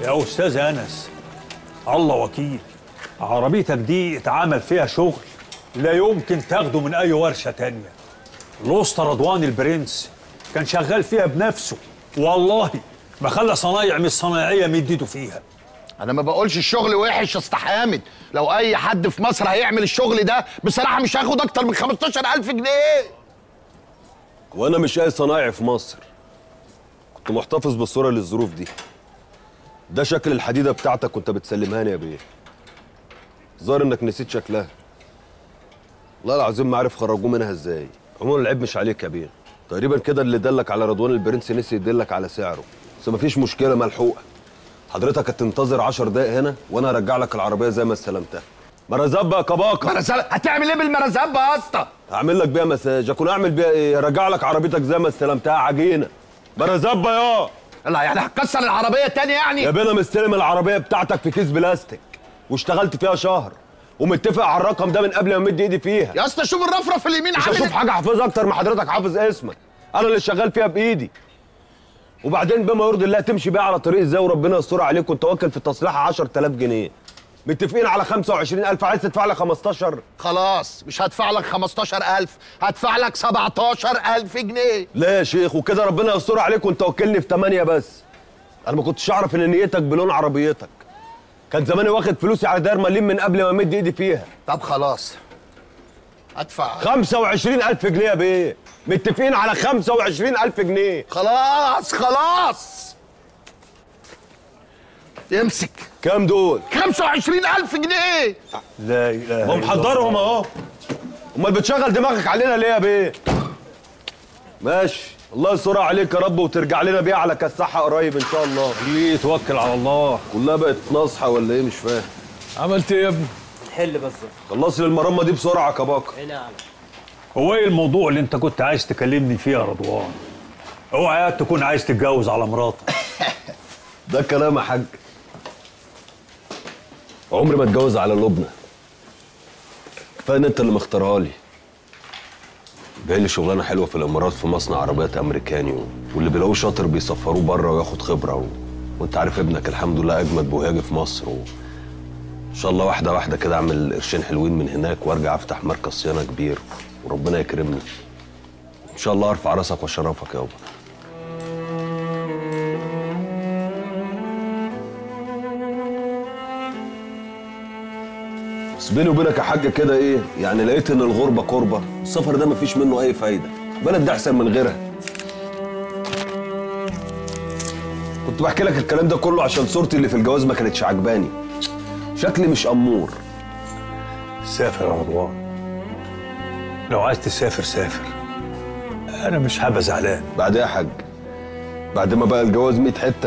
يا استاذ انس الله وكيل عربيتك دي اتعمل فيها شغل لا يمكن تاخده من اي ورشه تانية الاسطى رضوان البرنس كان شغال فيها بنفسه والله ما خلى صنايع مش صنايعيه مديته فيها انا ما بقولش الشغل وحش يا اسطى حامد لو اي حد في مصر هيعمل الشغل ده بصراحه مش هياخد اكتر من 15000 جنيه وانا مش اي صنايعي في مصر كنت محتفظ بالصوره للظروف دي ده شكل الحديده بتاعتك وانت بتسلمها لي يا بيه ظاهر انك نسيت شكلها والله العظيم ما عارف خرجوه منها ازاي عموما العيب مش عليك يا بيه تقريبا كده اللي دلك على رضوان البرنس نسي يدلك على سعره بس مفيش مشكله ملحوقه حضرتك هتنتظر 10 دقايق هنا وانا هرجع لك العربيه زي ما استلمتها مرزبه يا كباكه مرزبه هتعمل ايه بالمرزبه يا اسطى هعمل لك بيها مساج اكون اعمل بيها ايه هرجع لك عربيتك زي ما استلمتها عجينه مرزبه يا لا يعني هتكسر العربيه تاني يعني يا بيه انا مستلم العربيه بتاعتك في كيس بلاستيك واشتغلت فيها شهر ومتفق على الرقم ده من قبل ما امد ايدي فيها يا اسطى شوف الرفرف اليمين مش عامل هشوف إيه؟ حاجه حافظها اكتر ما حضرتك حافظ اسمك انا اللي شغال فيها بايدي وبعدين بما يرضي الله تمشي بيها على طريق ازاي وربنا يستر عليك وانت واكل في التصليح 10000 جنيه متفقين على 25000 عايز تدفع لي 15 خلاص مش هدفع لك 15000 هدفع لك 17000 جنيه لا يا شيخ وكده ربنا يستر عليك وانت وكلني في 8 بس انا ما كنتش اعرف ان نيتك بلون عربيتك كان زماني واخد فلوسي على داير مليم من قبل ما امد ايدي فيها طب خلاص هدفع 25000 جنيه يا بيه متفقين على 25000 جنيه خلاص خلاص امسك كام دول 25000 جنيه لا اله ما محضرهم اهو امال بتشغل دماغك علينا ليه يا بيه ماشي الله يستر عليك يا رب وترجع لنا بيها على كساحه قريب ان شاء الله ليه توكل على الله كلها بقت ناصحه ولا ايه مش فاهم عملت ايه يا ابني حل بس خلص لي المرمى دي بسرعه يا كباكه هنا على هو ايه الموضوع اللي انت كنت عايز تكلمني فيه يا رضوان اوعى تكون عايز تتجوز على مراتك ده كلام يا حاج عمري ما اتجوز على لبنى كفايه ان انت اللي مختارها لي جاي لي شغلانه حلوه في الامارات في مصنع عربيات امريكاني و... واللي بيلاقوه شاطر بيسفروه بره وياخد خبره و... وانت عارف ابنك الحمد لله اجمد بوهاجي في مصر و... ان شاء الله واحده واحده كده اعمل قرشين حلوين من هناك وارجع افتح مركز صيانه كبير وربنا يكرمني ان شاء الله ارفع راسك واشرفك يابا بس بيني وبينك يا حاج كده ايه يعني لقيت ان الغربه قربه السفر ده مفيش منه اي فايده البلد ده احسن من غيرها كنت بحكي لك الكلام ده كله عشان صورتي اللي في الجواز ما كانتش عجباني شكلي مش امور سافر يا رضوان لو عايز تسافر سافر انا مش هبقى زعلان بعد ايه يا حاج بعد ما بقى الجواز 100 حته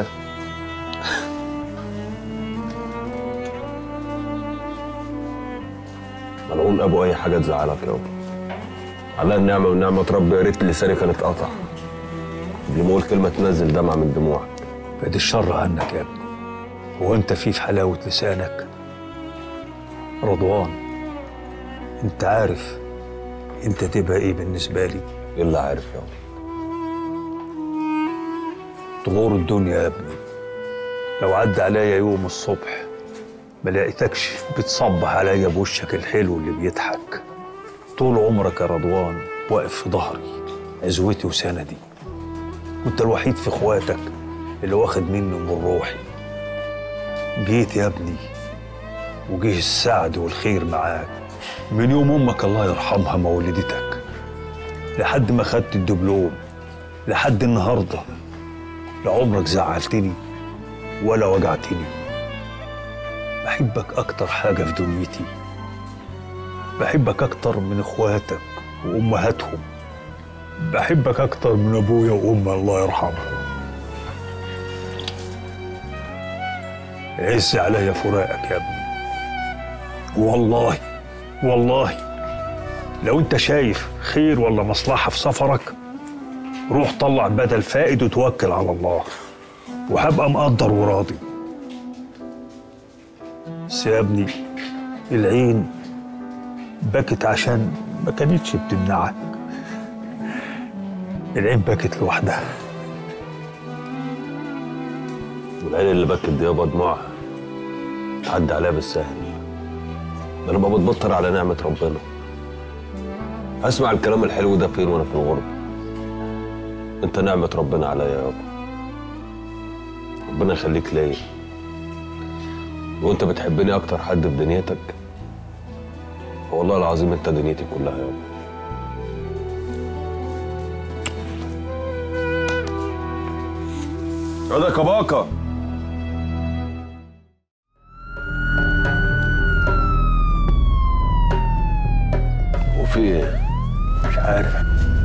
ملعون ابو اي حاجه تزعلك يابا على النعمه والنعمه ربي يا ريت لساني كان اتقطع قبل ما اقول كلمه تنزل دمعه من دموعك بعد الشر عنك يا ابني هو انت في في حلاوه لسانك رضوان انت عارف انت تبقى ايه بالنسبه لي الا عارف يابا طغور الدنيا يا ابني لو عدى عليا يوم الصبح ما لقيتكش بتصبح عليا بوشك الحلو اللي بيضحك طول عمرك يا رضوان واقف في ظهري عزوتي وسندي وانت الوحيد في اخواتك اللي واخد مني من روحي جيت يا ابني وجه السعد والخير معاك من يوم امك الله يرحمها ما ولدتك لحد ما خدت الدبلوم لحد النهارده لا عمرك زعلتني ولا وجعتني بحبك أكتر حاجة في دنيتي بحبك أكتر من إخواتك وأمهاتهم بحبك أكتر من أبويا وأمي الله يرحمهم عز عليا فراقك يا ابني والله والله لو انت شايف خير ولا مصلحة في سفرك روح طلع بدل فائد وتوكل على الله وهبقى مقدر وراضي بس يا ابني العين بكت عشان ما كانتش بتمنعك العين بكت لوحدها والعين اللي بكت دي يابا دموعها تعدي عليها بالسهل ده انا بقى بتبطر على نعمة ربنا اسمع الكلام الحلو ده فين وانا في الغربة انت نعمة ربنا عليا يابا ربنا يخليك ليا وانت بتحبني اكتر حد في دنيتك والله العظيم انت دنيتي كلها يابا يا كباكا وفي ايه؟ مش عارف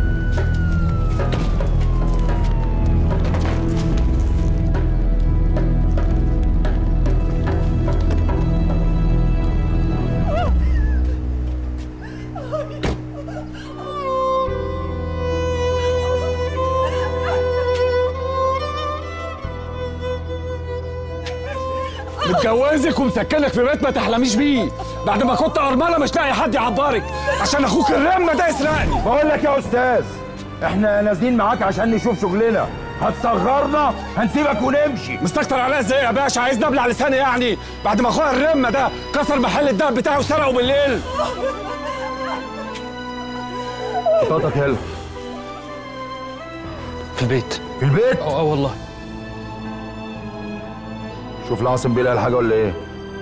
متجوزك ومسكنك في بيت ما تحلميش بيه بعد ما كنت ارمله مش لاقي حد يعبرك عشان اخوك الرمه ده يسرقني بقول لك يا استاذ احنا نازلين معاك عشان نشوف شغلنا هتصغرنا هنسيبك ونمشي مستكتر عليا ازاي يا باشا عايز نبلع لساني يعني بعد ما اخويا الرمه ده كسر محل الدهب بتاعي وسرقه بالليل بطاقتك هلا في البيت في البيت اه اه والله شوف العاصم بيلاقي الحاجه ولا ايه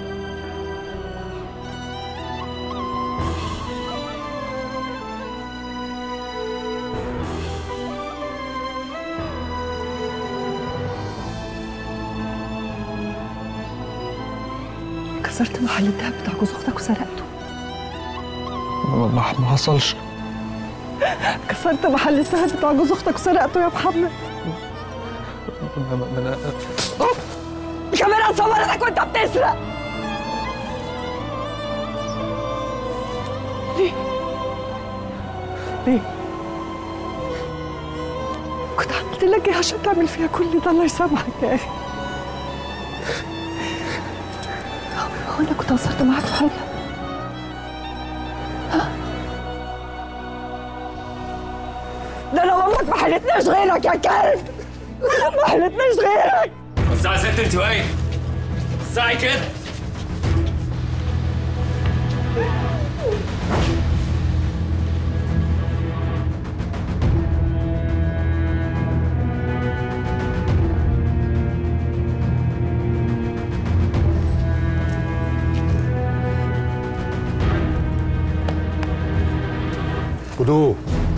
كسرت محل الدهب بتاع جوز اختك وسرقته ما ما حصلش كسرت محل الدهب بتاع جوز اختك وسرقته يا محمد ما- ما- ما أنا- كاميرا صورتك وانت بتسرق ليه؟ ليه؟ كنت عملت لك ايه عشان تعمل فيها كل ده الله يسامحك يا اخي هو انا كنت قصرت معاك في حاجه؟ ها؟ ده انا وامك ما حلتناش غيرك يا كلب ما حلتناش غيرك الساعه 6 انت واقف الساعه كده خدوه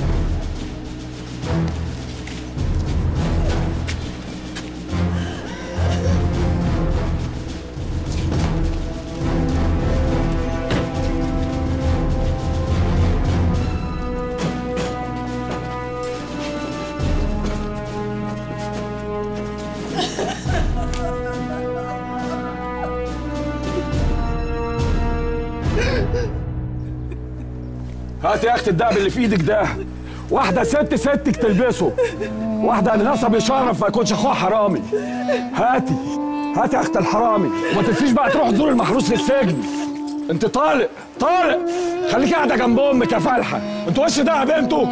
هات يا اختي الدهب اللي في ايدك ده واحدة ست ستك تلبسه واحدة النصب يشرف ما يكونش اخوها حرامي هاتي هاتي يا اخت الحرامي وما تنسيش بقى تروح تزور المحروس في السجن انت طالق طالق خليكي قاعدة جنب امك يا فالحة انتوا وش ده يا بنتوا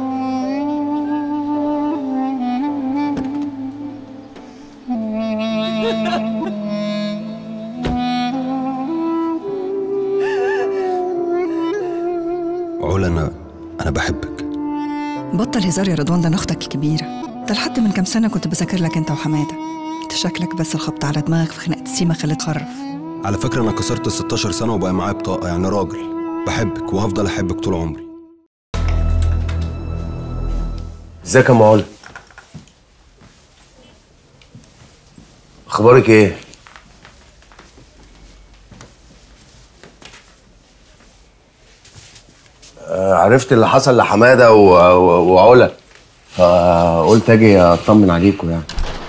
علا انا انا بحبك بطل هزار يا رضوان ده انا اختك الكبيره ده لحد من كام سنه كنت بذاكر لك انت وحماده انت شكلك بس الخبط على دماغك في خناقه السيما خليك خرف على فكره انا كسرت ال 16 سنه وبقى معايا بطاقه يعني راجل بحبك وهفضل احبك طول عمري ازيك يا معول اخبارك ايه آه، عرفت اللي حصل لحماده و... و... وعلا فقلت اجي اطمن عليكم يعني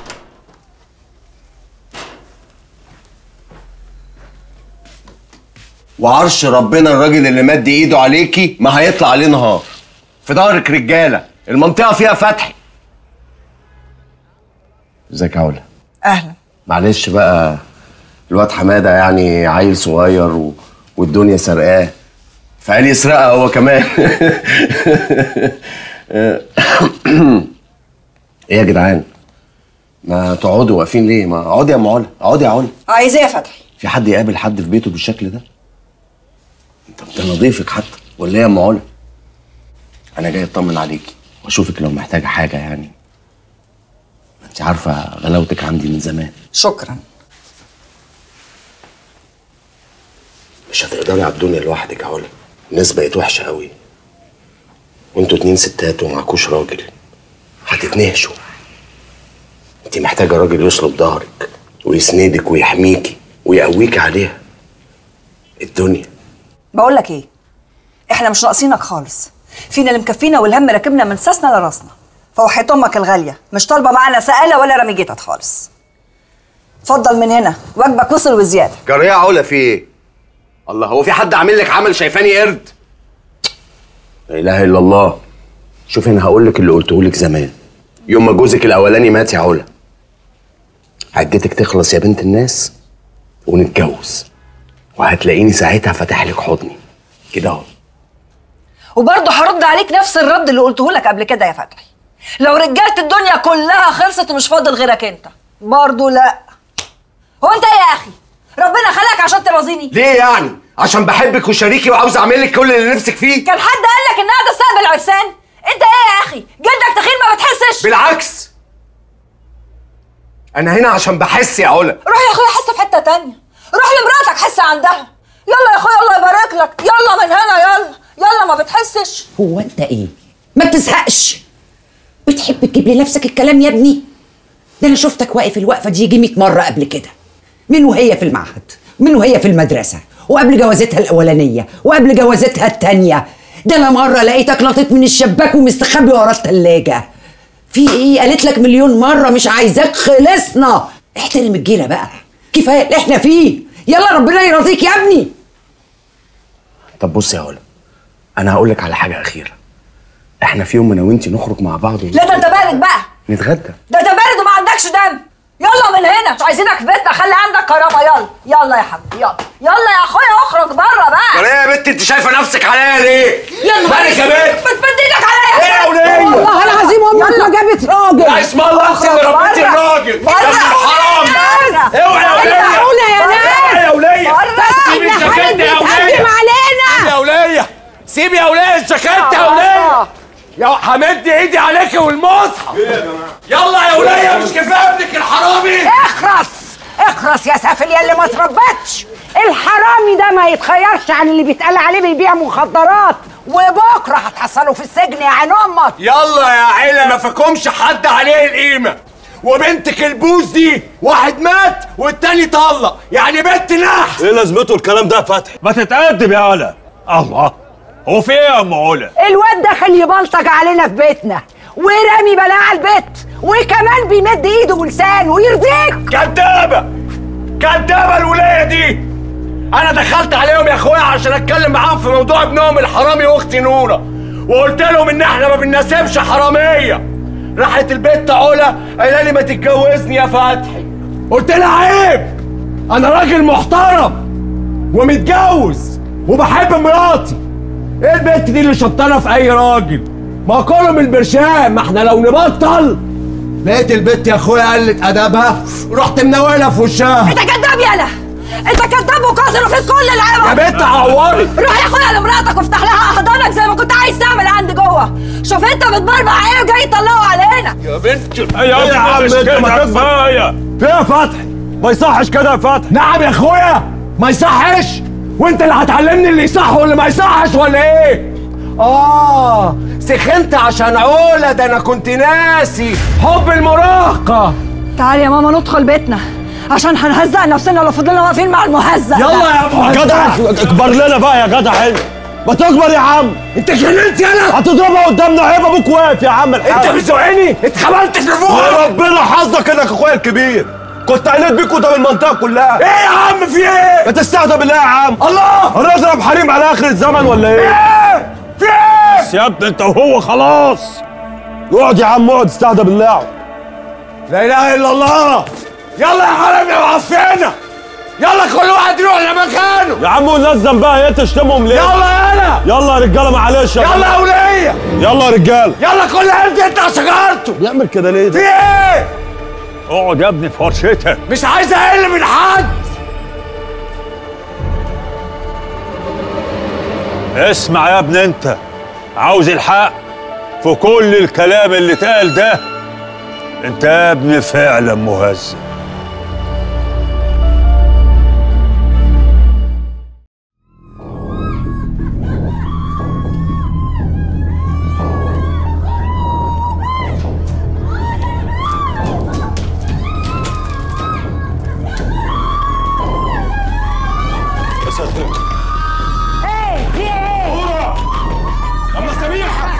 وعرش ربنا الراجل اللي مد ايده عليكي ما هيطلع عليه نهار في ظهرك رجاله المنطقه فيها فتح ازيك يا علا اهلا معلش بقى الواد حماده يعني عيل صغير و... والدنيا سرقاه فقال يسرقها هو كمان ايه يا جدعان ما تقعدوا واقفين ليه ما اقعدي يا ام علا اقعدي يا علا عايزاه يا فتحي في حد يقابل حد في بيته بالشكل ده طب ده نضيفك حتى ولا ايه يا ام علا انا جاي اطمن عليكي واشوفك لو محتاجه حاجه يعني ما انت عارفه غلاوتك عندي من زمان شكرا مش هتقدري على الدنيا لوحدك يا علا الناس بقت وحشه قوي وانتوا اتنين ستات ومعكوش راجل هتتنهشوا انت محتاجه راجل يصلب ظهرك ويسندك ويحميكي ويقويكي عليها الدنيا بقول لك ايه احنا مش ناقصينك خالص فينا اللي مكفينا والهم راكبنا من ساسنا لراسنا فوحيت امك الغاليه مش طالبه معانا سقاله ولا رميجتك خالص اتفضل من هنا واجبك وصل وزياده جريه يا علا في ايه الله هو في حد عامل لك عمل شايفاني قرد لا اله الا الله شوفي انا هقول لك اللي قلته لك زمان يوم ما جوزك الاولاني مات يا علا عدتك تخلص يا بنت الناس ونتجوز وهتلاقيني ساعتها فاتح لك حضني كده اهو وبرضه هرد عليك نفس الرد اللي قلته لك قبل كده يا فتحي لو رجاله الدنيا كلها خلصت ومش فاضل غيرك انت برضه لا هو انت ايه يا اخي ربنا خلقك عشان ترازيني ليه يعني عشان بحبك وشريكي وعاوز اعمل لك كل اللي نفسك فيه كان حد قال لك انها تستقبل عرسان انت ايه يا اخي جلدك تخين ما بتحسش بالعكس انا هنا عشان بحس يا علا روح يا اخويا حس في حته تانية روح لمراتك حس عندها يلا يا اخويا الله يبارك لك يلا من هنا يلا يلا ما بتحسش هو انت ايه ما بتزهقش بتحب تجيب لنفسك الكلام يا ابني ده انا شفتك واقف الوقفه دي يجي 100 مره قبل كده من وهي في المعهد من وهي في المدرسه وقبل جوازتها الاولانيه وقبل جوازتها التانيه ده انا مره لقيتك ناطط من الشباك ومستخبي ورا التلاجه في ايه قالت لك مليون مره مش عايزاك خلصنا احترم الجيره بقى كفايه اللي احنا فيه يلا ربنا يرضيك يا ابني طب بص يا علا انا هقول لك على حاجه اخيره احنا في يوم انا وانتي نخرج مع بعض و... لا ده انت بارد بقى نتغدى ده انت بارد وما عندكش دم يلا من هنا مش عايزينك في بيتنا خلي عندك كرامه يلا يلا يا حبيبي يلا يلا يا اخويا اخرج بره بقى ايه يا بنت انت شايفه نفسك عليا ليه؟ يلا مالك يا بنت؟ بتمد ايدك عليا ايه يا وليه؟ والله العظيم امك ما جابت راجل لا اسم الله انت اللي ربيتي الراجل ده ابن الحرام ده اوعي يا وليه العونه يا ناس يا وليه سيب الجاكيت يا وليه علينا يا وليه سيب يا وليه الجاكيت يا وليه يا همد ايدي عليك والمصحف يلا يا وليه مش كفايه ابنك الحرامي اخرس اخرس يا سافل يا اللي ما تربتش الحرامي ده ما يتخيرش عن اللي بيتقال عليه بيبيع مخدرات وبكره هتحصله في السجن يا عين امك يلا يا عيلة ما فيكمش حد عليه القيمة وبنتك البوز دي واحد مات والتاني طلق يعني بنت نحس ايه لازمته الكلام ده يا فتحي ما تتقدم يا علا الله هو في ايه يا ام علا الواد دخل يبلطج علينا في بيتنا ورامي بلاء على البيت وكمان بيمد ايده ولسانه ويرضيك كدابة كدابة الولاية دي أنا دخلت عليهم يا أخويا عشان أتكلم معاهم في موضوع ابنهم الحرامي وأختي نورة وقلت لهم إن إحنا ما بنناسبش حرامية راحت البت علا قايلة لي ما تتجوزني يا فتحي قلت لها عيب أنا راجل محترم ومتجوز وبحب مراتي ايه البنت دي اللي شطانه في اي راجل ما كله من البرشام ما احنا لو نبطل لقيت البت يا اخويا قلت ادبها رحت منولها في وشها انت كداب يالا انت كداب وكاظم في كل يا العبر بنت عوري روح يا اخويا لمراتك وافتح لها احضانك زي ما كنت عايز تعمل عندي جوه شوف انت بتبربع ايه وجاي تطلعه علينا يا بنت يا عم انت ما كفايه في يا فتحي ما يصحش كده يا فتحي نعم يا اخويا ما يصحش وانت اللي هتعلمني اللي يصح واللي ما يصحش ولا ايه اه سخنت عشان عولة ده انا كنت ناسي حب المراهقة تعالي يا ماما ندخل بيتنا عشان هنهزق نفسنا لو فضلنا واقفين مع المهزق يلا يا ابو جدع اكبر لنا بقى يا جدع هنا ما تكبر يا عم انت جننت يالا هتضربها قدامنا عيب ابوك واقف يا عم الحاج انت بتزعيني اتخبلت في فوق وربنا حظك انك اخويا الكبير كنت قلت بيك قدام المنطقه كلها ايه يا عم في ايه ما تستهدى بالله يا عم الله هنضرب حريم على اخر الزمن ولا ايه ايه في ايه يا ابني انت وهو خلاص اقعد يا عم اقعد استهدى بالله لا اله الا الله يلا يا حرام يا معفنه يلا كل واحد يروح لمكانه يا عم ونلزم بقى ايه تشتمهم ليه يلا يلا يلا يا رجاله معلش يلا يا وليه يلا يا رجاله يلا كل عيلتي انت شجرته بيعمل كده ليه في ده ايه اقعد يا ابني في ورشتك مش عايز اقل من حد اسمع يا ابني انت عاوز الحق في كل الكلام اللي اتقال ده انت يا ابني فعلا مهذب يا ساتر ايه في ايه؟ اما سميحه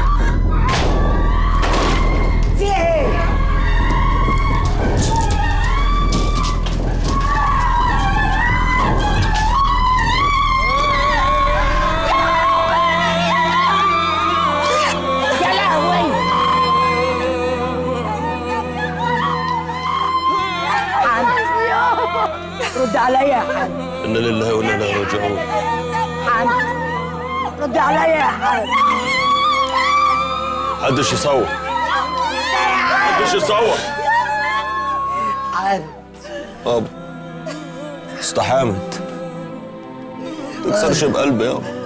في ايه؟ يا لهوي حمد رد عليا يا حمد انا لله وانا اليه راجعون حمد رد عليا يا حمد محدش يصور محدش يصور حمد بابا استحامت تكسرش بقلبي يابا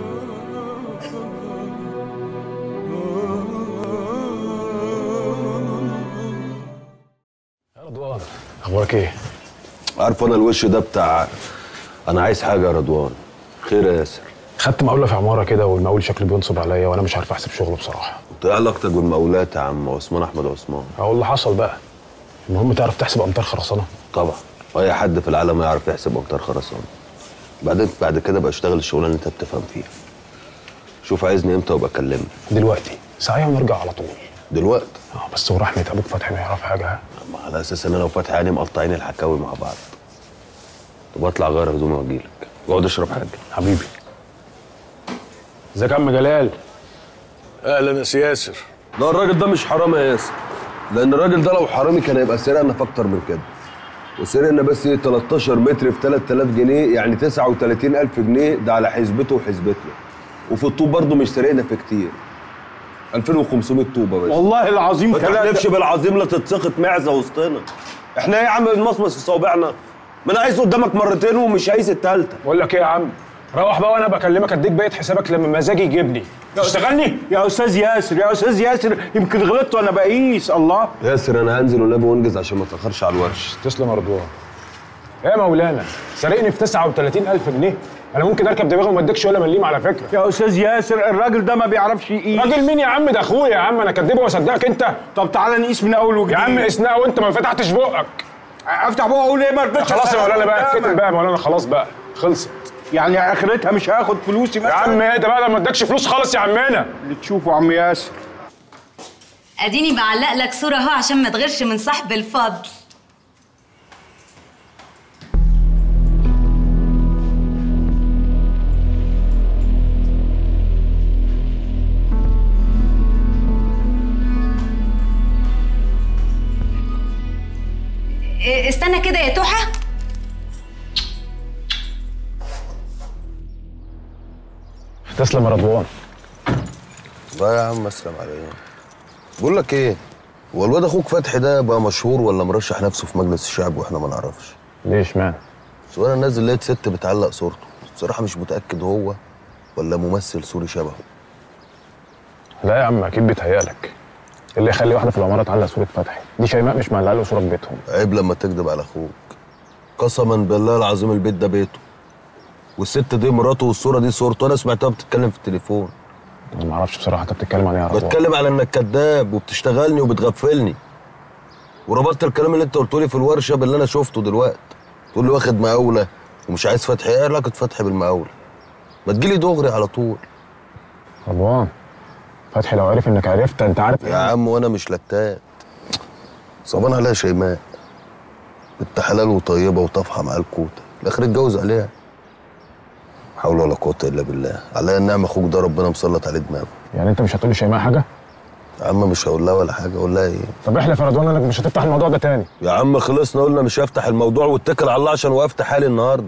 رضوان اخبارك ايه؟ عارف انا الوش ده بتاع انا عايز حاجه يا رضوان خير يا ياسر خدت مقاولة في عمارة كده والمقاول شكله بينصب عليا وانا مش عارف احسب شغله بصراحة انت ايه علاقتك بالمقاولات يا عم عثمان احمد عثمان اقول اللي حصل بقى المهم تعرف تحسب امتار خرسانة طبعا واي حد في العالم يعرف يحسب امتار خرسانه بعدين بعد كده بقى اشتغل الشغلانه اللي انت بتفهم فيها شوف عايزني امتى وابقى كلمني دلوقتي ساعة ونرجع على طول دلوقتي اه بس ورحمة ابوك فتحي ما يعرف حاجة ها أما على اساس ان انا وفتحي يعني مقطعين الحكاوي مع بعض طب اطلع اغير هدومي واجيلك واقعد اشرب حاجه حبيبي ازيك يا عم جلال اهلا يا سي ياسر لا الراجل ده مش حرامي يا ياسر لان الراجل ده لو حرامي كان هيبقى سرقنا في اكتر من كده وسرقنا بس ايه 13 متر في 3000 جنيه يعني 39000 جنيه ده على حسبته وحسبتنا وفي الطوب برضه مش سرقنا في كتير 2500 طوبه بس والله العظيم ما ثلاثة. تحلفش بالعظيم لا تتسقط معزه وسطنا احنا ايه يا عم بنمصمص في صوابعنا ما انا عايز قدامك مرتين ومش عايز التالتة بقول لك ايه يا عم روح بقى وانا بكلمك اديك بقيه حسابك لما مزاجي يجيبني تشتغلني يا استاذ ياسر يا استاذ ياسر يمكن غلطت وانا بقيس الله ياسر انا هنزل والنبي وانجز عشان ما اتاخرش على الورش تسلم يا رضوان ايه يا مولانا سارقني في 39000 جنيه انا ممكن اركب دماغي وما اديكش ولا مليم على فكره يا استاذ ياسر الراجل ده ما بيعرفش يقيس راجل مين يا عم ده اخويا يا عم انا كدبه واصدقك انت طب تعالى نقيس من اول وجديد يا عم اسناء وانت ما فتحتش بقك افتح بقى اقول ايه ما رضيتش خلاص يا أسأل مولانا بقى قدامك. اتكتم بقى يا مولانا خلاص بقى خلصت يعني اخرتها مش هاخد فلوسي يا عم ايه ده بقى ده ما ادكش فلوس خالص يا عمنا اللي تشوفه يا عم ياسر اديني بعلق لك صوره اهو عشان ما تغيرش من صاحب الفضل إيه، استنى كده يا توحه تسلم يا رضوان لا يا عم اسلم عليا بقول لك ايه هو الواد اخوك فتحي ده بقى مشهور ولا مرشح نفسه في مجلس الشعب واحنا ما نعرفش ليش مان بس وانا نازل لقيت ست بتعلق صورته بصراحه مش متاكد هو ولا ممثل سوري شبهه لا يا عم اكيد بيتهيألك اللي يخلي واحده في العماره تعلق صوره فتحي دي شيماء مش معلقه له صوره في بيتهم عيب لما تكذب على اخوك قسما بالله العظيم البيت ده بيته والست دي مراته والصوره دي صورته انا سمعتها بتتكلم في التليفون انا ما اعرفش بصراحه انت بتتكلم عن ايه يا رضوان بتكلم على انك كذاب وبتشتغلني وبتغفلني وربطت الكلام اللي انت قلته لي في الورشه باللي انا شفته دلوقتي تقول لي واخد مقاوله ومش عايز فتحي ايه علاقه فتحي بالمقاوله ما تجيلي دغري على طول رضوان فتحي لو عرف انك عرفت انت عارف يا عم وانا مش لتات صبان عليها شيماء بنت حلال وطيبه وطافحه مع الكوته في الاخر اتجوز عليها حول ولا قوه الا بالله عليا النعمه اخوك ده ربنا مسلط عليه دماغه يعني انت مش هتقول لشيماء حاجه يا عم مش هقول لها ولا حاجه اقول لها ايه طب احلف يا رضوان انك مش هتفتح الموضوع ده تاني يا عم خلصنا قلنا مش هفتح الموضوع واتكل على الله عشان وقفت حالي النهارده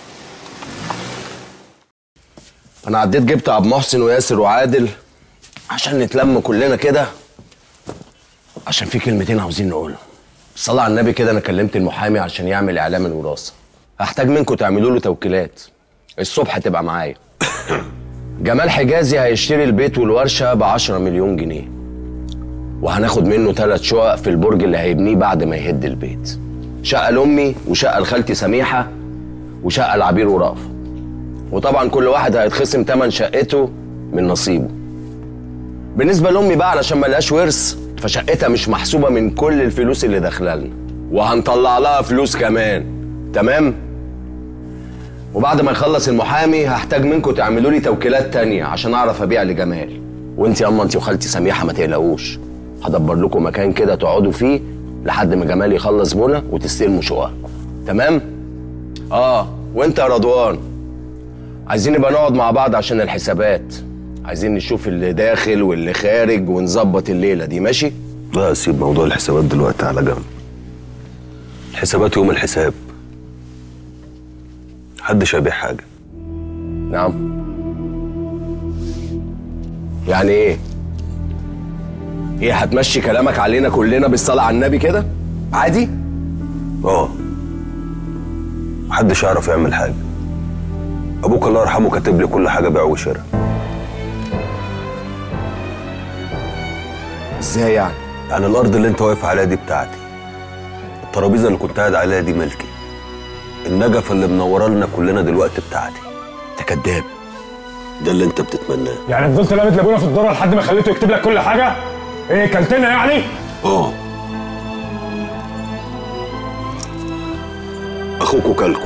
انا عديت جبت عبد محسن وياسر وعادل عشان نتلم كلنا كده عشان في كلمتين عاوزين نقولهم صلى على النبي كده انا كلمت المحامي عشان يعمل اعلام الوراثه هحتاج منكم تعملوا له توكيلات الصبح تبقى معايا جمال حجازي هيشتري البيت والورشه ب 10 مليون جنيه وهناخد منه ثلاث شقق في البرج اللي هيبنيه بعد ما يهد البيت شقه لامي وشقه لخالتي سميحه وشقه لعبير ورأفة وطبعا كل واحد هيتخصم تمن شقته من نصيبه بالنسبه لامي بقى علشان ما لهاش ورث فشقتها مش محسوبه من كل الفلوس اللي داخله لنا وهنطلع لها فلوس كمان تمام وبعد ما يخلص المحامي هحتاج منكم تعملوا لي توكيلات تانية عشان اعرف ابيع لجمال وانت يا اما انت وخالتي سميحه ما تقلقوش هدبر لكم مكان كده تقعدوا فيه لحد ما جمال يخلص بنا وتستلموا شققكم تمام اه وانت يا رضوان عايزين نبقى نقعد مع بعض عشان الحسابات عايزين نشوف اللي داخل واللي خارج ونظبط الليله دي ماشي لا سيب موضوع الحسابات دلوقتي على جنب الحسابات يوم الحساب محدش هيبيع حاجه نعم يعني ايه ايه هتمشي كلامك علينا كلنا بالصلاه على النبي كده عادي اه محدش يعرف يعمل حاجه ابوك الله يرحمه كاتب لي كل حاجه بيع وشراء ازاي يعني يعني الارض اللي انت واقف عليها دي بتاعتي الترابيزه اللي كنت قاعد عليها دي ملكي النجفه اللي منوره لنا كلنا دلوقتي بتاعتي انت كداب ده اللي انت بتتمناه يعني فضلت لابد لابونا في الدره لحد ما خليته يكتب لك كل حاجه ايه كلتنا يعني اه اخوك وكلكم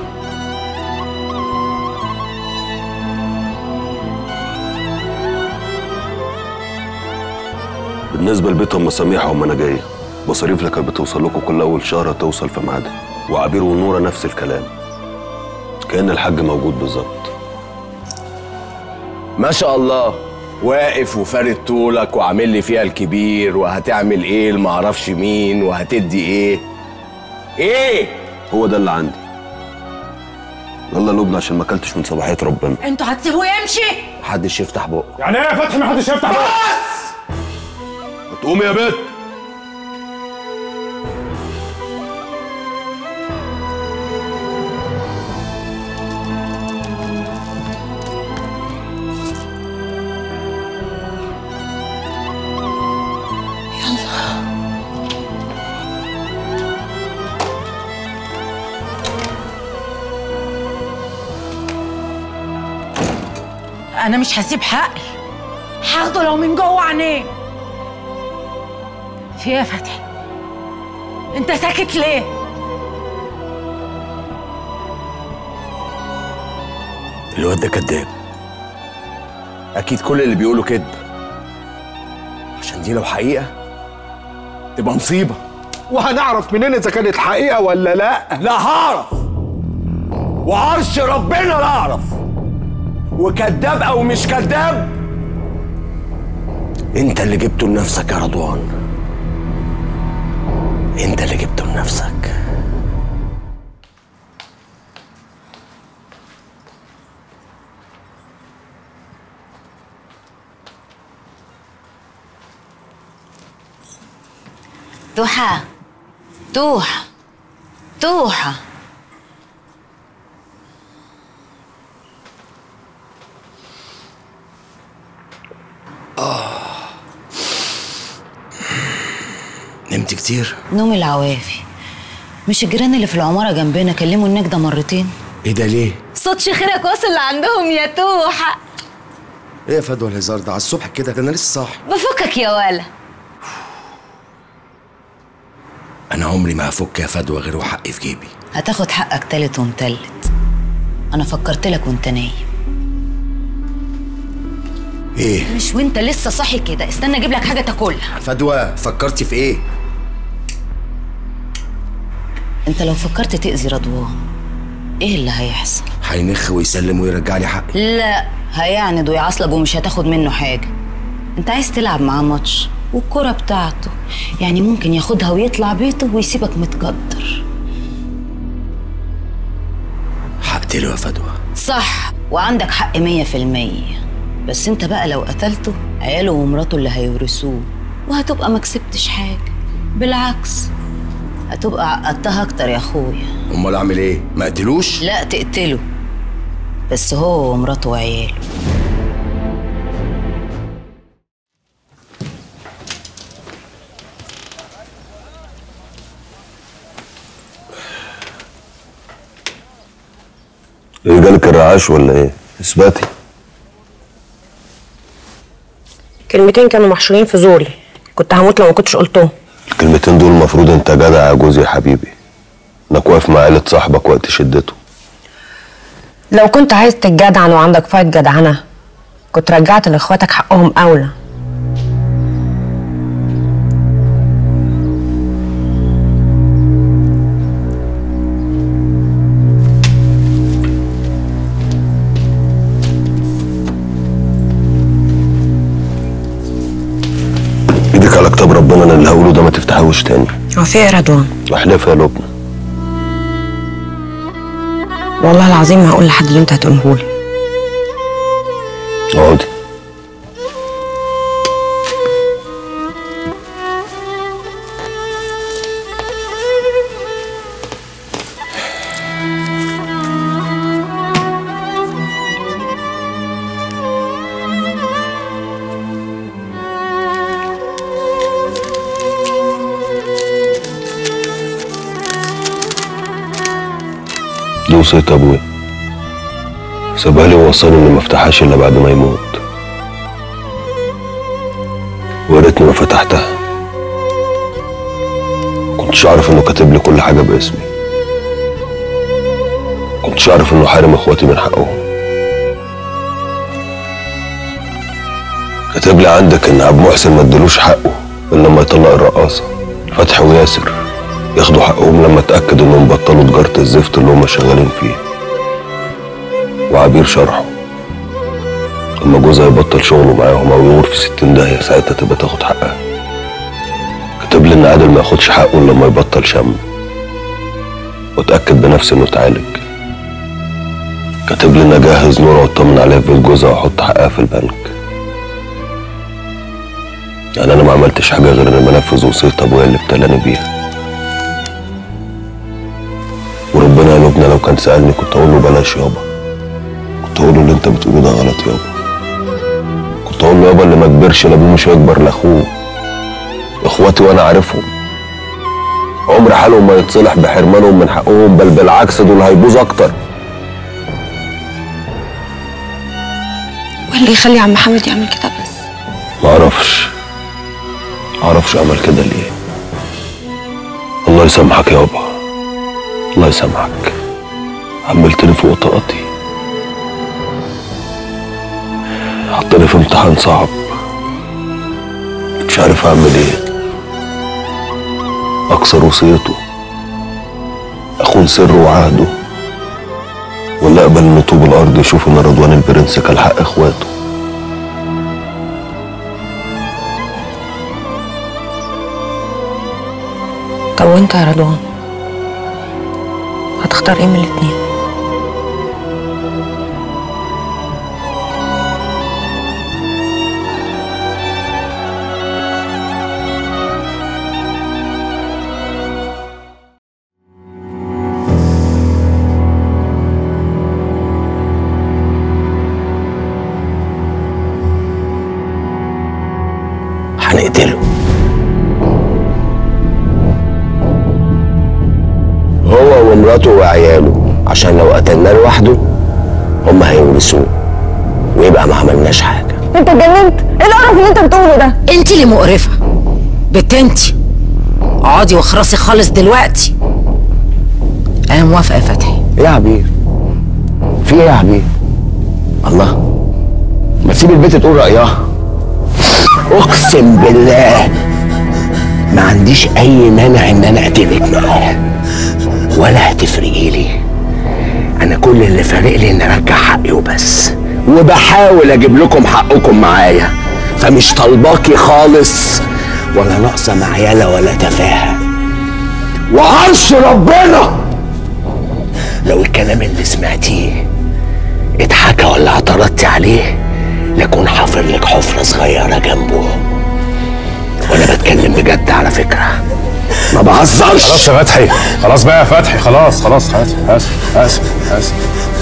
بالنسبه لبيت ام سميحه وما انا جايه مصاريف اللي كانت بتوصل لكم كل اول شهر هتوصل في ميعادها وعبير ونوره نفس الكلام كان الحاج موجود بالظبط ما شاء الله واقف وفارد طولك وعامل لي فيها الكبير وهتعمل ايه لمعرفش مين وهتدي ايه ايه هو ده اللي عندي يلا لبنى عشان ما اكلتش من صباحيه ربنا انتوا هتسيبوه يمشي محدش يفتح بقه يعني ايه يا فتحي ما حدش يفتح بقى تقوم يا بت انا مش هسيب حقي هاخده لو من جوه عينيه في ايه يا فتحي انت ساكت ليه الواد ده كذاب اكيد كل اللي بيقوله كذب عشان دي لو حقيقه تبقى مصيبه وهنعرف منين اذا كانت حقيقه ولا لا لا هعرف وعرش ربنا لا اعرف وكذاب او مش كذاب انت اللي جبته لنفسك يا رضوان انت اللي جبته لنفسك توحة توحة توحة نمت كتير نوم العوافي مش الجيران اللي في العمارة جنبنا كلموا النجدة مرتين ايه ده ليه صوت شخيرك واصل لعندهم يا توحة ايه يا فدوى الهزار ده على الصبح كده ده انا لسه صاحي بفكك يا ولا انا عمري ما هفك يا فدوى غير وحقي في جيبي هتاخد حقك تالت ومتلت انا فكرت لك وانت نايم ايه مش وانت لسه صاحي كده استنى اجيب لك حاجه تاكلها فدوى فكرتي في ايه انت لو فكرت تاذي رضوان ايه اللي هيحصل هينخ ويسلم ويرجع لي حقي لا هيعند ويعصلب ومش هتاخد منه حاجه انت عايز تلعب معاه ماتش والكرة بتاعته يعني ممكن ياخدها ويطلع بيته ويسيبك متقدر هقتله يا فدوى صح وعندك حق مية في المية بس انت بقى لو قتلته عياله ومراته اللي هيورثوه وهتبقى ما كسبتش حاجه بالعكس هتبقى عقدتها اكتر يا اخويا امال اعمل ايه ما اقتلوش لا تقتله بس هو ومراته وعياله ايه جالك الرعاش ولا ايه؟ اثباتي كلمتين كانوا محشورين في زوري كنت هموت لو ما كنتش قلتهم الكلمتين دول المفروض انت جدع يا جوزي يا حبيبي انك واقف مع عيلة صاحبك وقت شدته لو كنت عايز تتجدعن وعندك فايت جدعنة كنت رجعت لاخواتك حقهم اولى ايدك على كتاب ربنا انا اللي هقوله ده ما تفتحوش تاني هو في ايه يا رضوان واحلف يا لبنى والله العظيم ما هقول لحد اللي انت هتقوله لي اقعدي دي وصية ابويا سابها لي ووصاني اني ما افتحهاش الا بعد ما يموت ويا ريتني ما فتحتها كنتش اعرف انه كاتب لي كل حاجه باسمي كنتش اعرف انه حارم اخواتي من حقهم كاتب لي عندك ان عبد محسن ما ادلوش حقه الا لما يطلق الرقاصه فتحي وياسر ياخدوا حقهم لما اتاكد انهم بطلوا تجاره الزفت اللي هم شغالين فيه وعبير شرحه لما جوزها يبطل شغله معاهم او يغور في ستين داهية ساعتها تبقى تاخد حقها كتب لي ان عادل ما ياخدش حقه الا لما يبطل شم واتاكد بنفسي انه اتعالج كاتب لي ان اجهز نورة واطمن عليها في بيت جوزها واحط حقها في البنك يعني انا ما عملتش حاجه غير اني بنفذ وصيه ابويا اللي ابتلاني بيها وربنا يا لبنى لو كان سالني كنت اقول له بلاش يابا كنت اقول له اللي انت بتقوله ده غلط يابا كنت اقول له يابا اللي ما كبرش لابوه مش هيكبر لاخوه اخواتي وانا عارفهم عمر حالهم ما يتصلح بحرمانهم من حقهم بل بالعكس دول هيبوظ اكتر واللي يخلي عم محمد يعمل كده بس معرفش معرفش اعمل كده ليه الله يسامحك يابا الله يسامحك عملتني فوق طاقتي حطني في امتحان صعب مش عارف اعمل ايه اكسر وصيته اخون سره وعهده ولا اقبل ان طوب الارض يشوف ان رضوان البرنس كان حق اخواته طب وانت يا رضوان هتختار ايه من الاتنين هنقتله هو ومراته وعياله عشان لو قتلناه لوحده هم هيورثوه ويبقى ما عملناش حاجه انت اتجننت ايه القرف اللي انت بتقوله ده انت اللي مقرفه بت انت اقعدي واخرسي خالص دلوقتي انا موافقه يا فتحي ايه يا عبير في ايه يا عبير الله ما تسيب البنت تقول رايها اقسم بالله ما عنديش اي مانع ان انا اقتلك معاها ولا هتفرقي لي انا كل اللي فارق لي ان ارجع حقي وبس وبحاول اجيب لكم حقكم معايا فمش طالباكي خالص ولا ناقصه معياله ولا تفاهه وعرش ربنا لو الكلام اللي سمعتيه اتحكى ولا اعترضتي عليه لكون حافر لك حفرة صغيرة جنبه وانا بتكلم بجد على فكرة ما بهزرش خلاص يا فتحي خلاص بقى يا فتحي خلاص خلاص اسف اسف اسف اسف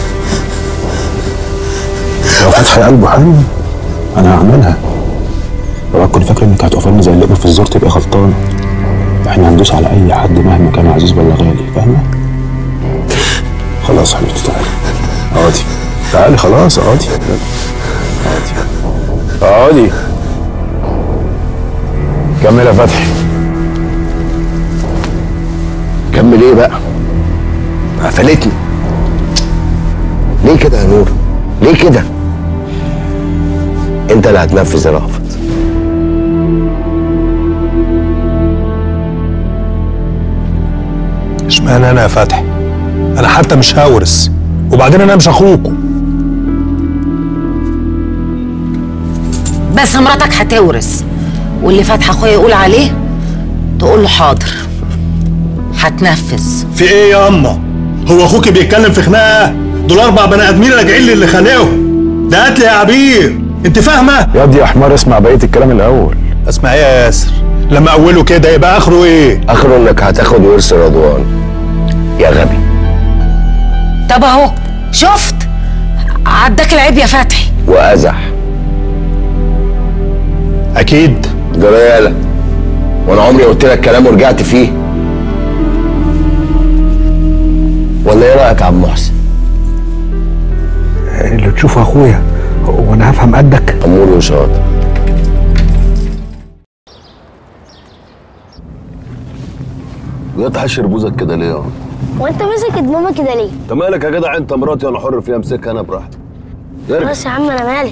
لو فتحي قلبه حلو انا هعملها لو كنت فاكر انك هتقفلني زي اللقمه في الزور تبقى غلطانه احنا هندوس على اي حد مهما كان عزيز ولا غالي فاهمه خلاص حبيبتي تعالي اقعدي تعالي خلاص اقعدي اقعدي اقعدي كمل يا فتحي كمل ايه بقى قفلتني ليه كده يا نور ليه كده انت اللي هتنفذ يا رأفت اشمعنى انا يا فتحي انا حتى مش هورث وبعدين انا مش اخوكم بس مراتك هتورث واللي فتح اخويا يقول عليه تقول له حاضر هتنفذ في ايه يا اما هو اخوك بيتكلم في خناقه دول اربع بني ادمين راجعين لي اللي خانقهم ده قتل يا عبير انت فاهمه يا دي يا حمار اسمع بقيه الكلام الاول اسمع ايه يا ياسر لما اوله كده يبقى اخره ايه اخره انك هتاخد ورث رضوان يا غبي طب اهو شفت عداك العيب يا فتحي وازح اكيد جريالة وانا عمري قلت لك كلام ورجعت فيه ولا ايه رايك يا عم محسن اللي تشوفه اخويا وانا هفهم قدك امور وشاطر جاي تحشر بوزك كده ليه يا وانت ماسك دماغك كده ليه؟ انت مالك يا جدع انت مراتي انا حر فيها امسكها انا براحتي ارجع خلاص يا عم انا مالي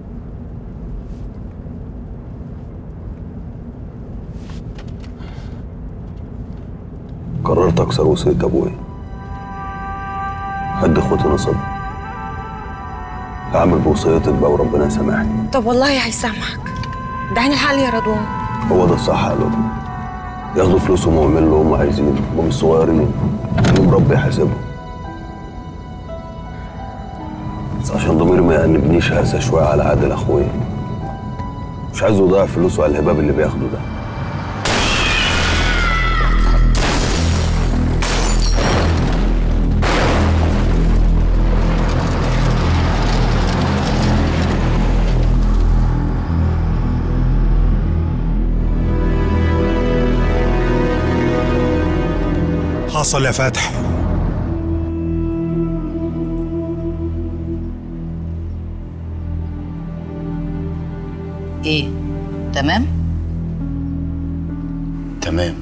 قررت اكسر وصيه ابويا حد اخوتي نصب هعمل بوصيتك بقى وربنا يسامحني طب والله هيسامحك ده عين الحق يا رضوان هو ده الصح يا لطفي ياخدوا فلوسهم ويعملوا اللي هم عايزينه هم مش صغيرين يوم ربي يحاسبهم بس عشان ضميري ما يأنبنيش هقسى شويه على عادل اخويا مش عايزه يضيع فلوسه على الهباب اللي بياخده ده حصل يا فتحي ايه تمام تمام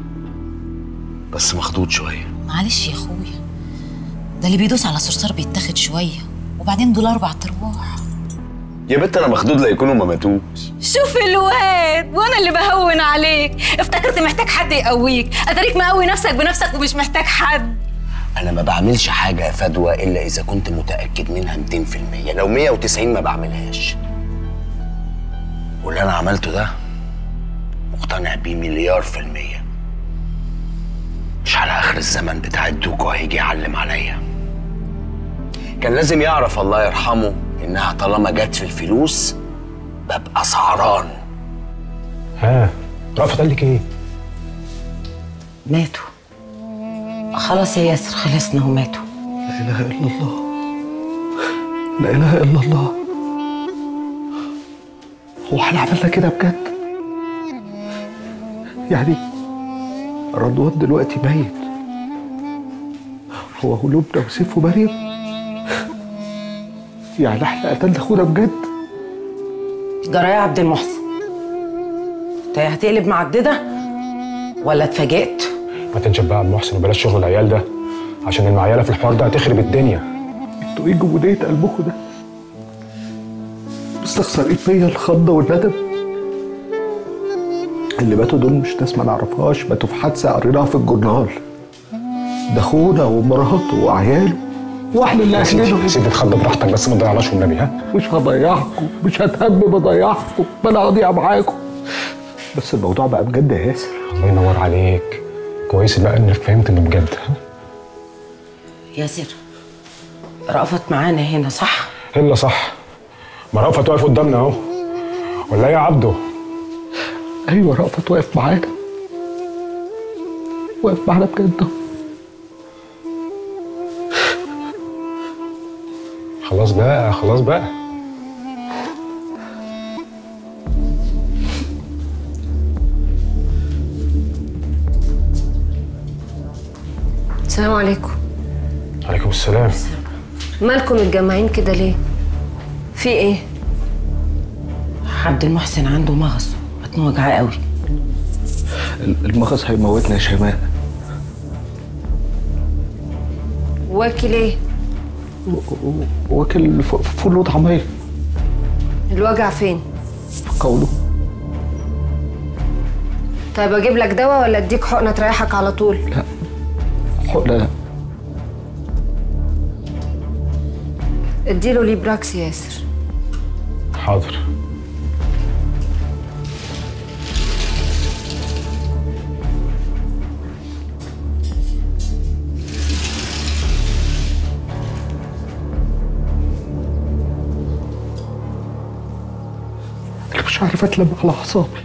بس مخضوض شويه معلش يا اخويا ده اللي بيدوس على صرصار بيتاخد شويه وبعدين دول اربع ارواح يا بنت انا مخضوض لا يكونوا ما ماتوش شوف الواد وانا اللي بهون عليك افتكرت محتاج حد يقويك اتاريك مقوي نفسك بنفسك ومش محتاج حد انا ما بعملش حاجه يا فدوى الا اذا كنت متاكد منها 200% لو 190 ما بعملهاش واللي انا عملته ده مقتنع بيه مليار في المية مش على اخر الزمن بتاع الدوكو هيجي يعلم عليا كان لازم يعرف الله يرحمه انها طالما جت في الفلوس ببقى سعران ها رأفت قال لك ايه ماتوا خلاص يا ياسر خلصنا وماتوا لا اله الا الله لا اله الا الله هو احنا عملنا كده بجد يعني رضوان دلوقتي ميت هو قلوبنا وسيف ومريم يعني احنا قتلنا اخونا بجد جرى يا عبد المحسن انت هتقلب معدده ولا اتفاجئت ما تنشب بقى يا عم محسن وبلاش شغل العيال ده عشان المعيله في الحوار ده هتخرب الدنيا انتوا ايه جمودية قلبكم ده؟ مستخسرين فيا الخضة والندم اللي ماتوا دول مش ناس ما نعرفهاش ماتوا في حادثة قريناها في الجورنال ده اخونا ومراته وعياله واحنا اللي سيدي سيدي اتخضى براحتك بس ما تضيعناش والنبي ها مش هضيعكم مش هتهم بضيعكم ما انا هضيع معاكم بس الموضوع بقى بجد يا ياسر الله ينور عليك كويس بقى انك فهمت انه بجد ها؟ ياسر رأفت معانا هنا صح الا صح ما رأفت واقف قدامنا اهو ولا ايه يا عبده؟ ايوه رأفت واقف معانا واقف معانا بجد خلاص بقى خلاص بقى السلام عليكم عليكم السلام مالكم متجمعين كده ليه في ايه عبد المحسن عنده مغص بطنه وجعاه قوي المغص هيموتنا يا شيماء واكل ايه واكل ف- فول وطعمية الوجع فين في قوله طيب اجيب لك دواء ولا اديك حقنه تريحك على طول لا حقنة لا اديله ليبراكس ياسر حاضر انا مش عارف اتلم على اعصابي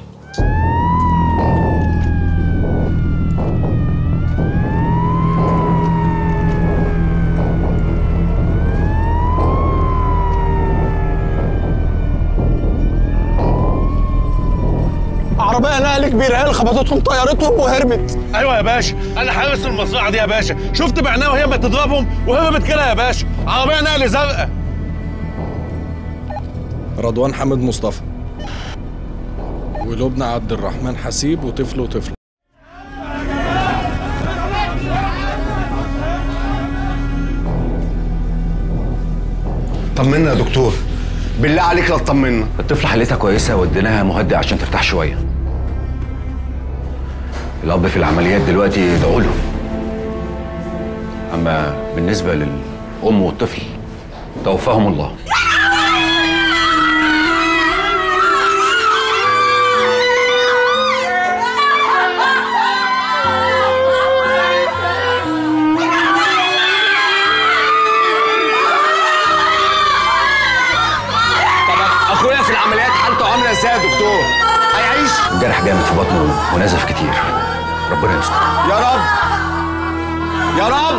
عربيه نقل كبيره هي اللي خبطتهم طيارتهم وهربت ايوه يا باشا انا حابس المصلحه دي يا باشا شفت بعينها وهي بتضربهم وهي بتكلها يا باشا عربيه نقل زرقاء رضوان حامد مصطفى ولبنى عبد الرحمن حسيب وطفل وطفل طمنا يا دكتور بالله عليك لا تطمنا الطفلة حالتها كويسة وديناها مهدئ عشان ترتاح شوية الأب في العمليات دلوقتي يدعوا له أما بالنسبة للأم والطفل توفاهم الله طب اخويا في العمليات حالته عامله ازاي يا دكتور هيعيش الجرح جامد في بطنه ونزف كتير ربنا يستر يا رب يا رب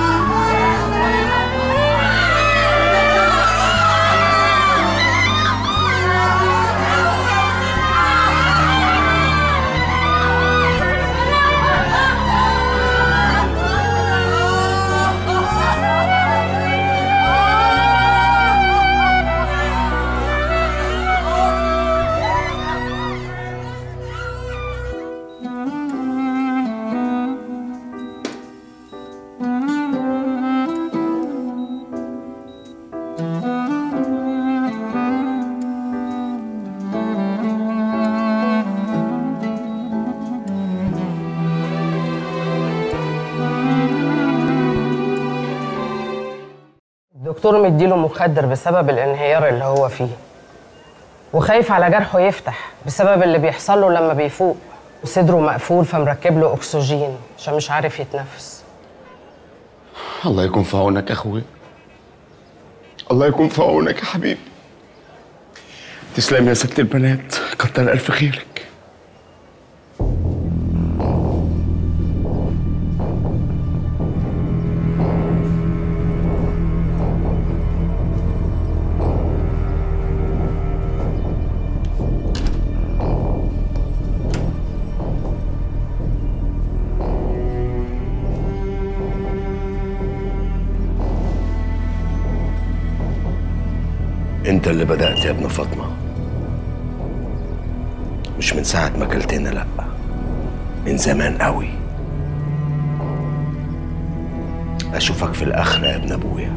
الدكتور مديله مخدر بسبب الانهيار اللي هو فيه وخايف على جرحه يفتح بسبب اللي بيحصل له لما بيفوق وصدره مقفول فمركب له اكسجين عشان مش عارف يتنفس الله يكون في عونك يا اخويا الله يكون في عونك يا حبيبي تسلم يا ست البنات كتر الف خيرك انت اللي بدأت يا ابن فاطمة مش من ساعة ما كلتنا لأ من زمان قوي أشوفك في الآخرة يا ابن أبويا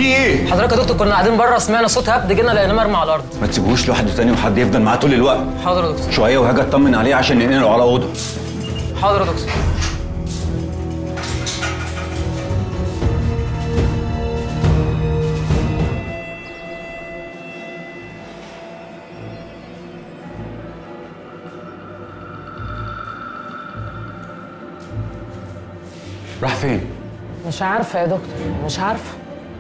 في ايه؟ حضرتك يا دكتور كنا قاعدين بره سمعنا صوت هبد جينا لقيناه مرمي على الارض ما تسيبوهوش لوحده تاني وحد يفضل معاه طول الوقت حاضر يا دكتور شويه وهاجي اطمن عليه عشان ننقله على اوضه حاضر يا دكتور راح فين؟ مش عارفه يا دكتور مش عارفه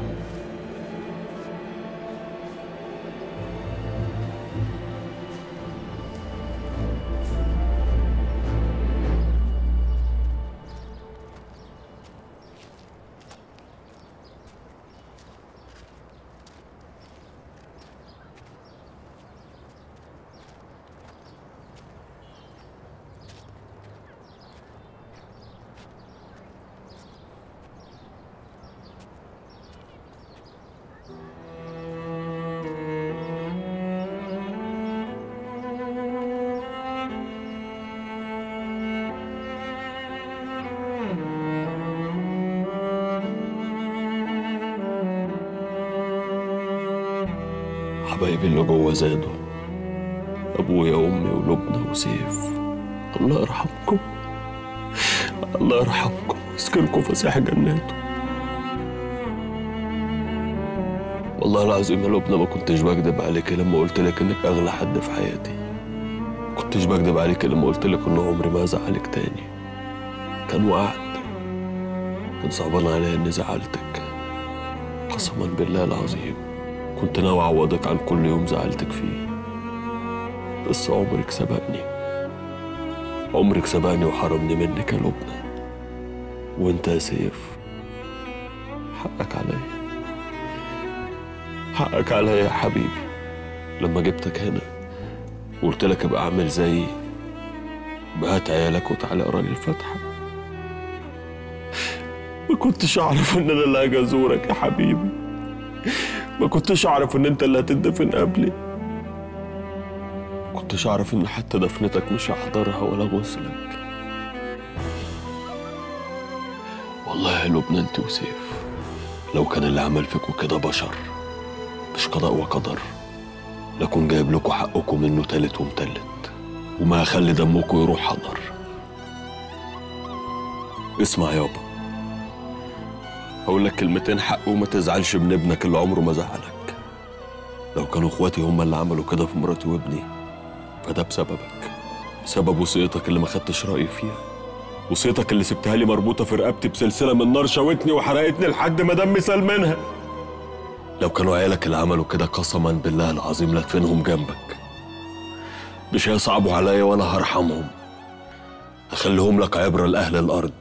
حبايبي اللي جوه زادوا ابويا وامي ولبنى وسيف الله يرحمكم الله يرحمكم يسكنكم فسيح جناته والله العظيم يا لبنى ما كنتش بكدب عليك لما قلت لك انك اغلى حد في حياتي ما كنتش بكدب عليك لما قلت لك ان عمري ما ازعلك تاني كان وعد كان صعبان عليا اني زعلتك قسما بالله العظيم كنت ناوي اعوضك عن كل يوم زعلتك فيه بس عمرك سبقني عمرك سبقني وحرمني منك يا لبنى وانت يا سيف حقك عليا حقك عليا يا حبيبي لما جبتك هنا وقلت لك ابقى اعمل زيي يبقى هات عيالك وتعالى اقرا لي الفاتحه ما كنتش اعرف ان انا اللي هاجي ازورك يا حبيبي ما كنتش اعرف ان انت اللي هتدفن قبلي ما كنتش اعرف ان حتى دفنتك مش هحضرها ولا غسلك والله يا لبنى انت وسيف لو كان اللي عمل فيكوا كده بشر مش قضاء وقدر لكن جايب لكم حقكم منه تالت ومتلت وما هخلي دمكم يروح حضر اسمع يابا هقول لك كلمتين حق وما تزعلش من ابنك اللي عمره ما زعلك لو كانوا اخواتي هم اللي عملوا كده في مراتي وابني فده بسببك بسبب وصيتك اللي ما خدتش رأيي فيها وصيتك اللي سبتها لي مربوطة في رقبتي بسلسلة من نار شوتني وحرقتني لحد ما دمي سال منها لو كانوا عيالك اللي عملوا كده قسما بالله العظيم لادفنهم جنبك مش هيصعبوا عليا وانا هرحمهم هخليهم لك عبرة لأهل الأرض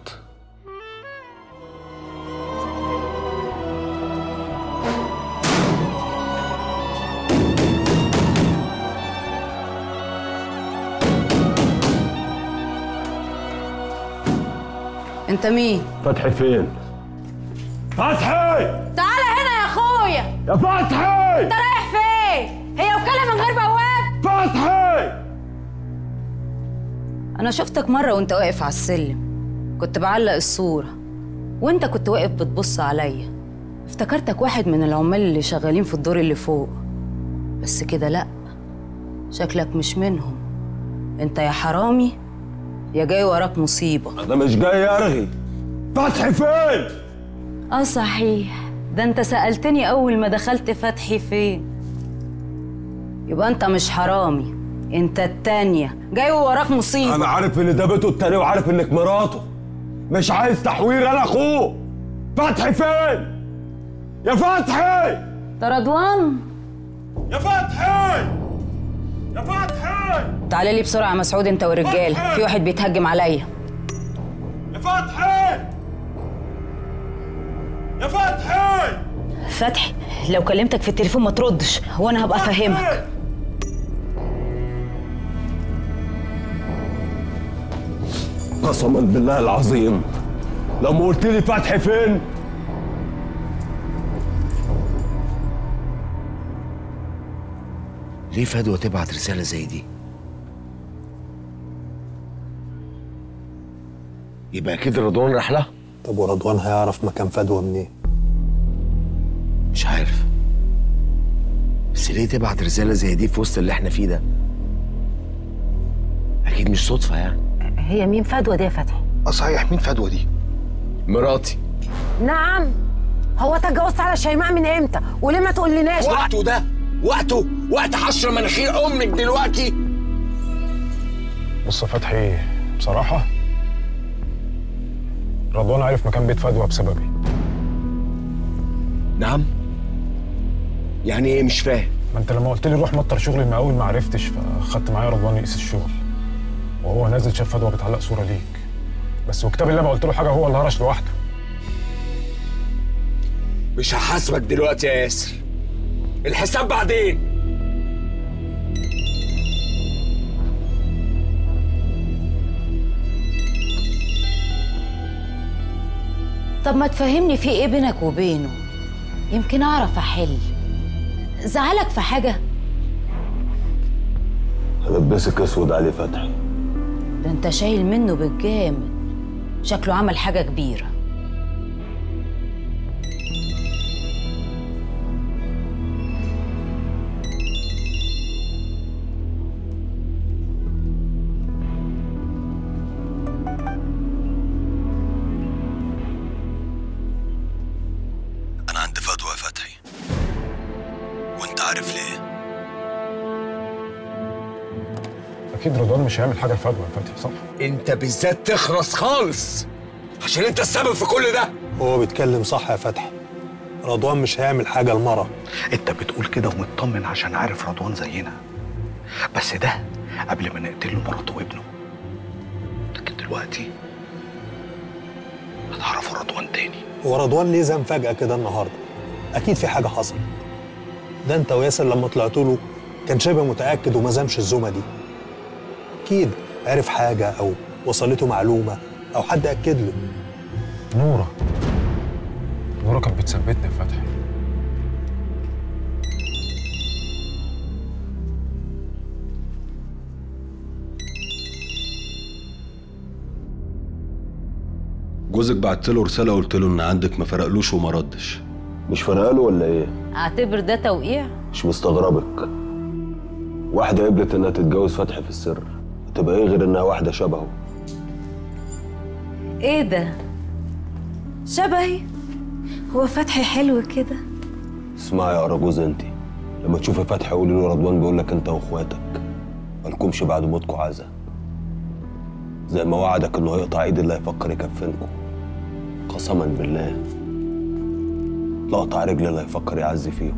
انت مين فتحي فين؟ فتحي تعالى هنا يا اخويا يا فتحي انت رايح فين هي وكاله من غير بواب فتحي انا شفتك مره وانت واقف على السلم كنت بعلق الصوره وانت كنت واقف بتبص عليا افتكرتك واحد من العمال اللي شغالين في الدور اللي فوق بس كده لا شكلك مش منهم انت يا حرامي يا جاي وراك مصيبه انا مش جاي ارغي فتحي فين؟ اه صحيح ده انت سألتني أول ما دخلت فتحي فين يبقى انت مش حرامي انت التانية جاي وراك مصيبة انا عارف ان ده بيته التاني وعارف انك مراته مش عايز تحوير انا اخوه فتحي فين؟ يا فتحي ده رضوان يا فتحي يا فتحي تعالى لي بسرعة يا مسعود انت والرجال في واحد بيتهجم عليا يا فتحي يا فتحي فتحي لو كلمتك في التليفون ما تردش وانا هبقى افهمك قسما بالله العظيم لو ما قلت لي فتحي فين ليه فدوى تبعت رسالة زي دي؟ يبقى أكيد رضوان راح لها طب ورضوان هيعرف مكان فدوى منين؟ مش عارف بس ليه تبعت رسالة زي دي في وسط اللي احنا فيه ده؟ أكيد مش صدفة يعني هي مين فدوى دي يا فتحي اه صحيح مين فدوى دي؟ مراتي نعم هو انت اتجوزت على شيماء من امتى وليه ما تقولناش وقته ده وقته وقت حشر مناخير امك دلوقتي بص يا فتحي بصراحة رضوان عرف مكان بيت فدوى بسببي نعم يعني ايه مش فاهم ما انت لما قلت لي روح مطر شغل المقاول ما عرفتش فخدت معايا رضوان يقيس الشغل وهو نازل شاف فدوى بتعلق صورة ليك بس وكتاب الله ما قلت له حاجة هو اللي هرش لوحده مش هحاسبك دلوقتي يا ياسر الحساب بعدين طب ما تفهمني في ايه بينك وبينه يمكن اعرف احل زعلك في حاجه هلبسك اسود علي فتحي ده انت شايل منه بالجامد شكله عمل حاجه كبيره انا عند فدوى يا فتحي وانت عارف ليه أكيد رضوان مش هيعمل حاجة لفدوى يا فتحي صح؟ انت بالذات تخرس خالص عشان انت السبب في كل ده هو بيتكلم صح يا فتحي رضوان مش هيعمل حاجة لمرة انت بتقول كده ومطمن عشان عارف رضوان زينا بس ده قبل ما نقتل له مراته وابنه لكن دلوقتي هتعرفوا رضوان تاني هو رضوان ليه زن فجأة كده النهاردة أكيد في حاجة حصلت ده أنت وياسر لما طلعتوا له كان شبه متأكد وما زمش الزومة دي أكيد عرف حاجة أو وصلته معلومة أو حد أكد له نورة نورة كانت بتثبتني يا فتحي جوزك بعت له رساله قلت له ان عندك ما فرقلوش وما ردش مش فرقاله ولا ايه اعتبر ده توقيع مش مستغربك واحدة قبلت انها تتجوز فتحي في السر تبقى ايه غير انها واحدة شبهه ايه ده شبهي هو فتحي حلو كده اسمعي يا أراجوز انت لما تشوفي فتحي قولي له رضوان بيقول لك انت واخواتك مالكمش بعد موتكم عزا زي ما وعدك انه هيقطع ايد اللي هيفكر يكفنكم قسما بالله لا اقطع رجل اللي هيفكر يعزي فيهم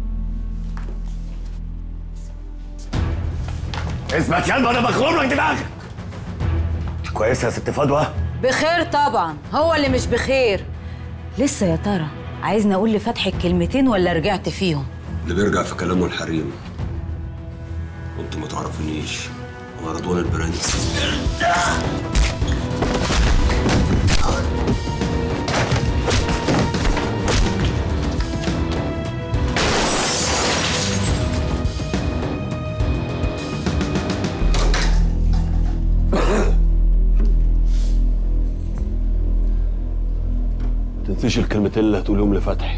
اثبت يلا انا مخروم لك دماغك كويسه يا ست فدوى بخير طبعا هو اللي مش بخير لسه يا ترى عايزني اقول لفتحي الكلمتين ولا رجعت فيهم اللي بيرجع في كلامه الحريم وانت ما تعرفنيش انا رضوان البرنس تنسيش الكلمتين اللي هتقولهم لفتحي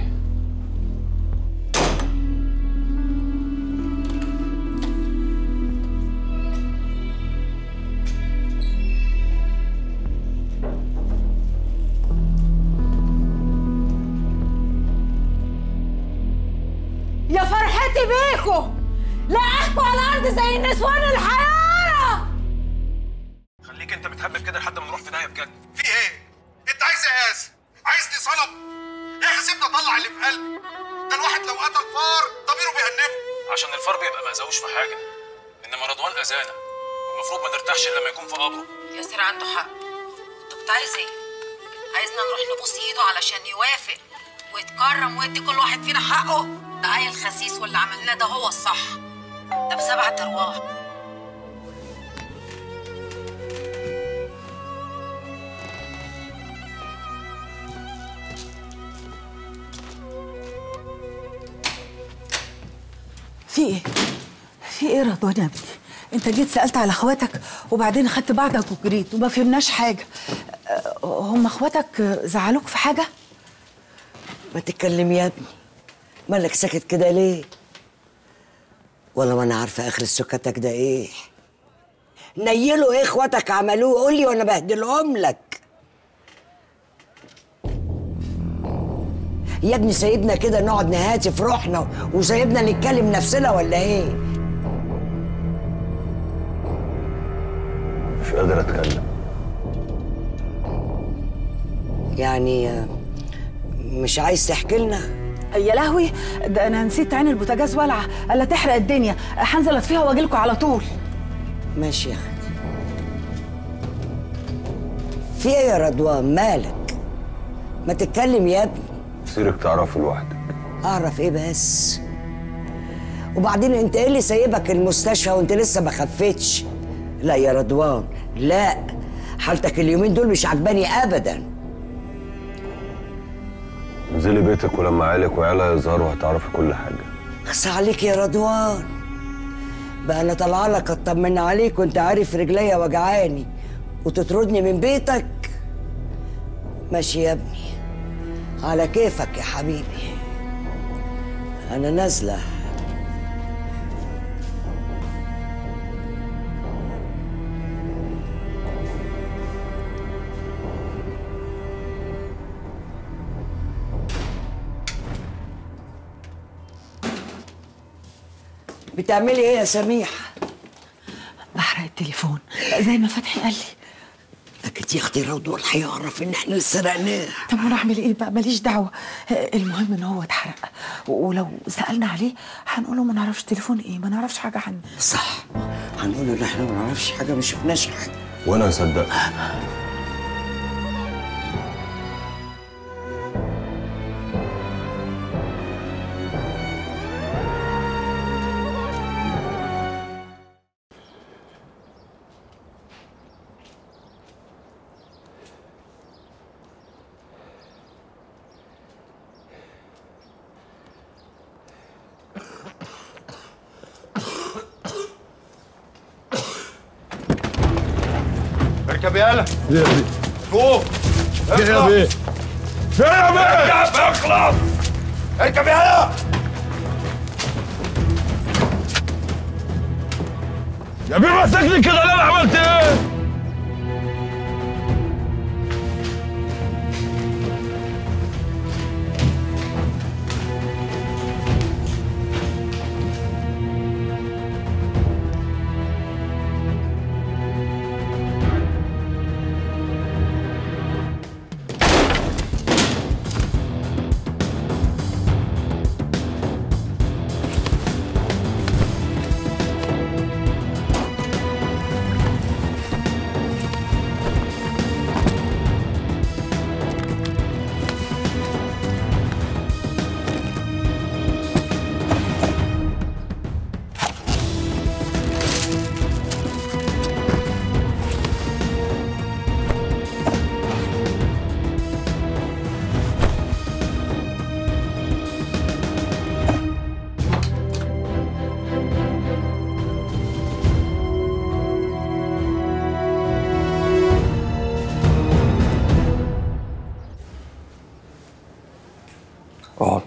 يا فرحتي بيكو لا احكوا على الارض زي النسوان الحيارى خليك أنت متهبل كده لحد ما نروح في داهية بجد في ايه؟ انت عايز ايه يا ياسر؟ عايزني صنم؟ يا اخي سيبني اطلع اللي في قلبي ده الواحد لو قتل فار ضميره بيأنبه عشان الفار بيبقى ما أذاهوش في حاجة إنما رضوان أذانا والمفروض ما نرتاحش إلا لما يكون في قبره ياسر عنده حق طب كنت عايز ايه عايزنا نروح نبوس ايده علشان يوافق ويتكرم ويدي كل واحد فينا حقه ده عيل خسيس واللي عملناه ده هو الصح ده بسبعة ارواح في ايه؟ في ايه رضوان يا ابني؟ انت جيت سألت على اخواتك وبعدين خدت بعضك وجريت وما فهمناش حاجة أه، هم اخواتك زعلوك في حاجة؟ ما تتكلم يا ابني مالك ساكت كده ليه ولا ما انا عارفه اخر سكتك ده ايه نيلوا ايه اخواتك عملوه قول لي وانا بهدلهم لك يا ابني سايبنا كده نقعد نهاتي في روحنا وسايبنا نتكلم نفسنا ولا ايه مش قادر اتكلم يعني آه، مش عايز تحكي لنا يا لهوي ده انا نسيت عين البوتاجاز والعه الا تحرق الدنيا هنزل اطفيها واجيلكوا على طول ماشي يا اختي في ايه يا رضوان مالك ما تتكلم يا ابني سيرك تعرفه لوحدك اعرف ايه بس وبعدين انت ايه اللي سايبك المستشفى وانت لسه ما خفتش لا يا رضوان لا حالتك اليومين دول مش عجباني ابدا انزلي بيتك ولما عيالك وعيالها يظهروا هتعرفي كل حاجه خص عليك يا رضوان بقى انا طالعه لك اطمن عليك وانت عارف رجليا وجعاني وتطردني من بيتك ماشي يا ابني على كيفك يا حبيبي انا نازله بتعملي ايه يا سميحه بحرق التليفون زي ما فتحي قال لي اكيد يا اختي رضوان هيعرف ان احنا اللي سرقناه طب وانا اعمل ايه بقى ماليش دعوه المهم ان هو اتحرق ولو سالنا عليه هنقول له ما نعرفش تليفون ايه ما نعرفش حاجه عنه صح هنقول ان احنا ما نعرفش حاجه ما شفناش حاجه وانا هصدقك اركب يالا ليه يا بيه؟ فوق ليه يا بيه؟ فين يا بيه؟ اركب اخلص اركب يالا يا بيه مسكني كده ليه انا عملت ايه؟ اقعد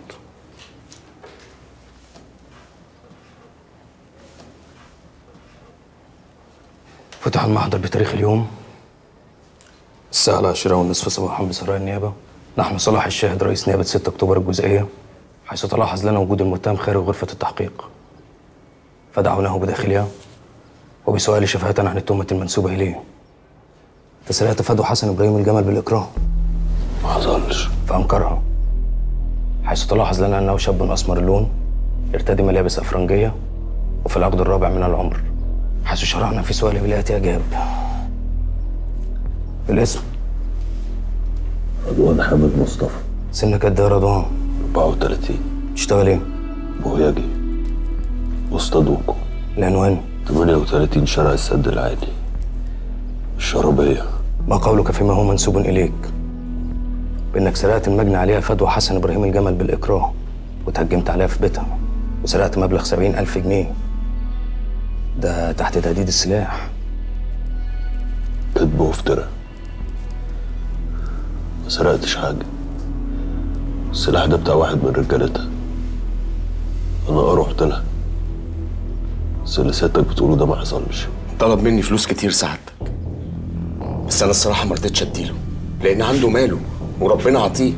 فتح المحضر بتاريخ اليوم الساعة العاشرة والنصف صباحا بسرايا النيابة نحن صلاح الشاهد رئيس نيابة 6 أكتوبر الجزئية حيث تلاحظ لنا وجود المتهم خارج غرفة التحقيق فدعوناه بداخلها وبسؤال شفاهة عن التهمة المنسوبة إليه فسرقت فدوى حسن إبراهيم الجمل بالإكراه ما حصلش فأنكرها حيث تلاحظ لنا أنه شاب أسمر اللون يرتدي ملابس أفرنجية وفي العقد الرابع من العمر حيث شرعنا في سؤاله بالآتي أجاب الاسم رضوان حامد مصطفى سنك قد إيه يا رضوان 34 تشتغل ايه؟ بوهيجي واصطادوكوا العنوان 38 شارع السد العالي الشربية ما قولك فيما هو منسوب إليك بأنك سرقت المجني عليها فدوى حسن إبراهيم الجمل بالإكراه وتهجمت عليها في بيتها وسرقت مبلغ سبعين ألف جنيه ده تحت تهديد السلاح كذب وافتراء ما سرقتش حاجة السلاح ده بتاع واحد من رجالتها انا اه رحت لها بس اللي سيادتك بتقوله ده ما حصلش طلب مني فلوس كتير سعادتك بس انا الصراحه ما رضيتش اديله لان عنده ماله وربنا عطيه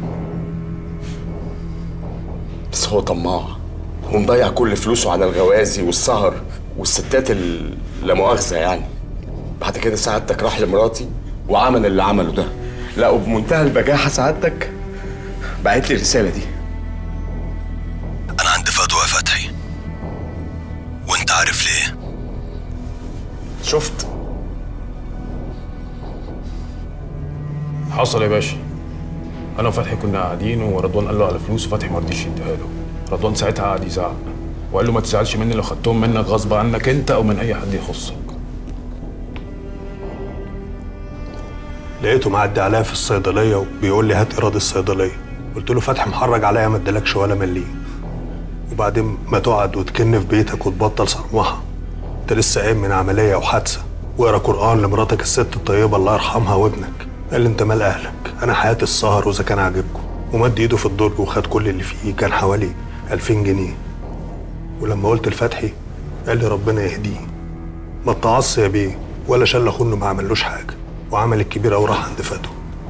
بس هو طماع ومضيع كل فلوسه على الغوازي والسهر والستات ال- لا مؤاخذه يعني بعد كده سعادتك راح لمراتي وعمل اللي عمله ده لا وبمنتهى البجاحه سعادتك بعت لي الرساله دي انا عند فدوى يا فتحي وانت عارف ليه شفت حصل يا باشا انا وفتحي كنا قاعدين ورضوان قال له على فلوس وفتحي ما رضيش يديها له رضوان ساعتها قعد يزعق وقال له ما تزعلش مني لو خدتهم منك غصب عنك انت او من اي حد يخصك لقيته معدي عليا في الصيدليه وبيقول لي هات ايراد الصيدليه قلت له فتحي محرج عليا ما ادالكش ولا مليم وبعدين ما تقعد وتكن في بيتك وتبطل صرمحه انت لسه قايم من عمليه وحادثه واقرا قران لمراتك الست الطيبه الله يرحمها وابنك قال لي انت مال اهلك انا حياتي السهر واذا كان عاجبكم ومد ايده في الدرج وخد كل اللي فيه كان حوالي 2000 جنيه ولما قلت لفتحي قال لي ربنا يهديه ما اتعص يا بيه ولا شال اخوه انه ما عملوش حاجه وعمل الكبير او راح عند فتو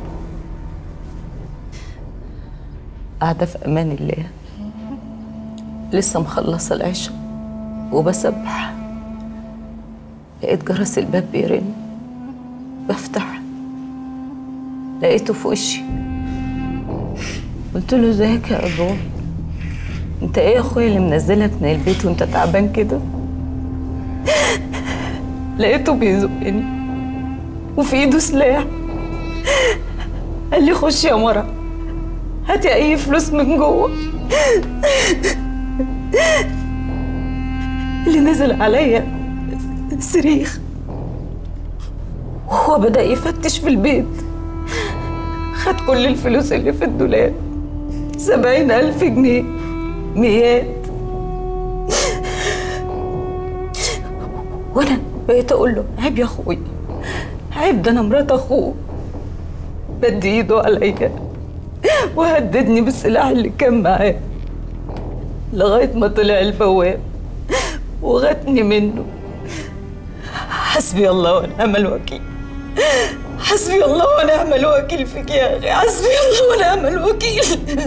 قاعدة في أمان الله لسه مخلصة العشاء وبسبح لقيت جرس الباب بيرن بفتح لقيته في وشي قلت له ازيك يا رضوان انت ايه يا اخويا اللي منزلك من البيت وانت تعبان كده لقيته بيزقني وفي ايده سلاح قال لي خش يا مرة هاتي اي فلوس من جوه اللي نزل عليا صريخ وهو بدأ يفتش في البيت خد كل الفلوس اللي في الدولاب سبعين ألف جنيه ميات وأنا بقيت أقول له عيب يا أخوي عيب ده أنا مرات أخوه مد إيده عليا وهددني بالسلاح اللي كان معاه لغاية ما طلع البواب وغتني منه حسبي الله ونعم الوكيل حسبي الله ونعم الوكيل فيك يا أخي حسبي الله ونعم الوكيل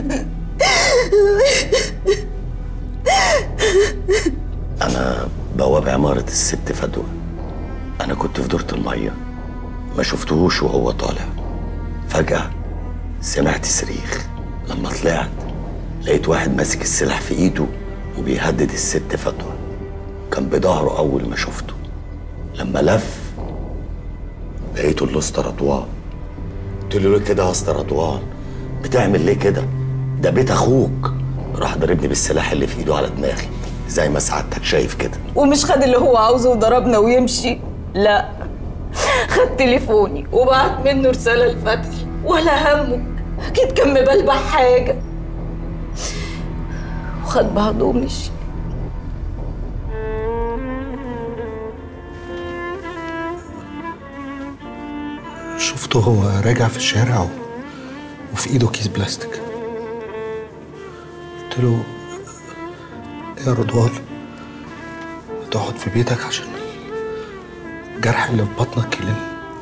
أنا بواب عمارة الست فدوى أنا كنت في دورة المية ما شفتهوش وهو طالع فجأة سمعت صريخ لما طلعت لقيت واحد ماسك السلاح في إيده وبيهدد الست فدوى كان بظهره أول ما شفته لما لف لقيته الاسطى رضوان قلت له ليه كده يا اسطى رضوان بتعمل ليه كده ده بيت اخوك راح ضربني بالسلاح اللي في ايده على دماغي زي ما سعادتك شايف كده ومش خد اللي هو عاوزه وضربنا ويمشي لا خد تليفوني وبعت منه رسالة لفتحي ولا همه أكيد كان مبلبع حاجة وخد بعضه ومشي شفته هو راجع في الشارع و... وفي ايده كيس بلاستيك قلت له يا رضوان تقعد في بيتك عشان الجرح اللي في بطنك يلم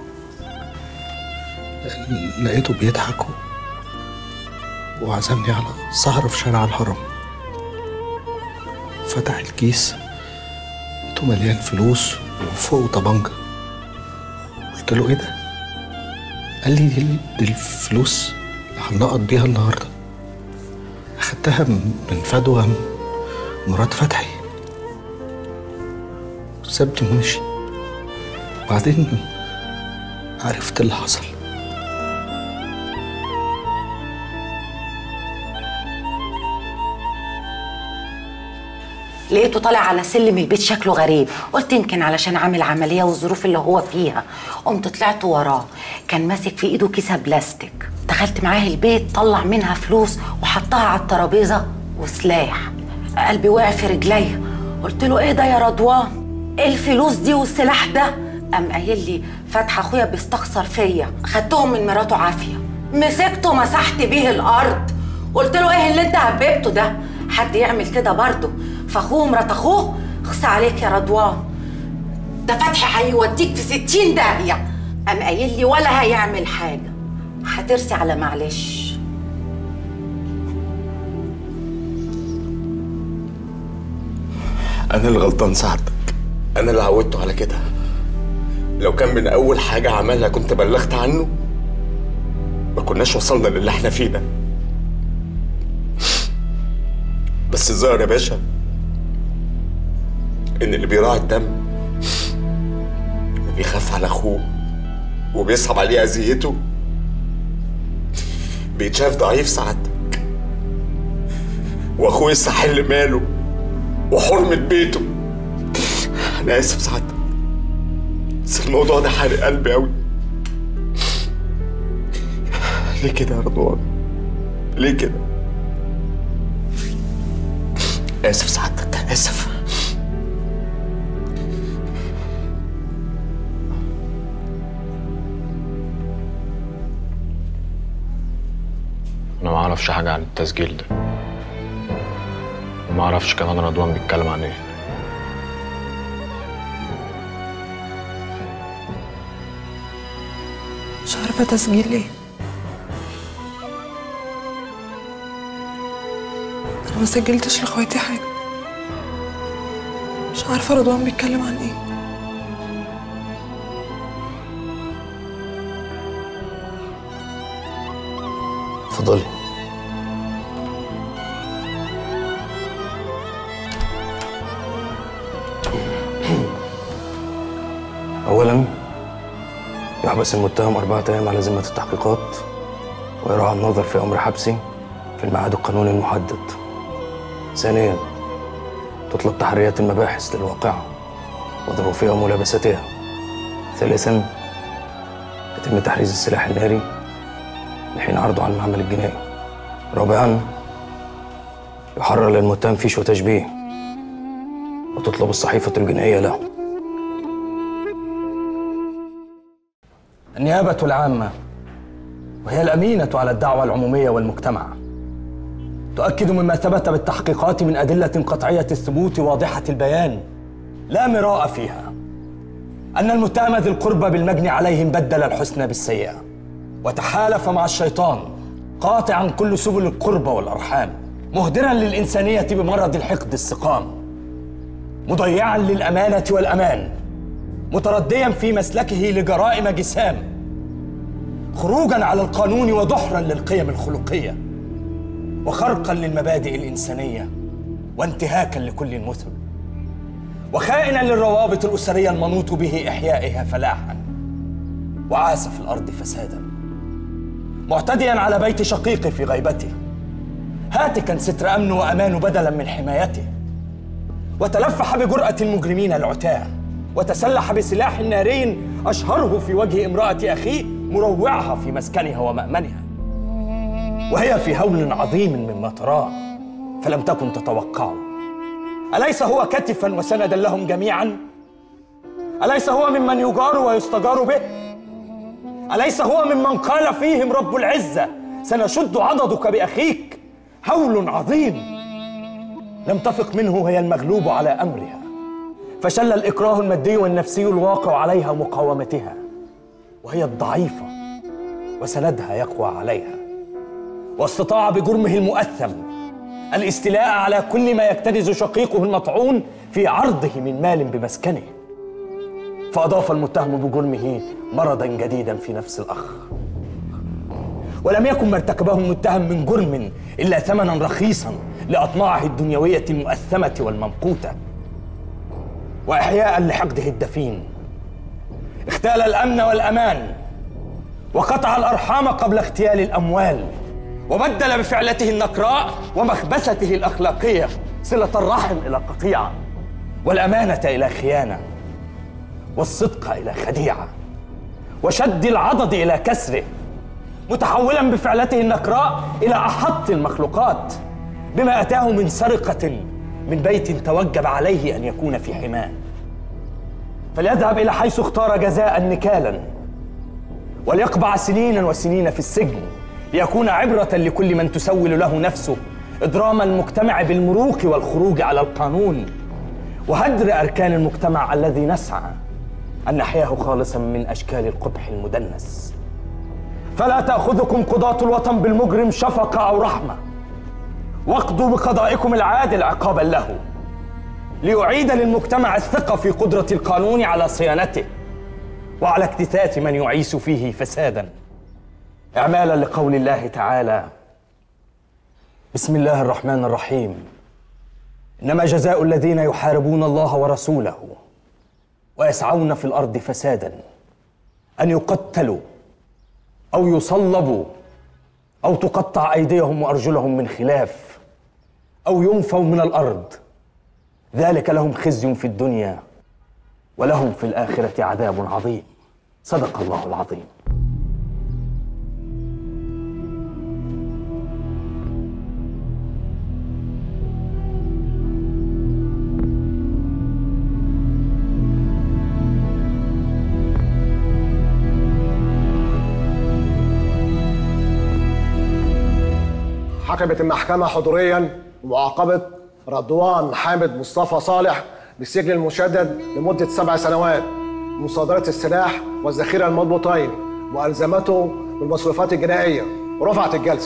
لقيته بيضحك و... وعزمني على سهرة في شارع الهرم فتح الكيس لقيته مليان فلوس وفوقه طبنجة قلت له ايه ده؟ قال لي دي, دي الفلوس اللي هنقض بيها النهارده اخدتها من من فدوى مرات فتحي سابني ومشي بعدين عرفت اللي حصل لقيته طالع على سلم البيت شكله غريب قلت يمكن علشان عامل عملية والظروف اللي هو فيها قمت طلعت وراه كان ماسك في ايده كيسة بلاستيك دخلت معاه البيت طلع منها فلوس وحطها على الترابيزة وسلاح قلبي وقع في رجليا قلت له ايه ده يا رضوان ايه الفلوس دي والسلاح ده قام قايل لي فتحي اخويا بيستخسر فيا خدتهم من مراته عافيه مسكته مسحت بيه الارض قلت له ايه اللي انت هببته ده حد يعمل كده برضه فاخوه مرات اخوه خص عليك يا رضوان ده فتحي هيوديك في ستين داهية قام قايل لي ولا هيعمل حاجة هترسي على معلش انا اللي غلطان سعادتك انا اللي عودته على كده لو كان من اول حاجه عملها كنت بلغت عنه ما كناش وصلنا للي احنا فيه ده بس الظاهر يا باشا ان اللي بيراعي الدم بيخاف على اخوه وبيصعب عليه اذيته بيتشاف ضعيف سعادتك واخوه يستحل ماله وحرمة بيته انا اسف سعادتك بس الموضوع ده حارق قلبي قوي ليه كده يا رضوان ليه كده اسف سعادتك اسف انا ما اعرفش حاجه عن التسجيل ده وما اعرفش كمان رضوان بيتكلم عن ايه مش عارفة تسجيل ليه أنا ما سجلتش لإخواتي حاجة مش عارفة رضوان بيتكلم عن إيه اتفضلي أولا يحبس المتهم أربعة أيام على ذمة التحقيقات ويراعى النظر في أمر حبسي في الميعاد القانوني المحدد ثانيا تطلب تحريات المباحث للواقعة وظروفها وملابستها ثالثا يتم تحريز السلاح الناري لحين عرضه على المعمل الجنائي رابعا يحرر للمتهم فيش وتشبيه وتطلب الصحيفة الجنائية له النيابة العامة وهي الأمينة على الدعوة العمومية والمجتمع تؤكد مما ثبت بالتحقيقات من أدلة قطعية الثبوت واضحة البيان لا مراء فيها أن المتهم ذي القربى بالمجني عليهم بدل الحسنى بالسيئة وتحالف مع الشيطان قاطعا كل سبل القربى والأرحام مهدرا للإنسانية بمرض الحقد السقام مضيعا للأمانة والأمان مترديا في مسلكه لجرائم جسام خروجا على القانون ودحرا للقيم الخلقيه وخرقا للمبادئ الانسانيه وانتهاكا لكل المثل وخائنا للروابط الاسريه المنوط به احيائها فلاحا وعاس في الارض فسادا معتديا على بيت شقيقه في غيبته هاتكا ستر امن وامان بدلا من حمايته وتلفح بجرأة المجرمين العتاه وتسلح بسلاح ناري أشهره في وجه امرأة أخيه مروعها في مسكنها ومأمنها وهي في هول عظيم مما تراه فلم تكن تتوقعه أليس هو كتفا وسندا لهم جميعا؟ أليس هو ممن يجار ويستجار به؟ أليس هو ممن قال فيهم رب العزة سنشد عضدك بأخيك هول عظيم لم تفق منه هي المغلوب على أمرها فشل الإكراه المادي والنفسي الواقع عليها مقاومتها وهي الضعيفة وسندها يقوى عليها واستطاع بجرمه المؤثم الاستيلاء على كل ما يكتنز شقيقه المطعون في عرضه من مال بمسكنه فأضاف المتهم بجرمه مرضا جديدا في نفس الأخ ولم يكن ما ارتكبه المتهم من جرم إلا ثمنا رخيصا لأطماعه الدنيوية المؤثمة والممقوتة وإحياء لحقده الدفين اختال الأمن والأمان وقطع الأرحام قبل اغتيال الأموال وبدل بفعلته النكراء ومخبثته الأخلاقية صلة الرحم إلى قطيعة والأمانة إلى خيانة والصدق إلى خديعة وشد العضد إلى كسره متحولا بفعلته النكراء إلى أحط المخلوقات بما أتاه من سرقة من بيت توجب عليه أن يكون في حماه فليذهب إلى حيث اختار جزاء نكالا وليقبع سنينا وسنين في السجن ليكون عبرة لكل من تسول له نفسه إضرام المجتمع بالملوك والخروج على القانون وهدر أركان المجتمع الذي نسعى أن نحياه خالصا من أشكال القبح المدنس فلا تأخذكم قضاة الوطن بالمجرم شفقة أو رحمة واقضوا بقضائكم العادل عقابا له ليعيد للمجتمع الثقة في قدرة القانون على صيانته وعلى اكتتات من يعيش فيه فسادا إعمالا لقول الله تعالى بسم الله الرحمن الرحيم إنما جزاء الذين يحاربون الله ورسوله ويسعون في الأرض فسادا أن يقتلوا أو يصلبوا أو تقطع أيديهم وأرجلهم من خلاف أو ينفوا من الأرض ذلك لهم خزي في الدنيا ولهم في الآخرة عذاب عظيم صدق الله العظيم حكمت المحكمة حضوريا بمعاقبة رضوان حامد مصطفى صالح بالسجن المشدد لمدة سبع سنوات مصادرة السلاح والذخيرة المضبوطين وألزمته بالمصروفات الجنائية ورفعت الجلسة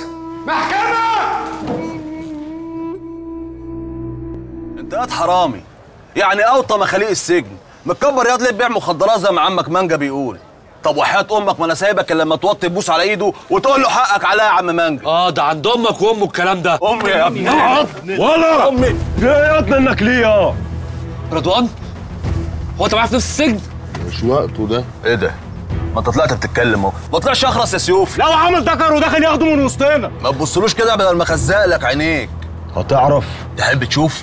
انت قد حرامي يعني اوطى مخاليق السجن متكبر ياض ليه بيع مخدرات زي ما عمك مانجا بيقول طب وحياة امك ما انا سايبك إلا لما توطي تبوس على ايده وتقول له حقك عليا يا عم مانجا اه ده عند امك وامه الكلام ده امي يا ابني ولا امي ايه يا ابني انك ليه يا رضوان هو انت معايا في نفس السجن مش وقته ده ايه ده ما انت طلعت بتتكلم اهو ما طلعش اخرس يا سيوف لو عمل ذكر وداخل ياخده من وسطنا ما تبصلوش كده بدل ما خزق لك عينيك هتعرف تحب تشوف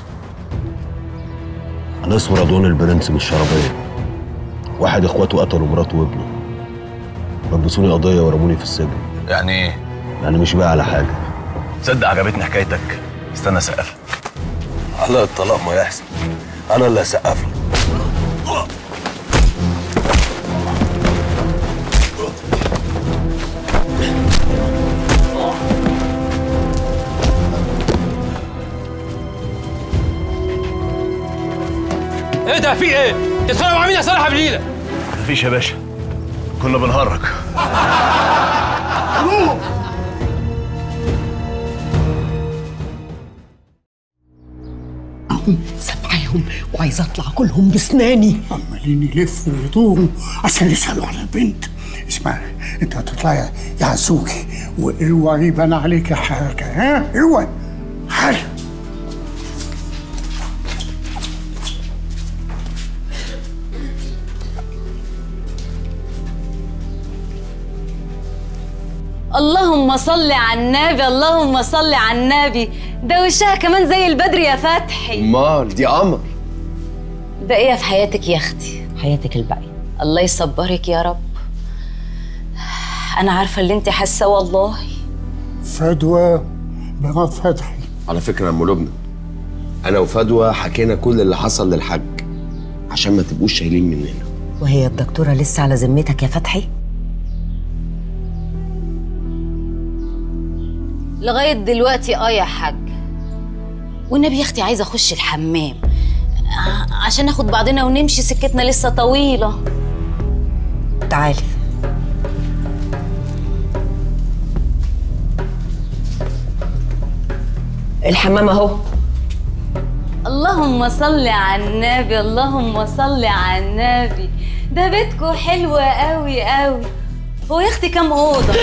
انا اسمي رضوان البرنس من الشربيه واحد اخواته قتلوا مراته وابنه لبسوني قضيه ورموني في السجن يعني ايه يعني مش بقى على حاجه تصدق عجبتني حكايتك استنى اسقف على الطلاق ما يحصل انا اللي هسقف لك ايه ده في ايه؟ تتخانقوا مع مين يا صالح بليله؟ مفيش يا باشا كنا بنهرج سامعاهم وعايز اطلع كلهم بسناني عمالين يلفوا ويدوروا عشان يسالوا على البنت اسمع انت هتطلعي يا عزوكي واوعي يبان عليك حاجه ها اوعي حاجه اللهم صل على النبي اللهم صل على النبي ده وشها كمان زي البدر يا فتحي امال دي قمر باقية في حياتك يا اختي حياتك الباقيه الله يصبرك يا رب انا عارفه اللي انت حاسه والله فدوى بنات فتحي على فكره يا ام لبنى انا وفدوى حكينا كل اللي حصل للحاج عشان ما تبقوش شايلين مننا وهي الدكتوره لسه على ذمتك يا فتحي لغايه دلوقتي اه يا حاج والنبي يا اختي عايزه اخش الحمام ع- عشان ناخد بعضنا ونمشي سكتنا لسه طويله تعالي الحمام اهو اللهم صل على النبي اللهم صل على النبي ده بيتكو حلو قوي قوي هو يا اختي كام اوضه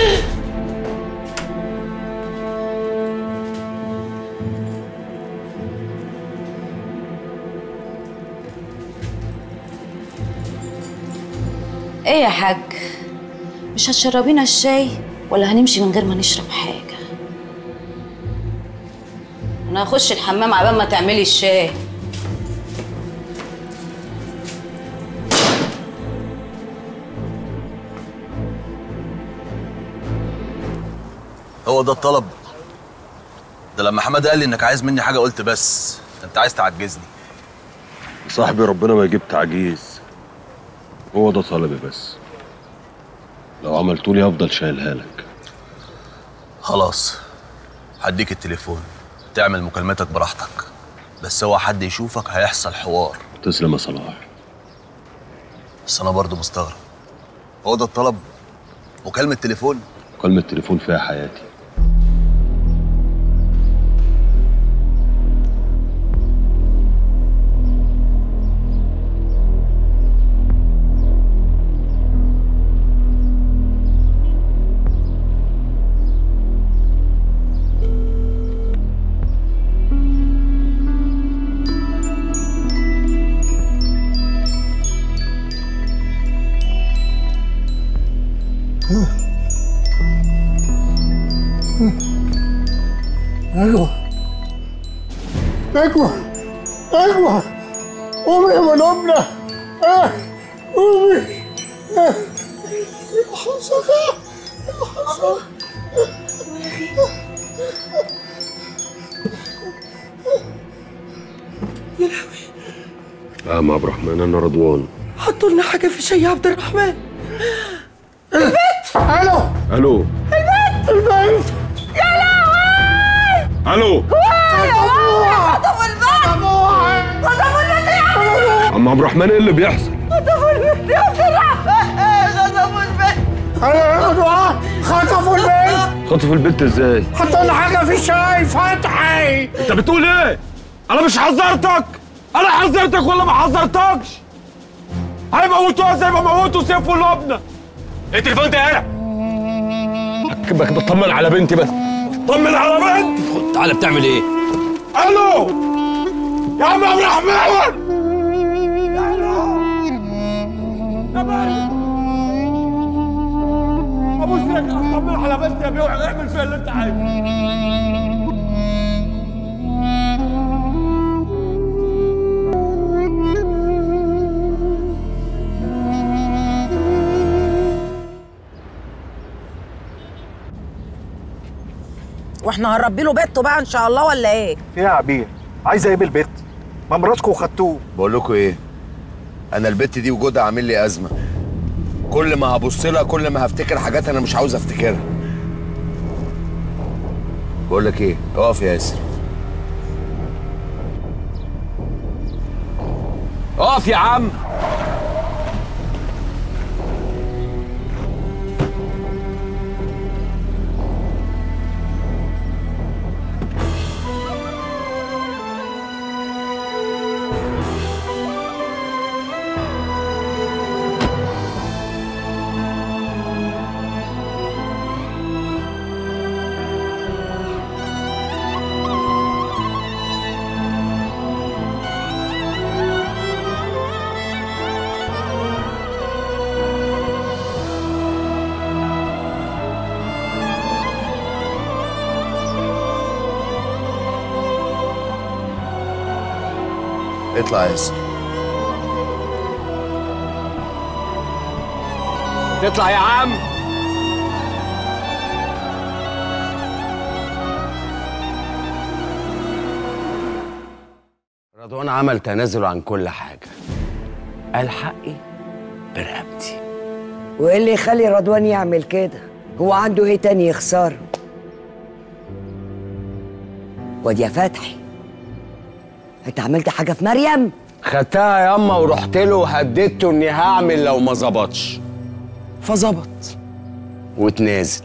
ايه يا حاج مش هتشربينا الشاي ولا هنمشي من غير ما نشرب حاجه انا هخش الحمام عبال ما تعملي الشاي هو ده الطلب ده لما حماد قال لي انك عايز مني حاجه قلت بس انت عايز تعجزني صاحبي ربنا ما يجيب تعجيز هو ده طلبي بس لو عملتولي هفضل شايلها لك خلاص هديك التليفون تعمل مكالمتك براحتك بس هو حد يشوفك هيحصل حوار تسلم يا صلاح بس انا برضو مستغرب هو ده الطلب مكالمة تليفون مكالمة تليفون فيها حياتي ايوه ايوه ايوه قومي يا منوبنا آه، قومي آه، حصل حصل يا لهوي لا يا عبد الرحمن انا رضوان حطوا لنا حاجه في الشاي يا عبد الرحمن البيت الو الو البيت البيت يا لهوي الو خطفوا البيت خطفوا البيت يا عم عم عبد الرحمن ايه اللي بيحصل خطفوا البيت يا عبد الرحمن خطفوا البيت انا رضوان خطفوا البيت خطف البنت ازاي حطوا لنا حاجه في الشاي فتحي انت بتقول ايه انا مش حذرتك انا حذرتك ولا ما حذرتكش هيموتوها زي ما موتوا سيف ولبنى ايه التليفون ده يالا اكبك بطمن على بنتي بس طمن على بنتي تعالى بتعمل ايه؟ الو يا عم عبد الرحمن ابوس لك اطمن على بنتي يا بيوع اعمل فيها اللي انت عايزه واحنا هنربي له بيته بقى ان شاء الله ولا ايه فيها عبير عايزه ايه بالبيت ما مراتكم وخدتوه بقول لكم ايه انا البت دي وجودها عامل لي ازمه كل ما هبص لها كل ما هفتكر حاجات انا مش عاوز افتكرها بقول لك ايه اقف يا ياسر اقف يا عم اطلع يا ياسر تطلع يا عم رضوان عمل تنازل عن كل حاجه قال حقي برقبتي وايه اللي يخلي رضوان يعمل كده هو عنده ايه تاني يخسره واد يا فتحي انت عملت حاجه في مريم خدتها ياما ورحت له وهددته اني هعمل لو ما ظبطش فظبط وتنازل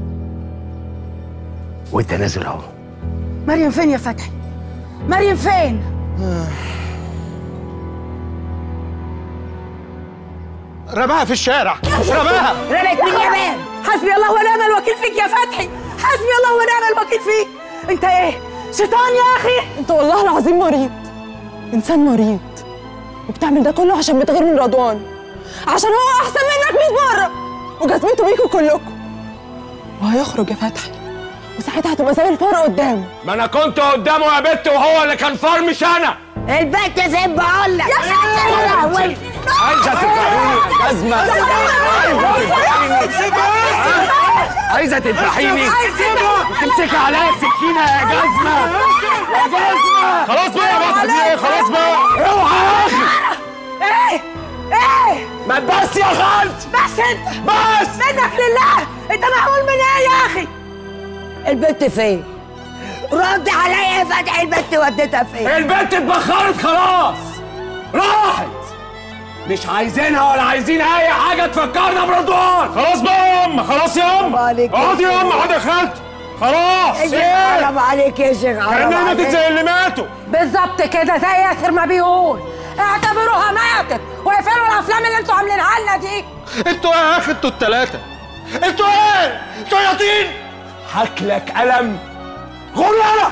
والتنازل اهو مريم فين يا فتحي مريم فين رماها في الشارع رماها رميت مين يا مان حسبي الله ونعم الوكيل فيك يا فتحي حسبي الله ونعم الوكيل فيك انت ايه شيطان يا اخي انت والله العظيم مريض انسان مريض وبتعمل ده كله عشان بتغير من رضوان عشان هو احسن منك 100 مره وجزمته بيكوا كلكم وهيخرج يا فتحي وساعتها هتبقى زي الفار قدامه ما انا كنت قدامه يا بت وهو اللي كان فار مش انا البيت فين بقول لك يا لهوي عايزه تفضحيني يا جزمه عايزه تذبحيني تمسكي عليا السكينه يا جزمه يا جزمه خلاص بقى يا بطل في ايه خلاص بقى اوعى يا اخي ايه ايه ما تبس يا خالتي بس انت بس منك لله انت معمول من ايه يا اخي البت فين رد عليا يا فتحي البت وديتها فين البنت اتبخرت خلاص راحت مش عايزينها ولا عايزين اي حاجه تفكرنا برضوان خلاص بقى يا ام خلاص يا ام اقعدي يا ام اقعدي يا خالتي خلاص يا شيخ حرام عليك يا شيخ حرام كانها عليك ماتت زي اللي ماتوا بالظبط كده زي ياسر ما بيقول اعتبروها ماتت واقفلوا الافلام اللي انتوا عاملينها لنا دي انتوا ايه يا اخي انتوا التلاته انتوا ايه شياطين هاكلك قلم غور انا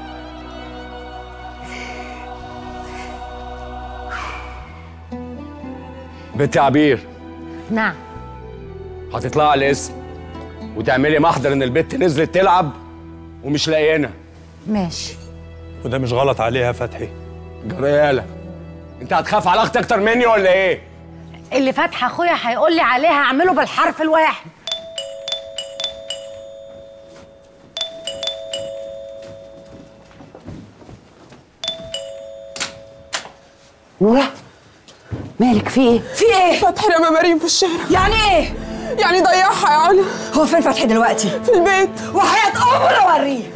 بنت عبير نعم هتطلع على الاسم وتعملي محضر ان البت نزلت تلعب ومش لاقيينها ماشي وده مش غلط عليها يا فتحي جريالة انت هتخاف على اختي اكتر مني ولا ايه؟ اللي فاتحه اخويا هيقول لي عليها اعمله بالحرف الواحد نورة مالك في ايه؟ في ايه؟ فتحي رمى مريم في الشارع يعني ايه؟ يعني ضيعها يا علي هو فين فتحي دلوقتي؟ في البيت وحياة امه لو اوريه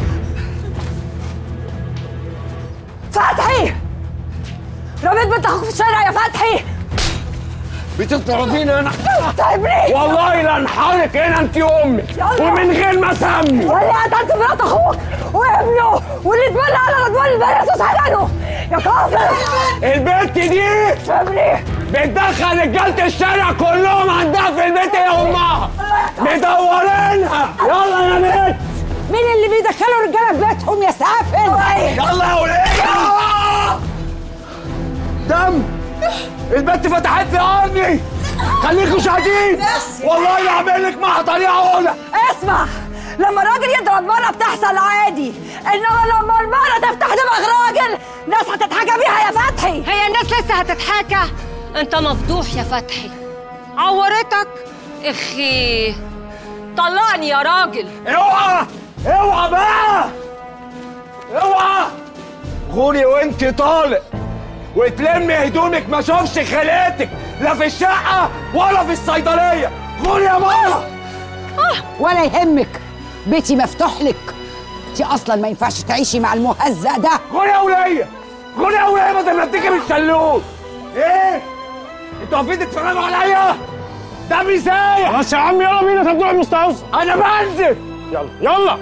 فتحي رميت بنت اخوك في الشارع يا فتحي بتطرديني انا سايبني والله لانحرق هنا انت امك ومن غير ما اسمي واللي قتلت مرات اخوك وابنه واللي اتبنى على رضوان البريس وسجنه يا كافر البنت دي سيبني بتدخل رجاله الشارع كلهم عندها في البيت يا امها مدورينها يلا يا بنت مين اللي بيدخلوا رجاله في بيتهم يا سافل يلا يا وليه دم البنت فتحت لي ارضي خليكوا شاهدين والله لا اعمل لك محضر يا علا اسمع لما الراجل يضرب مرة بتحصل عادي انما لما المرة تفتح دماغ راجل ناس هتتحكى بيها يا فتحي هي الناس لسه هتتحاكى انت مفضوح يا فتحي عورتك اخي طلقني يا راجل اوعى اوعى بقى اوعى غوري وانت طالق وتلمي هدومك ما اشوفش خالاتك لا في الشقه ولا في الصيدليه غوري يا ماما ولا يهمك بيتي مفتوح لك انت اصلا ما ينفعش تعيشي مع المهزأ ده غوري يا وليه غوري يا وليه بدل ما تيجي بالشلوت ايه انتوا واقفين تتفرجوا عليا ده ميزايا خلاص يا عم يلا بينا طب نروح المستوصف انا بنزل يلا يلا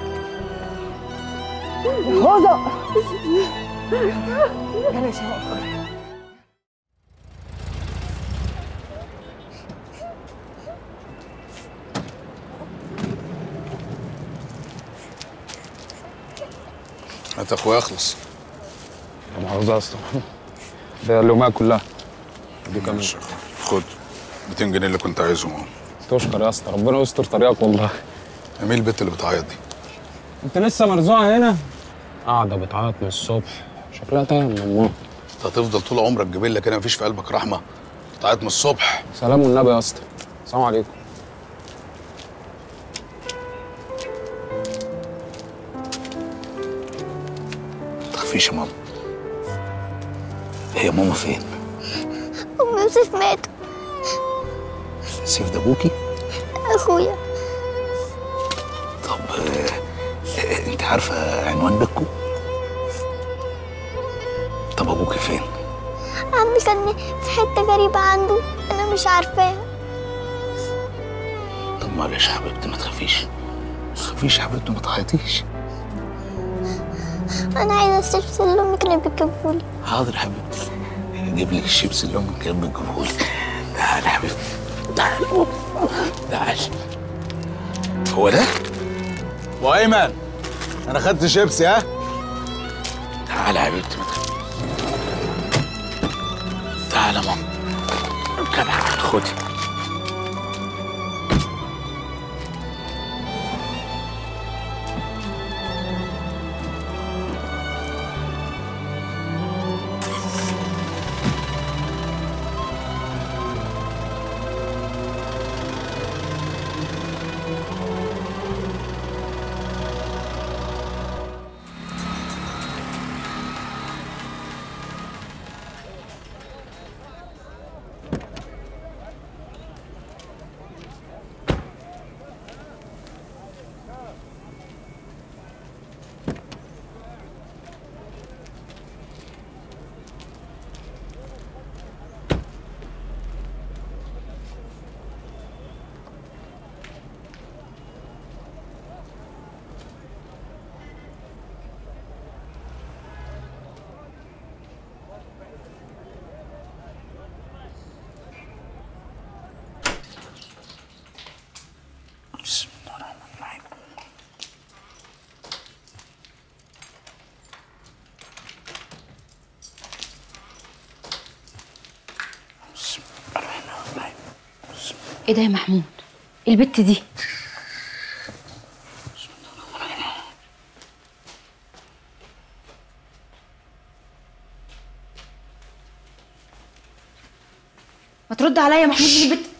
خذوا هات اخويا اخلص لا مؤاخذة اصلا ده اليومية كلها دي كمان خد 200 جنيه اللي كنت عايزهم اهو تشكر يا اسطى ربنا يستر طريقك والله مين البت اللي بتعيط دي؟ انت لسه مرزوعة هنا قاعدة بتعيط من الصبح شكلها تايه من امها انت هتفضل طول عمرك جبلة كده مفيش في قلبك رحمه بتعيط من الصبح سلام والنبي يا اسطى السلام عليكم ما تخافيش يا ماما هي ماما فين؟ أم يوسف مات سيف ده ابوكي؟ أخويا طب آه، آه، انت عارفه عنوان بيتكم؟ طب ابوكي فين؟ عمي كان في حتة غريبة عنده أنا مش عارفاها طب معلش يا حبيبتي ما تخافيش ما تخافيش يا حبيبتي ما تعيطيش أنا عايزة الشيبس اللي أمي كانت بتجيبهولي حاضر يا حبيبتي اجيب لك الشيبس اللي امك كانت بتجيبهولي تعالى يا حبيبتي تعالى تعالى هو ده؟ وايمن انا خدت شيبسي ها تعالى يا حبيبتي ما تخافيش تعالى يا ماما كده خدي ايه ده يا محمود البت دي ما ترد عليا يا محمود دي البت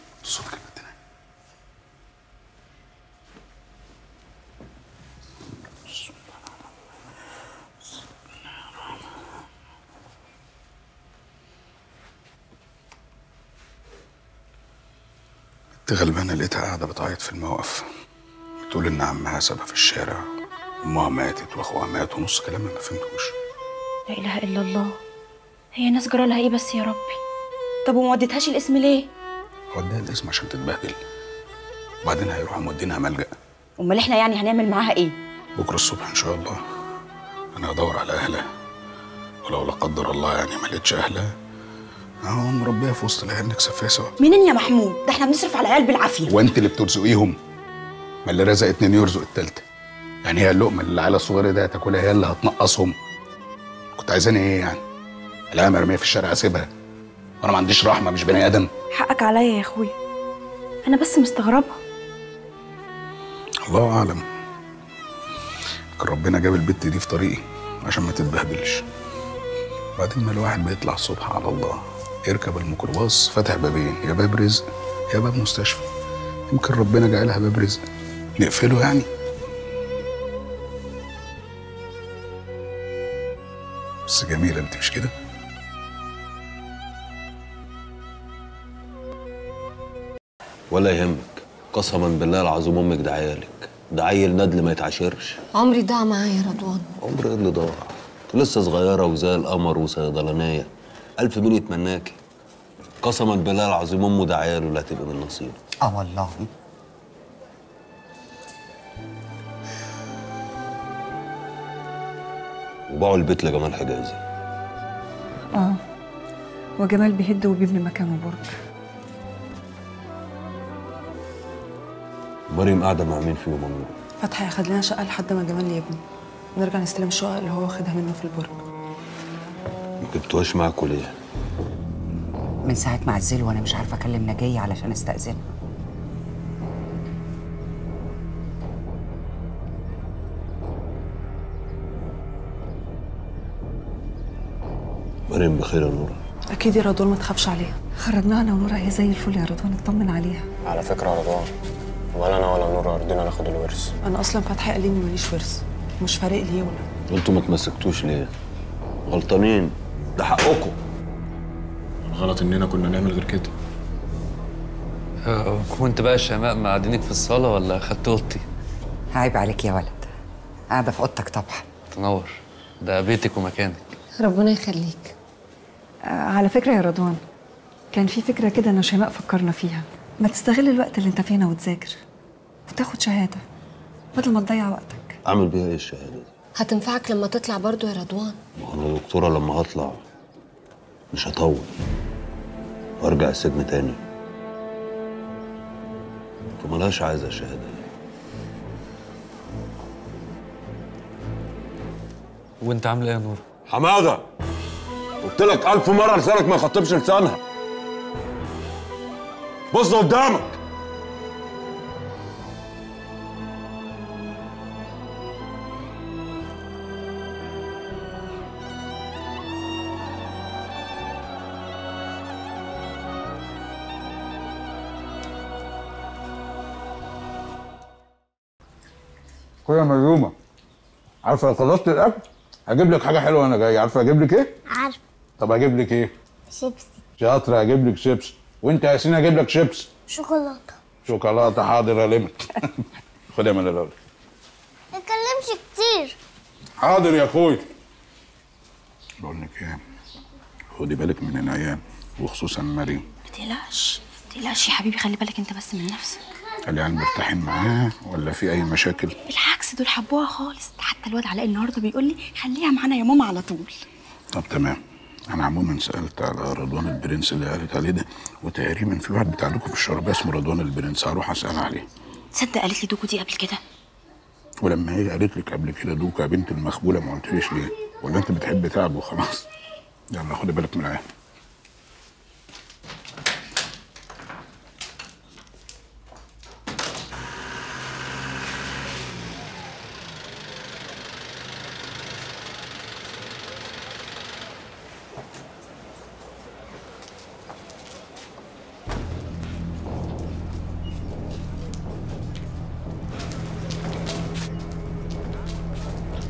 بنت غلبانة لقيتها قاعدة بتعيط في الموقف بتقول إن عمها سابها في الشارع أمها ماتت وأخوها مات ونص كلام ما فهمتوش لا اله الا الله هي الناس جرى لها ايه بس يا ربي طب وما وديتهاش الاسم ليه وديها الاسم عشان تتبهدل وبعدين هيروحوا مودينها ملجأ امال احنا يعني هنعمل معاها ايه بكرة الصبح إن شاء الله أنا هدور على أهلها ولو لا قدر الله يعني ما لقيتش أهلها أهو مربيها في وسط العيال نكسب فيها سوا منين يا محمود ده احنا بنصرف على العيال بالعافيه وأنت اللي بترزقيهم ما اللي رزق اتنين يرزق التالتة يعني هي اللقمة اللي العيال الصغيرة دي هتاكلها هي اللي هتنقصهم كنت عايزاني إيه يعني؟ العيال مرمية في الشارع أسيبها وأنا ما عنديش رحمة مش بني آدم حقك عليا يا اخويا انا بس مستغربه الله أعلم كان ربنا جاب البت دي في طريقي عشان ما تتبهدلش بعدين ما الواحد بيطلع الصبح على الله يركب الميكروباص فاتح بابين يا باب رزق يا باب مستشفى يمكن ربنا جعلها باب رزق نقفله يعني بس جميلة انت مش كده؟ ولا يهمك قسما بالله العظيم امك ده عيالك ده عيل ندل ما يتعاشرش عمري ضاع معايا يا رضوان عمر ايه اللي ضاع انت لسه صغيره وزي القمر وصيدلانيه الف مين يتمناكي قسما بالله العظيم امه ده عياله اللي هتبقى من نصيبه اه والله وباعوا البيت لجمال حجازي اه وجمال بيهد وبيبني مكانه برج مريم قاعده مع مين فيهم ممنوع فتحي اخد لنا شقه لحد ما جمال يبني ونرجع نستلم الشقه اللي هو واخدها منه في البرج ما جبتوهاش معاكوا ليه من ساعة ما عزله وانا مش عارفة اكلم نجية علشان استأذنها مريم بخير يا نورة اكيد يا رضوان ما تخافش عليها خرجناها انا ونورا هي زي الفل يا رضوان اطمن عليها على فكرة يا رضوان ولا أنا ولا نورة رضينا ناخد الورث انا اصلا فتحي قال لي إني ماليش ورث مش فارق لي ولا انتوا ما تمسكتوش ليه غلطانين ده حقكم الغلط إننا كنا نعمل غير كده آه، كنت بقى شماء معدينك في الصالة ولا خدت اوضتي؟ عيب عليك يا ولد قاعدة في اوضتك طبعا تنور ده بيتك ومكانك ربنا يخليك آه على فكره يا رضوان كان في فكره كده انا وشيماء فكرنا فيها ما تستغل الوقت اللي انت فينا وتذاكر وتاخد شهاده بدل ما تضيع وقتك اعمل بيها ايه الشهاده دي هتنفعك لما تطلع برضو يا رضوان ما انا دكتوره لما هطلع مش هطول وارجع السجن تاني فملهاش عايزه الشهاده دي وانت عامله ايه يا نور؟ حماده قلت لك ألف مرة لسانك ما يخطبش لسانها بص قدامك كده مريومه عارفه لو خلصت الاكل هجيب لك حاجه حلوه وانا جاي عارفه اجيب لك ايه عارف طب هجيب لك ايه شيبسي شاطره هجيب لك شيبس وانت يا ياسين هجيب لك شيبس شوكولاته شوكولاته حاضر يا لمت خد يا ملال ما تتكلمش كتير حاضر يا اخوي بقول لك ايه خدي بالك من العيال وخصوصا مريم ما تقلقش ما تقلقش يا حبيبي خلي بالك انت بس من نفسك العيال مرتاحين معاه ولا في اي مشاكل بالعكس دول حبوها خالص ده حتى الواد علاء النهارده بيقول لي خليها معانا يا ماما على طول طب تمام انا عموما سالت على رضوان البرنس اللي قالت عليه ده وتقريبا في واحد بتاع لكم في الشرب اسمه رضوان البرنس هروح اسال عليه تصدق قالت لي دوكو دي قبل كده ولما هي قالت لك قبل كده دوكا بنت المخبوله ما قلتليش ليه ولا انت بتحب تعب وخلاص يلا خدي بالك من العيال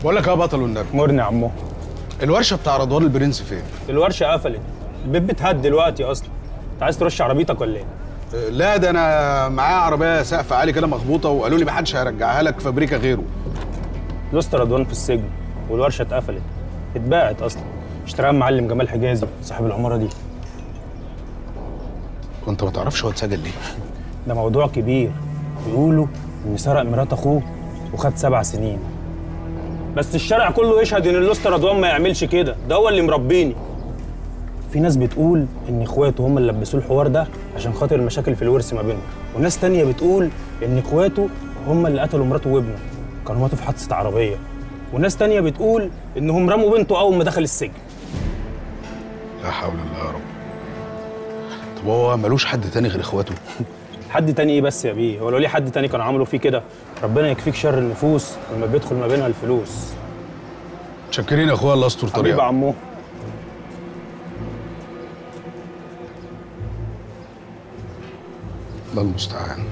بقول لك يا بطل والنبي مرني يا عمو الورشه بتاع رضوان البرنس فين؟ الورشه قفلت البيت بيتهد دلوقتي اصلا انت عايز ترش عربيتك ولا ايه آه، لا ده انا معايا عربيه سقف عالي كده مخبوطه وقالوا لي محدش هيرجعها لك فابريكا غيره لوست رضوان في السجن والورشه اتقفلت اتباعت اصلا اشتراها المعلم جمال حجازي صاحب العماره دي وانت ما تعرفش هو اتسجن ليه ده موضوع كبير بيقولوا ان سرق مرات اخوه وخد سبع سنين بس الشارع كله يشهد ان اللوست رضوان ما يعملش كده ده هو اللي مربيني في ناس بتقول ان اخواته هم اللي لبسوه الحوار ده عشان خاطر المشاكل في الورث ما بينهم وناس تانية بتقول ان اخواته هم اللي قتلوا مراته وابنه كانوا ماتوا في حادثه عربيه وناس تانية بتقول انهم رموا بنته اول ما دخل السجن لا حول الله يا رب طب هو ملوش حد تاني غير اخواته حد تاني ايه بس يا بيه هو لو ليه حد تاني كانوا عملوا فيه كده ربنا يكفيك شر النفوس لما بيدخل ما بينها الفلوس متشكرين يا اخويا الله يستر حبيبي طريقك عمو الله المستعان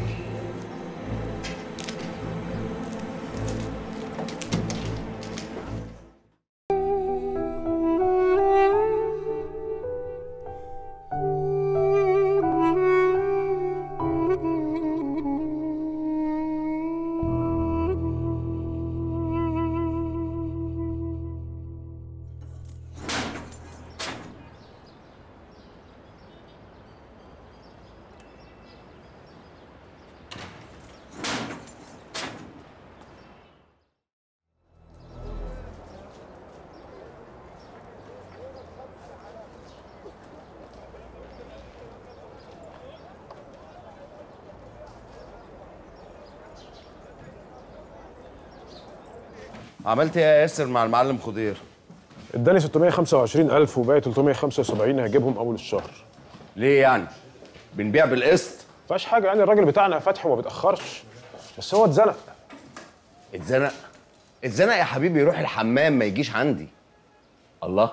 عملت ايه يا ياسر مع المعلم خضير اداني 625000 وباقي 375 هجيبهم اول الشهر ليه يعني بنبيع بالقسط فيهاش حاجه يعني الراجل بتاعنا فتحي وما بيتاخرش بس هو اتزنق اتزنق اتزنق يا حبيبي يروح الحمام ما يجيش عندي الله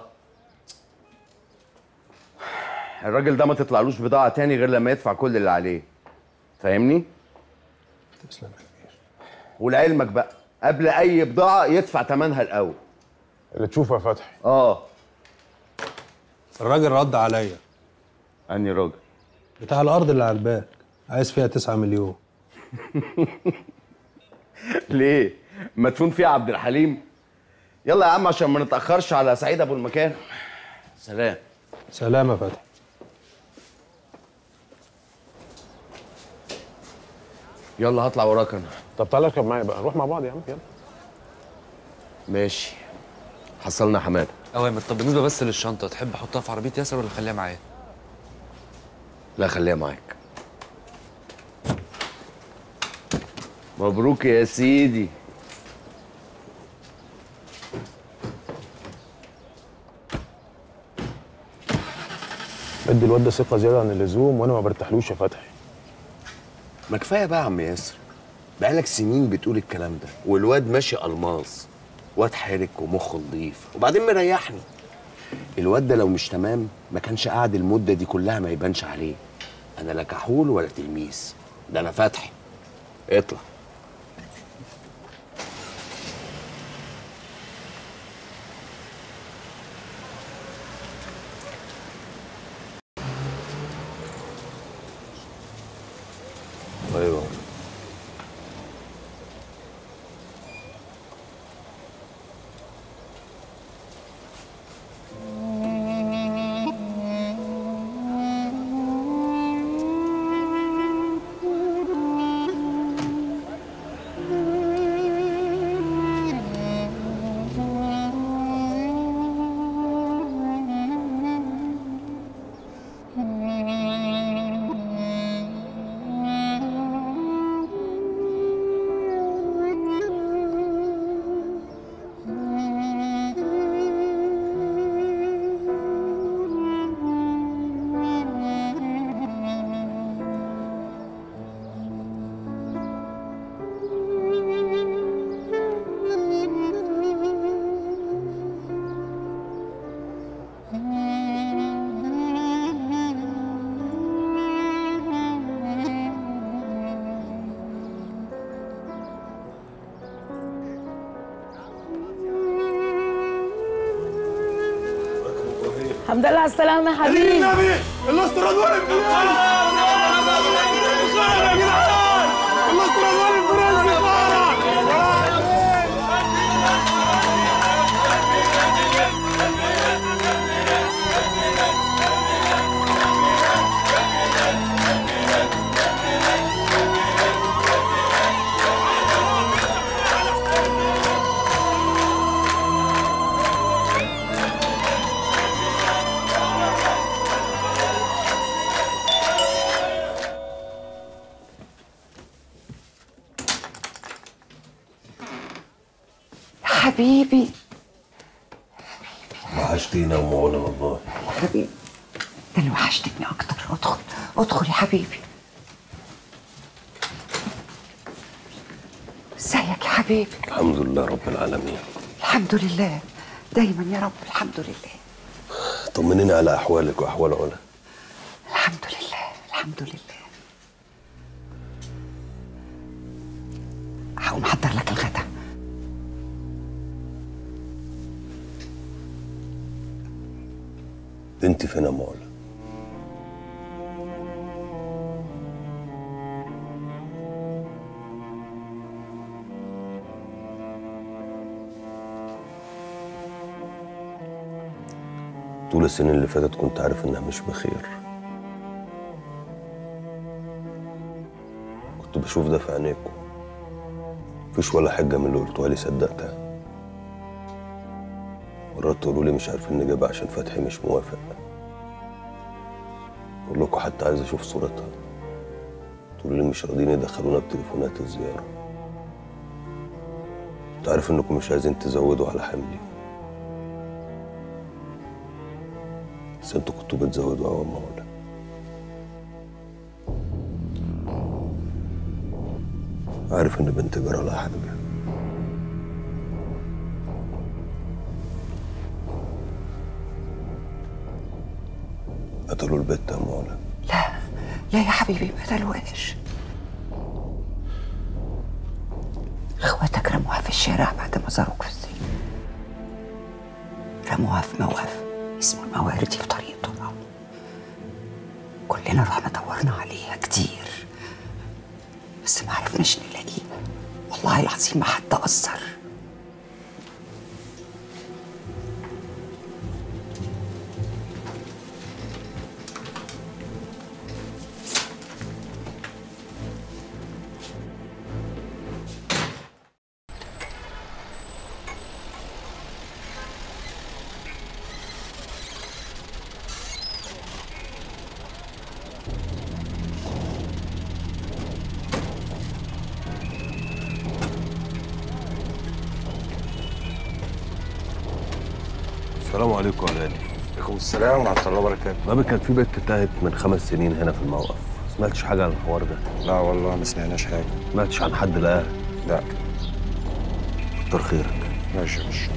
الراجل ده ما تطلعلوش بضاعة تاني غير لما يدفع كل اللي عليه فاهمني؟ تسلم ولعلمك بقى قبل أي بضاعة يدفع تمنها الأول اللي تشوفه يا فتحي اه الراجل رد عليا أني راجل بتاع الارض اللي على الباك عايز فيها 9 مليون ليه؟ مدفون فيها عبد الحليم؟ يلا يا عم عشان ما نتأخرش على سعيد أبو المكان سلام سلام يا فتحي يلا هطلع وراك أنا طب تعالى اركب معايا بقى نروح مع بعض يا عم يلا ماشي حصلنا حماده اوامر طب بالنسبه بس للشنطه تحب احطها في عربيه ياسر ولا اخليها معايا لا خليها معاك مبروك يا سيدي ادي الواد ده ثقه زياده عن اللزوم وانا ما برتاحلوش يا فتحي ما كفايه بقى يا عم ياسر بقالك سنين بتقول الكلام ده والواد ماشي الماظ واد حرك ومخه نضيف وبعدين مريحني الواد ده لو مش تمام ما كانش قاعد المده دي كلها ما يبانش عليه انا لا كحول ولا تلميذ ده انا فتحي اطلع ايوه الحمد لله على السلامة يا حبيبي النبي الاسطى رضوان الفرنسي يا جدعان الاسطى رضوان الفرنسي حبيبي وحشتينا يا ام علا والله حبيبي ده اللي وحشتني اكتر ادخل ادخل يا حبيبي ازيك يا حبيبي الحمد لله رب العالمين الحمد لله دايما يا رب الحمد لله طمنيني على احوالك واحوال علا الحمد لله الحمد لله هقوم احضر لك الغدا بنتي فين يا ام علا طول السنين اللي فاتت كنت عارف انها مش بخير كنت بشوف ده في عينيكم مفيش ولا حاجة من اللي قلتوها لي صدقتها مرات تقولوا لي مش عارفين نجيبها عشان فتحي مش موافق اقول لكم حتى عايز اشوف صورتها تقولوا لي مش راضيين يدخلونا بتليفونات الزيارة كنت عارف انكم مش عايزين تزودوا على حملي بس انتوا كنتوا بتزودوا قوي يا مولا عارف ان بنت جرى لها حاجه قتلوا البت يا مولا لا لا يا حبيبي ما تلوقش اخواتك رموها في الشارع بعد ما زاروك في السجن رموها في موقف اسمه المواردي في طريق طرق كلنا رحنا دورنا عليها كتير بس ما عرفناش نلاقيها والله العظيم ما حد أثر السلام عليكم يا غالي عليكم السلام ورحمه الله وبركاته بابا كان في بنت تاهت من خمس سنين هنا في الموقف سمعتش حاجه عن الحوار ده لا والله ما سمعناش حاجه سمعتش عن حد لقاها لا كتر خيرك ماشي ماشي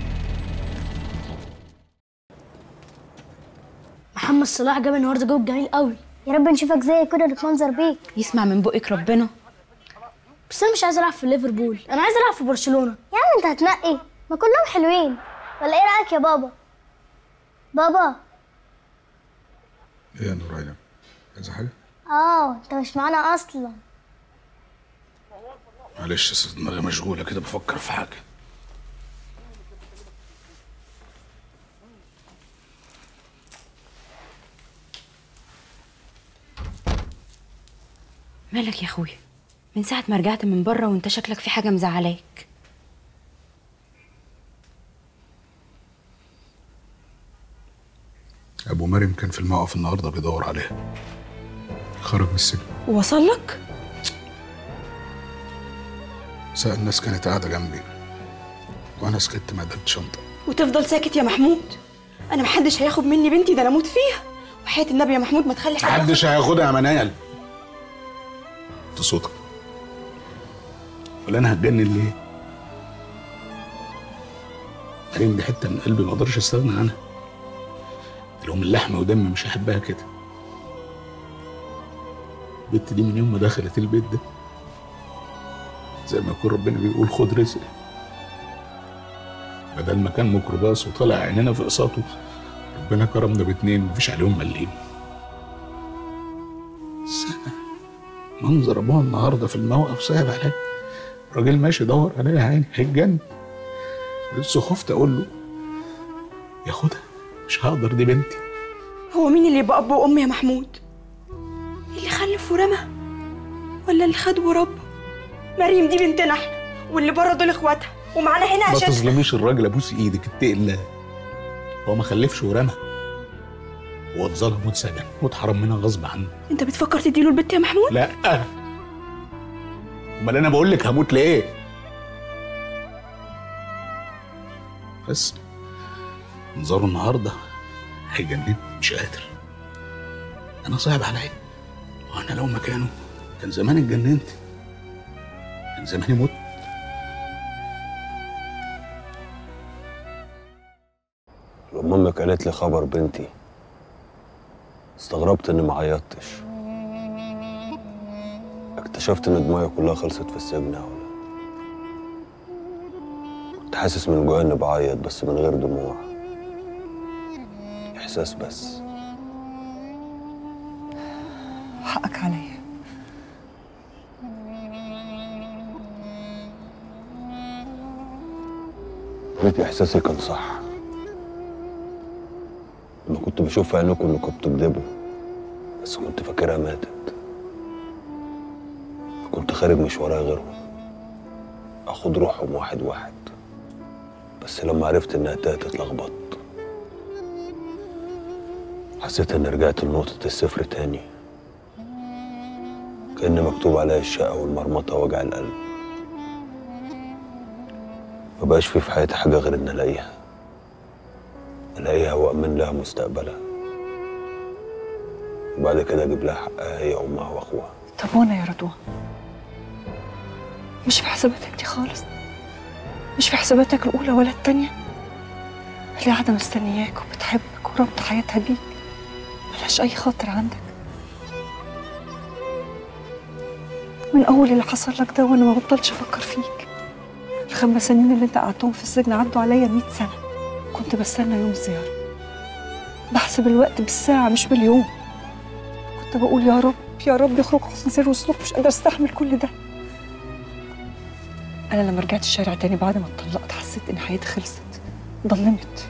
محمد صلاح جاب النهارده جول جميل قوي يا رب نشوفك زي كده نتمنظر بيك يسمع من بقك ربنا بس انا مش عايز العب في ليفربول انا عايز العب في برشلونه يا عم انت هتنقي ما كلهم حلوين ولا ايه رايك يا بابا بابا ايه يا نورينا عايزه حاجه اه انت مش معانا اصلا معلش أصل دماغي مشغوله كده بفكر في حاجه مالك يا اخويا من ساعة ما رجعت من بره وانت شكلك في حاجة مزعلاك ابو مريم كان في الموقف النهارده بيدور عليها خرج من السجن وصل لك؟ سأل الناس كانت قاعده جنبي وانا سكت ما قدرتش انطق وتفضل ساكت يا محمود انا محدش هياخد مني بنتي ده انا اموت فيها وحياة النبي يا محمود ما تخلي حد محدش هياخدها يا منال صوتك ولا انا هتجنن ليه؟ مريم دي حته من قلبي ما اقدرش استغنى عنها لو من لحم ودم مش هحبها كده البت دي من يوم ما دخلت البيت ده زي ما يكون ربنا بيقول خد رزق بدل ما كان ميكروباص وطلع عيننا في اقساطه ربنا كرمنا باتنين مفيش عليهم مليم بس أنا منظر ابوها النهارده في الموقف صعب عليا الراجل ماشي يدور عليا يا عيني هيتجنن لسه خفت اقول له ياخدها مش هقدر دي بنتي هو مين اللي يبقى اب وام يا محمود اللي خلف ورمى ولا اللي خد وربى مريم دي بنتنا احنا واللي بره دول اخواتها ومعانا هنا ما عشان تظلميش الراجل ابوس ايدك اتقي الله هو ما خلفش ورمى هو اتظلم واتسجن واتحرم منها غصب عنه انت بتفكر تديله البت يا محمود لا امال انا بقول لك هموت ليه بس انظاره النهارده هيجنني مش قادر انا صعب عليا وانا لو مكانه كان زماني اتجننت كان زماني مت لما امك قالت لي خبر بنتي استغربت اني ما عيطتش اكتشفت ان دموعي كلها خلصت في السجن يا علا كنت حاسس من جوايا اني بعيط بس من غير دموع احساس بس حقك عليا ريت احساسي كان صح لما كنت بشوف في عينيكم انكم بتكذبوا بس كنت فاكرها ماتت كنت خارج مش ورايا غيرهم اخد روحهم واحد واحد بس لما عرفت انها تاهت اتلخبطت حسيت اني رجعت لنقطة الصفر تاني كأن مكتوب عليا الشقة والمرمطة وجع القلب مبقاش في في حياتي حاجة غير إن ألاقيها ألاقيها وأمن لها مستقبلها وبعد كده أجيب لها حقها هي وأمها وأخوها طب وانا يا رضوى مش في حساباتك دي خالص مش في حساباتك الاولى ولا التانية اللي قاعده مستنياك وبتحبك وربط حياتها بيك ملهاش اي خاطر عندك من اول اللي حصل لك ده وانا ما بطلتش افكر فيك الخمس سنين اللي انت قعدتهم في السجن عدوا عليا 100 سنه كنت بستنى يوم الزياره بحسب الوقت بالساعه مش باليوم كنت بقول يا رب يا رب يخرج حسن سير وسلوك مش قادره استحمل كل ده انا لما رجعت الشارع تاني بعد ما اتطلقت حسيت ان حياتي خلصت ضلمت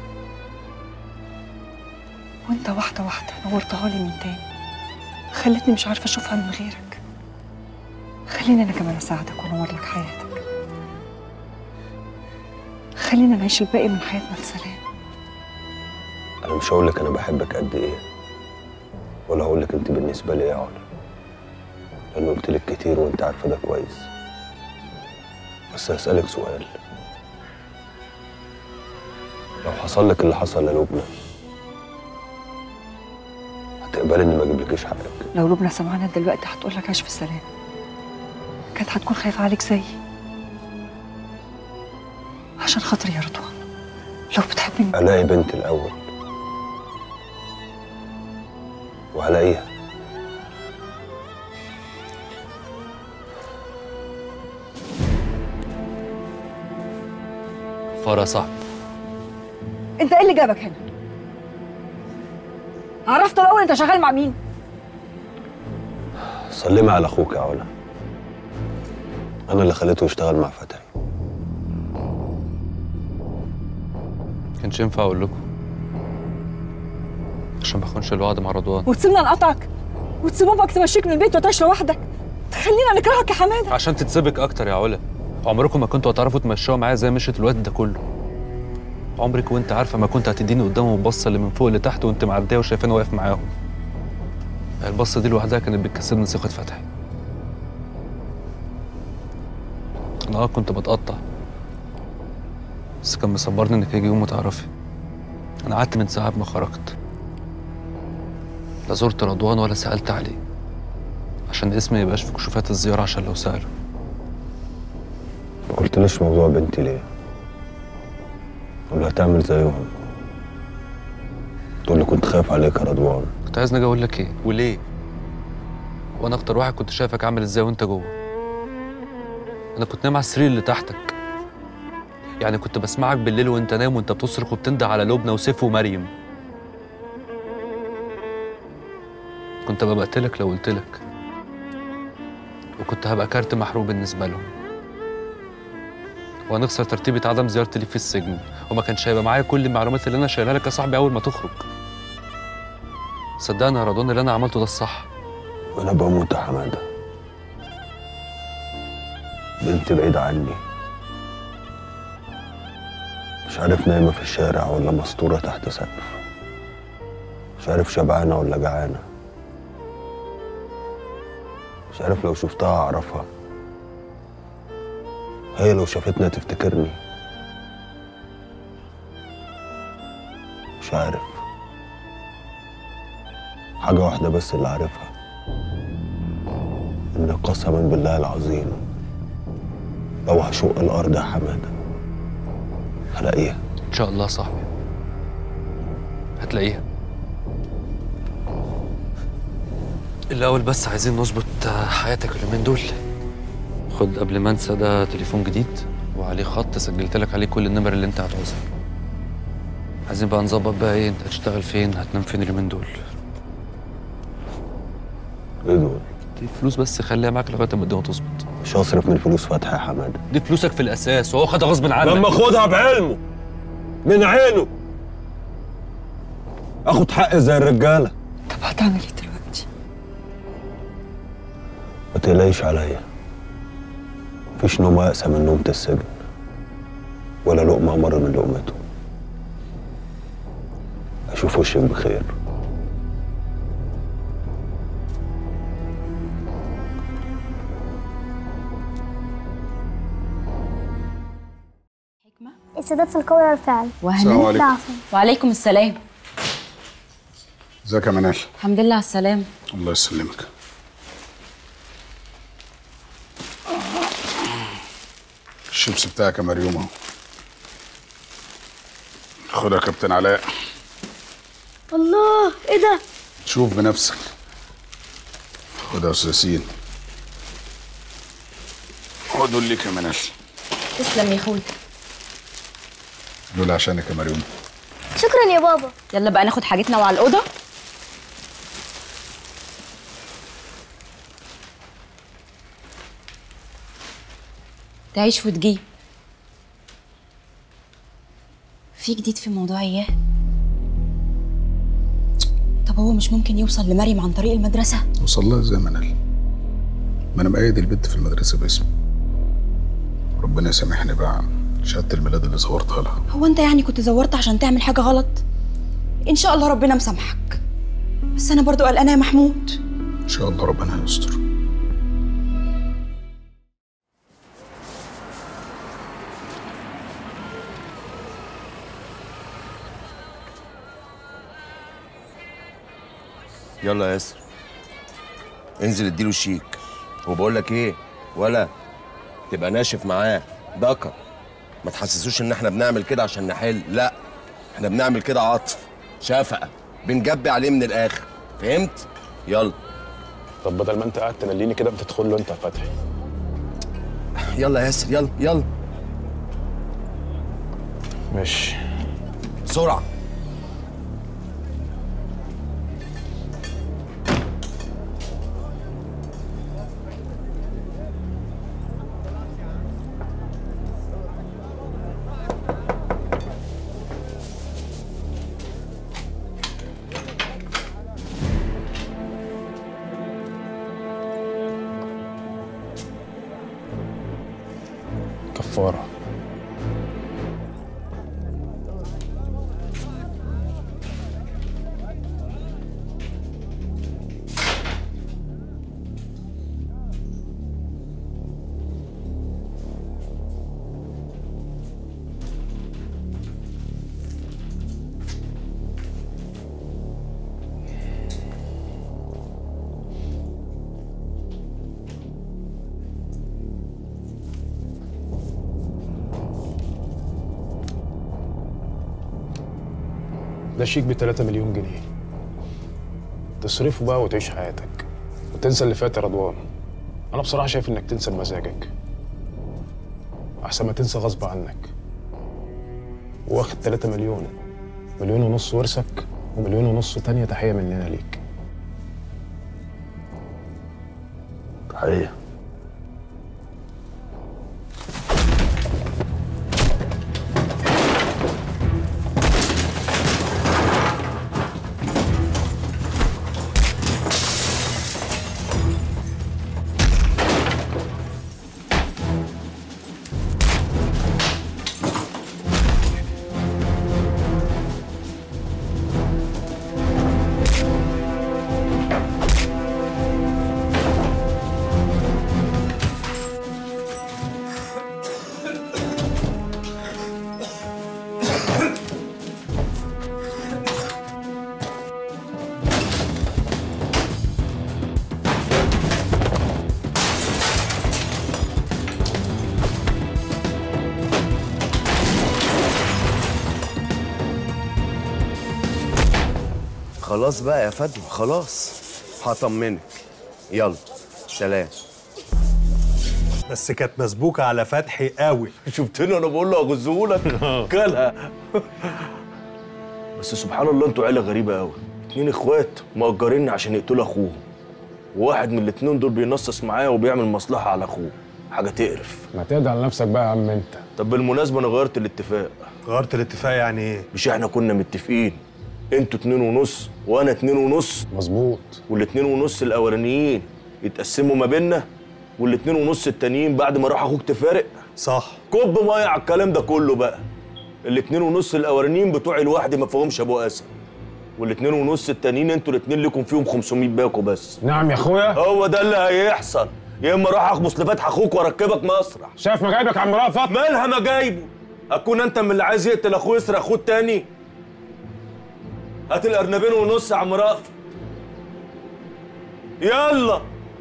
وانت واحده واحده نورتها لي من تاني خلتني مش عارفه اشوفها من غيرك خليني انا كمان اساعدك وانور لك حياتك خلينا نعيش الباقي من حياتنا في سلام أنا مش هقولك أنا بحبك قد إيه ولا هقولك أنت بالنسبة لي إيه يا علا لأن قلتلك كتير وأنت عارفة ده كويس بس هسألك سؤال لو حصل لك اللي حصل للبنى هتقبلي إني ما أجيبلكيش حقك لو لبنى سمعنا دلوقتي هتقول لك عيش في سلام كانت هتكون خايفه عليك زيي عشان خاطري يا رضوان لو بتحبني ألاقي بنتي الأول وهلاقيها فرا صاحبي انت ايه اللي جابك هنا عرفت الاول انت شغال مع مين سلمي على أخوك يا علا أنا اللي خليته يشتغل مع فتحي كانش ينفع اقول لكم عشان ما اخونش الوعد مع رضوان وتسيبنا نقطعك وتسيب امك تمشيك من البيت وتعيش لوحدك تخلينا نكرهك يا حماده عشان تتسبك اكتر يا علا عمركم ما كنتوا هتعرفوا تمشوا معايا زي مشيت الوقت ده كله عمرك وانت عارفه ما كنت هتديني قدامهم البصه اللي من فوق لتحت وانت معديه وشايفاني واقف معاهم البصه دي لوحدها كانت بتكسبني ثقه فتحي انا اه كنت بتقطع بس كان مصبرني انك هيجي يوم وتعرفي انا قعدت من ساعه ما خرجت لا زرت رضوان ولا سالت عليه عشان اسمي ميبقاش في كشوفات الزياره عشان لو سالوا ما قلتليش موضوع بنتي ليه ولا هتعمل زيهم تقول لي كنت خايف عليك يا رضوان كنت عايزني اجي اقول لك ايه وليه وانا اكتر واحد كنت شايفك عامل ازاي وانت جوه انا كنت نايم على السرير اللي تحتك يعني كنت بسمعك بالليل وانت نايم وانت بتصرخ وبتنده على لبنى وسيف ومريم كنت ببقى قتلك لو قلتلك وكنت هبقى كارت محروق بالنسبة لهم وهنخسر ترتيبة عدم زيارتي ليك في السجن وما كانش هيبقى معايا كل المعلومات اللي انا شايلها لك يا صاحبي اول ما تخرج صدقني يا رضوان اللي انا عملته ده الصح انا بموت يا حماده بنتي بعيدة عني مش عارف نايمة في الشارع ولا مستورة تحت سقف مش عارف شبعانة ولا جعانة مش عارف لو شفتها أعرفها هي لو شافتني تفتكرني مش عارف حاجة واحدة بس اللي عارفها إن قسما بالله العظيم لو هشق الأرض يا حمادة هلاقيها ان شاء الله يا صاحبي هتلاقيها الاول بس عايزين نظبط حياتك اليومين دول خد قبل ما انسى ده تليفون جديد وعليه خط سجلت لك عليه كل النمر اللي انت هتعوزها عايزين بقى نظبط بقى ايه انت هتشتغل فين هتنام فين اليومين دول ايه دول؟ دي فلوس بس خليها معاك لغايه ما الدنيا تظبط مش هصرف من فلوس فتحي يا حمادة دي فلوسك في الاساس وهو خدها غصب عنك لما خدها بعلمه من عينه اخد حقي زي الرجالة طب هتعمل ايه دلوقتي؟ ما تقلقيش عليا مفيش نوم أقسى من نومة السجن ولا لقمة أمر من لقمته أشوف وشك بخير السداد في القول والفعل السلام عليكم. العفو. وعليكم السلام ازيك يا منال الحمد لله على السلامة الله يسلمك الشيبس بتاعك يا مريوم اهو خدها يا كابتن علاء الله ايه ده شوف بنفسك خدها يا استاذ ياسين خدوا ليك يا منال تسلم يا اخوي دول عشانك يا مريوم شكرا يا بابا يلا بقى ناخد حاجتنا وعلى الأوضة تعيش وتجيب في جديد في موضوع اياه طب هو مش ممكن يوصل لمريم عن طريق المدرسة وصل لها ازاي يا منال ما انا مقيد البت في المدرسه باسمي ربنا يسامحني بقى عن شهاده الميلاد اللي صورتها لها هو انت يعني كنت زورت عشان تعمل حاجة غلط ان شاء الله ربنا مسامحك بس انا برضو قلقانة يا محمود ان شاء الله ربنا هيستر يلا يا ياسر انزل اديله الشيك وبقول لك ايه ولا تبقى ناشف معاه دكر ما تحسسوش ان احنا بنعمل كده عشان نحل لا احنا بنعمل كده عطف شفقه بنجبي عليه من الاخر فهمت يلا طب بدل ما انت قاعد تمليني كده ما تدخل له انت يا فتحي يلا يا ياسر يلا يلا ماشي بسرعه كفاره ده شيك ب 3 مليون جنيه تصرفه بقى وتعيش حياتك وتنسى اللي فات يا رضوان انا بصراحه شايف انك تنسى بمزاجك احسن ما تنسى غصب عنك واخد 3 مليون مليون ونص ورثك ومليون ونص تانية تحية مننا ليك ايه خلاص بقى يا فاطمه خلاص هطمنك يلا سلام بس كانت مسبوكه على فتحي قوي شفتني وانا بقول له اغزهولك كلها بس سبحان الله انتوا عيله غريبه قوي اتنين اخوات مأجريني عشان يقتلوا اخوهم وواحد من الاتنين دول بينصص معايا وبيعمل مصلحه على اخوه حاجه تقرف ما تهدى على نفسك بقى يا عم انت طب بالمناسبه انا غيرت الاتفاق غيرت الاتفاق يعني ايه مش احنا كنا متفقين انتوا اتنين ونص وانا اتنين ونص مظبوط والاتنين ونص الاولانيين يتقسموا ما بيننا والاتنين ونص التانيين بعد ما راح اخوك تفارق صح كب ميه على الكلام ده كله بقى الاتنين ونص الاولانيين بتوعي لوحدي ما فيهمش ابو اسد والاتنين ونص التانيين انتوا الاتنين لكم فيهم 500 باكو بس نعم يا اخويا هو ده اللي هيحصل يا اما اروح اخبص لفتح اخوك واركبك مسرح شايف مجايبك يا عم رأفت مالها مجايبه اكون انت من اللي عايز يقتل اخوه يسرق اخوه التاني هات الارنبين ونص يا عم رأفت يلا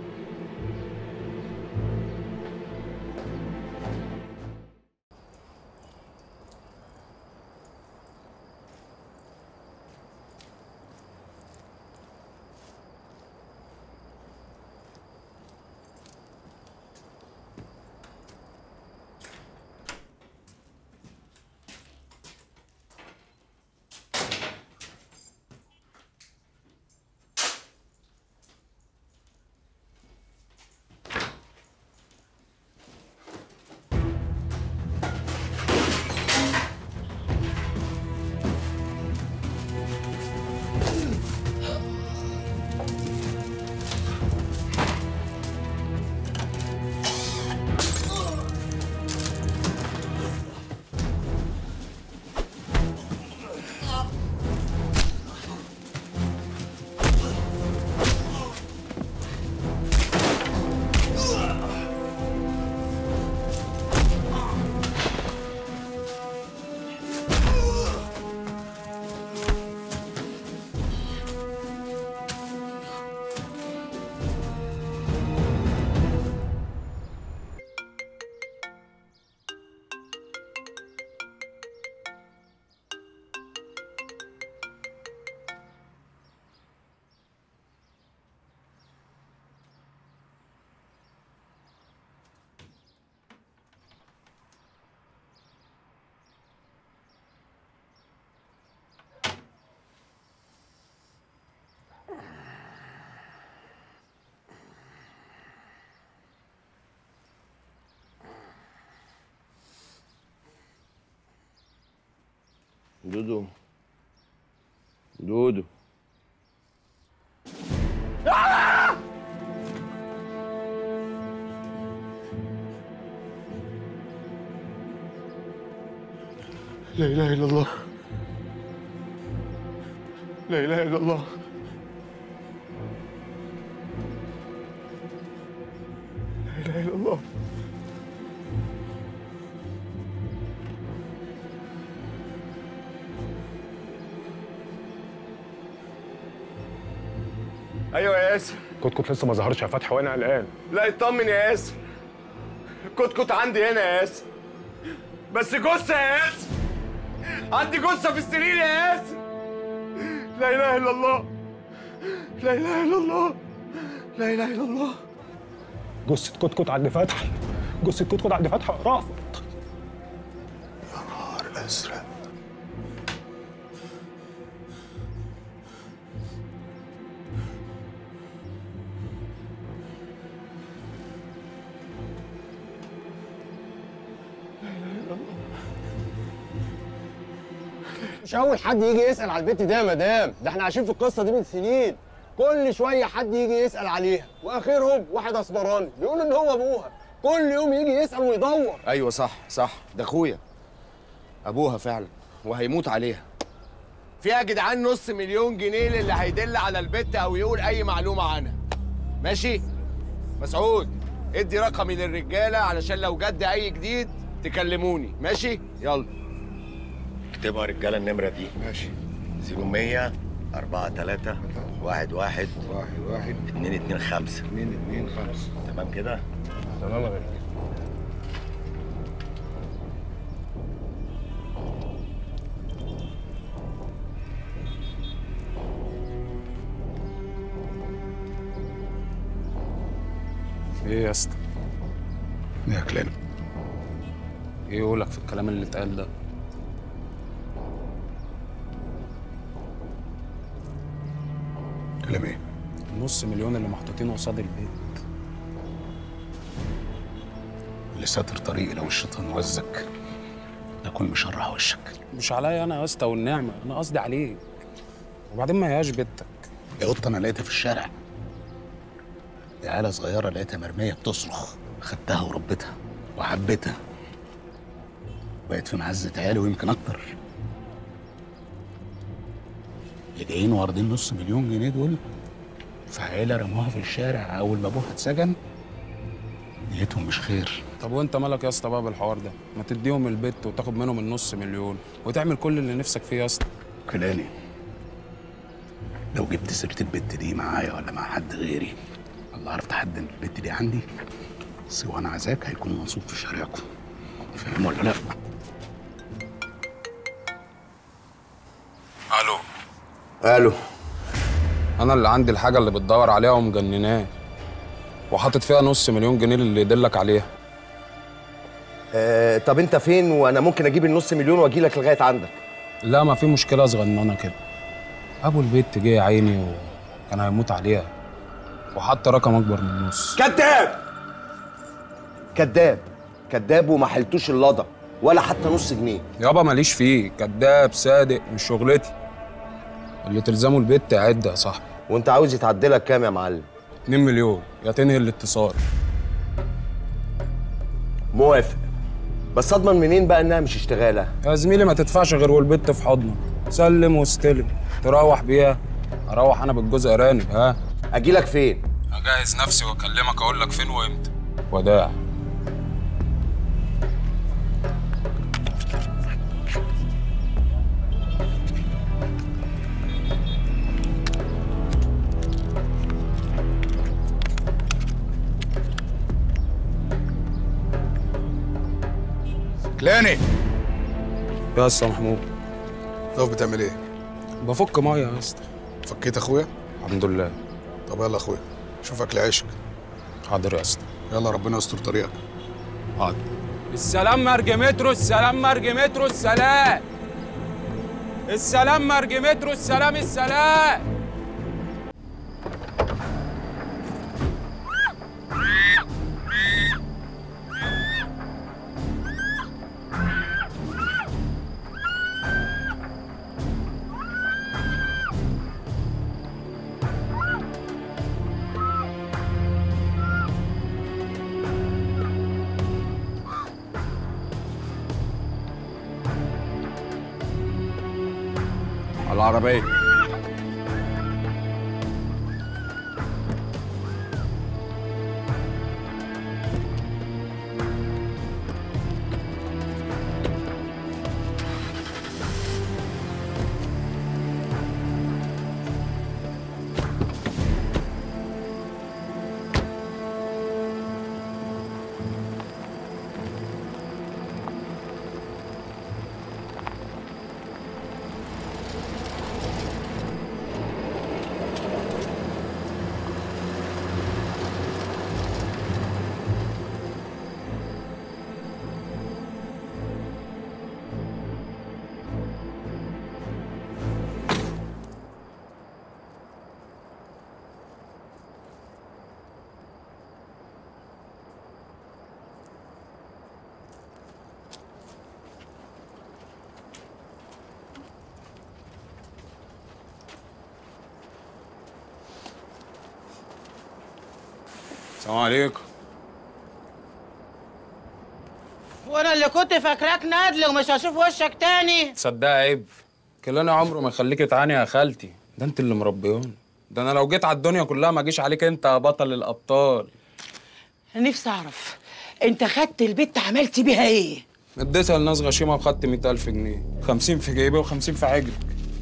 دودو دودو لا اله الا الله لا اله الا الله لا اله الا الله ايوه يا ياسر كنت كنت لسه ما ظهرش يا فتحي وانا قلقان لا اطمن يا ياسر كنت كنت عندي هنا يا ياسر بس جثه يا ياسر عندي جثه في السرير يا ياسر لا اله الا الله لا اله الا الله لا اله الا الله جثة كنت كنت عند فتحي جثة كنت كنت عند فتحي رأفت نهار ازرق مش اول حد يجي يسال على البت دي يا مدام ده احنا عايشين في القصه دي من سنين كل شويه حد يجي يسال عليها واخرهم واحد اسمراني بيقول ان هو ابوها كل يوم يجي يسال ويدور ايوه صح صح ده اخويا ابوها فعلا وهيموت عليها فيها يا جدعان نص مليون جنيه للي هيدل على البت او يقول اي معلومه عنها ماشي مسعود ادي رقمي للرجاله علشان لو جد اي جديد تكلموني ماشي يلا اكتبوا يا رجاله النمره دي ماشي 0100 4 3 1 1 1 1 2 2 5 2 2 5 تمام كده؟ تمام يا باشا ايه يا اسطى؟ ايه يا كلام ايه يقولك في الكلام اللي اتقال ده؟ كلام ايه؟ النص مليون اللي محطوطين قصاد البيت اللي ساتر طريقي لو الشيطان وزك اكون مشرح وشك مش عليا انا يا اسطى والنعمه انا قصدي عليك وبعدين ما هياش بنتك يا قطه انا لقيتها في الشارع دي عيله صغيره لقيتها مرميه بتصرخ خدتها وربيتها وحبيتها بقت في معزه عيالي ويمكن اكتر اللي جايين واخدين نص مليون جنيه دول في عيله رموها في الشارع اول ما ابوها اتسجن نيتهم مش خير طب وانت مالك يا اسطى بقى بالحوار ده ما تديهم البت وتاخد منهم النص مليون وتعمل كل اللي نفسك فيه يا اسطى كلاني لو جبت سيره البت دي معايا ولا مع حد غيري الله عرفت حد ان البت دي عندي سواء عزاك هيكون منصوب في شارعكم فاهم ولا لا؟ الو الو انا اللي عندي الحاجه اللي بتدور عليها ومجنناه وحاطط فيها نص مليون جنيه اللي يدلك عليها آه طب انت فين وانا ممكن اجيب النص مليون واجي لك لغايه عندك لا ما في مشكله صغننه كده ابو البيت جه يا عيني وكان هيموت عليها وحط رقم اكبر من النص كذاب كذاب كذاب وما حلتوش اللضا ولا حتى نص جنيه يابا ماليش فيه كداب صادق مش شغلتي اللي تلزمه البيت عد يا صاحبي وانت عاوز يتعدلك كام يا معلم 2 مليون يا تنهي الاتصال موافق بس اضمن منين بقى انها مش اشتغاله يا زميلي ما تدفعش غير والبت في حضنك سلم واستلم تروح بيها اروح انا بالجزء ارانب ها اجي لك فين اجهز نفسي واكلمك اقول لك فين وامتى وداع كلاني يا اسطى محمود طب بتعمل ايه؟ بفك ميه يا اسطى فكيت اخويا؟ الحمد لله طب يلا اخويا شوف اكل عيشك حاضر يا اسطى يلا ربنا يستر طريقك حاضر السلام مرج مترو السلام مرج مترو السلام السلام مرج مترو السلام السلام على العربيه السلام عليكم وانا اللي كنت فاكراك نادل ومش هشوف وشك تاني تصدق عيب كلنا عمره ما يخليك تعاني يا خالتي ده انت اللي مربياني ده انا لو جيت على الدنيا كلها ما اجيش عليك انت يا بطل الابطال نفسي اعرف انت خدت البت عملت بيها ايه اديتها لناس غشيمه وخدت 100000 جنيه 50 في جيبي و50 في عجلك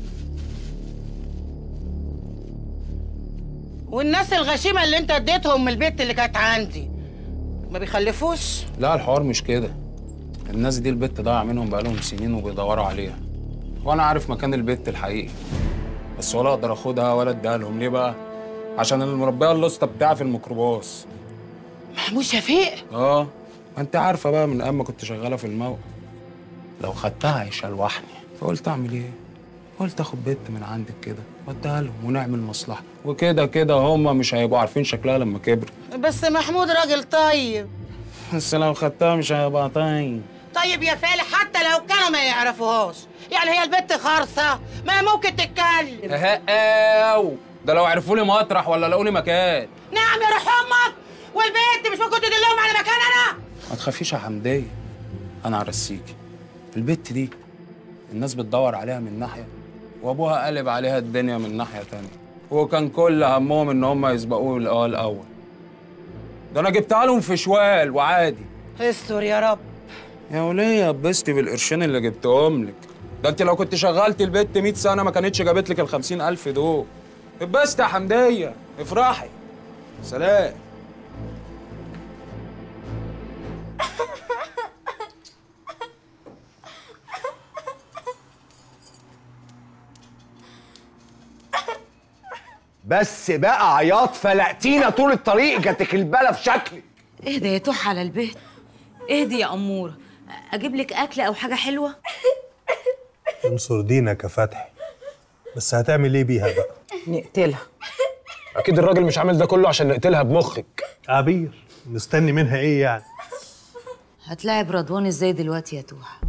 والناس الغشيمه اللي انت اديتهم من البت اللي كانت عندي ما بيخلفوش لا الحوار مش كده الناس دي البت ضايع منهم بقالهم سنين وبيدوروا عليها وانا عارف مكان البت الحقيقي بس ولا اقدر اخدها ولا اديها لهم ليه بقى عشان المربيه اللوسته بتاعي في الميكروباص محمود شفيق اه ما انت عارفه بقى من ايام ما كنت شغاله في الموقع لو خدتها هيشلوحني فقلت اعمل ايه قلت اخد بنت من عندك كده واديها لهم ونعمل مصلحه وكده كده هم مش هيبقوا عارفين شكلها لما كبر بس محمود راجل طيب بس لو خدتها مش هيبقى طيب طيب يا فالح حتى لو كانوا ما يعرفوهاش يعني هي البت خارصه ما ممكن تتكلم اهو ده لو عرفوا لي مطرح ولا لقوا لي مكان نعم يا روح امك والبنت مش ممكن تدلهم على مكان انا ما تخافيش يا حمدية أنا هرسيكي البت دي الناس بتدور عليها من ناحية وأبوها قلب عليها الدنيا من ناحية تانية وكان كل همهم إن هم يسبقوه الأول الأول ده أنا جبتها لهم في شوال وعادي استر يا رب يا ولية اتبسطي بالقرشين اللي جبتهم لك ده انت لو كنت شغلتي البت 100 سنة ما كانتش جابت لك ال 50000 دول اتبسطي يا حمدية افرحي سلام بس بقى عياط فلقتينا طول الطريق جاتك البلا في شكلي اهدى يا توح على البيت اهدي يا أمورة أجيب لك أكل أو حاجة حلوة انصر دينك يا فتحي بس هتعمل ايه بيها بقى؟ نقتلها اكيد الراجل مش عامل ده كله عشان نقتلها بمخك عبير مستني منها ايه يعني؟ هتلاعب رضوان ازاي دلوقتي يا توح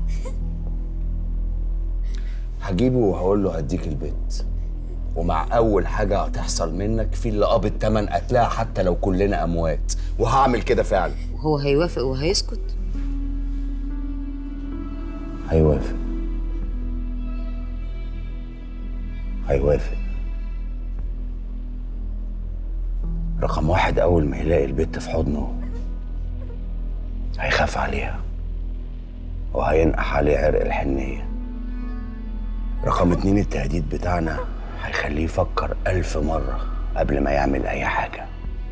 هجيبه وهقول له هديك البيت ومع اول حاجه هتحصل منك في اللي قابض تمن قتلها حتى لو كلنا اموات وهعمل كده فعلا وهو هيوافق وهيسكت هيوافق هيوافق رقم واحد أول ما يلاقي البت في حضنه هيخاف عليها وهينقح عليه عرق الحنية رقم اتنين التهديد بتاعنا هيخليه يفكر ألف مرة قبل ما يعمل أي حاجة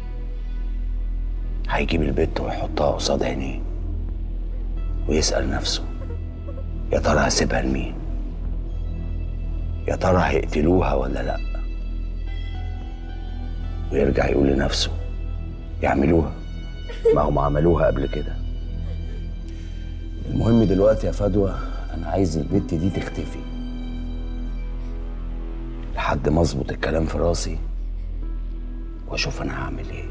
هيجيب البت ويحطها قصاد عينيه ويسأل نفسه يا ترى هسيبها لمين؟ يا ترى هيقتلوها ولا لأ؟ ويرجع يقول لنفسه يعملوها ما هم عملوها قبل كده المهم دلوقتي يا فدوى أنا عايز البت دي تختفي لحد ما أظبط الكلام في راسي وأشوف أنا هعمل إيه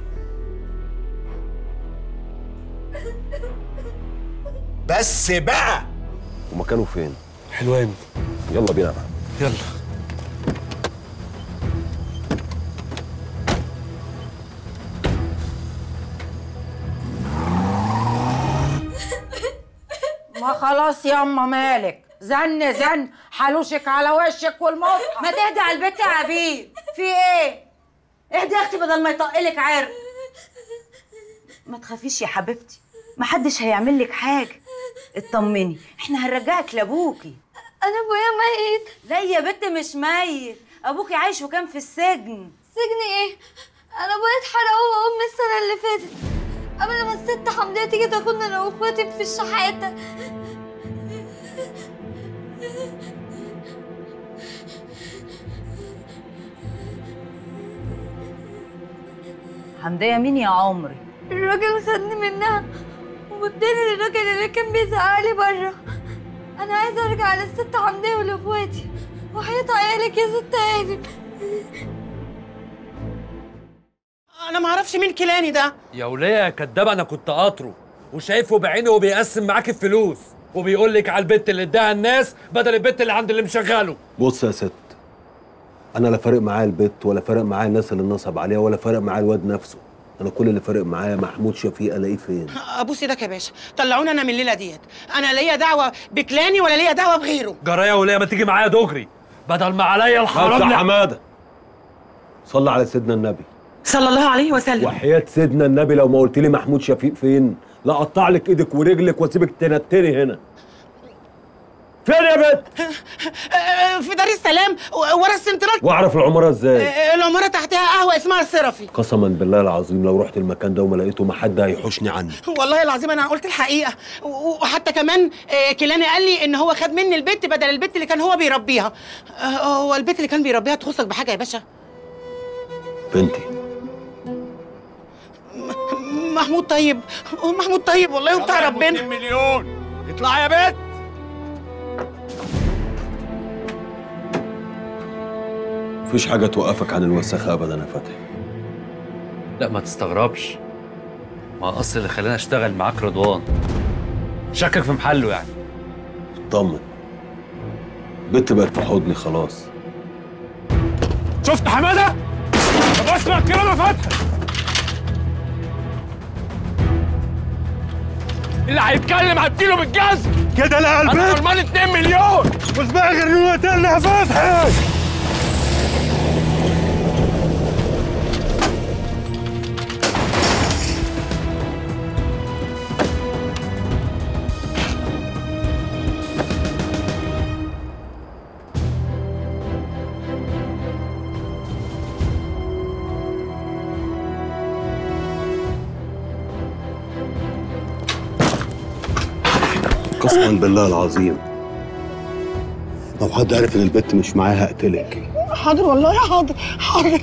بس بقى ومكانه فين؟ حلوان يلا بينا بقى يلا ما خلاص ياما مالك زن زن حلوشك على وشك والمصحف ما تهدي على البت يا عبير في ايه اهدي يا اختي بدل ما يطقلك عرق ما تخافيش يا حبيبتي محدش هيعمل لك حاجة اطمني احنا هنرجعك لابوكي انا ابويا ميت لا يا بنت مش ميت ابوكي عايش وكان في السجن سجن ايه انا ابويا اتحرق هو وامي السنه اللي فاتت قبل ما الست حمديه تيجي تاخدنا انا واخواتي في الشحاته حمدية مين يا عمري الراجل خدني منها ووداني للراجل اللي كان بيزعقلي بره انا عايزه ارجع للست حمديه ولاخواتي وحياة عيالك يا ست هانم انا ما اعرفش مين كيلاني ده يا وليه يا كداب انا كنت قاطره وشايفه بعينه وبيقسم معاك الفلوس وبيقول لك على البت اللي اداها الناس بدل البت اللي عند اللي مشغله بص يا ست انا لا فارق معايا البت ولا فارق معايا الناس اللي نصب عليها ولا فارق معايا الواد نفسه انا كل اللي فارق معايا محمود شفيق الاقيه فين ابوس ايدك يا باشا طلعوني انا من الليله ديت انا ليا دعوه بكلاني ولا ليا دعوه بغيره جرايه وليه ما تيجي معايا دغري بدل ما عليا الحرام يا لا- حماده صلى على سيدنا النبي صلى الله عليه وسلم وحياة سيدنا النبي لو ما قلت لي محمود شفيق فين لا اقطع لك ايدك ورجلك واسيبك تنتني هنا فين يا بنت آه، في دار السلام و- ورا السنترال واعرف العماره ازاي آه، العماره تحتها قهوه اسمها الصرفي قسما بالله العظيم لو رحت المكان ده وما لقيته ما حد هيحوشني عنه والله العظيم انا قلت الحقيقه و- وحتى كمان آه، كيلاني قال لي ان هو خد مني البت بدل البت اللي كان هو بيربيها آه، هو البت اللي كان بيربيها تخصك بحاجه يا باشا بنتي محمود طيب محمود طيب والله وبتاع ربنا مليون اطلع يا بنت مفيش حاجه توقفك عن الوساخه ابدا يا فتحي لا ما تستغربش ما اصل اللي خلاني اشتغل معاك رضوان شكك في محله يعني اطمن بنت بقت في حضني خلاص شفت حماده طب اسمع الكلام يا فتحي اللي هيتكلم هديله بالجزم كده لا انا البيت غلطان 2 مليون مش بقى غير انه قتلنا يا فتحي قسما بالله العظيم لو حد عرف ان البت مش معايا هقتلك حاضر والله حاضر حاضر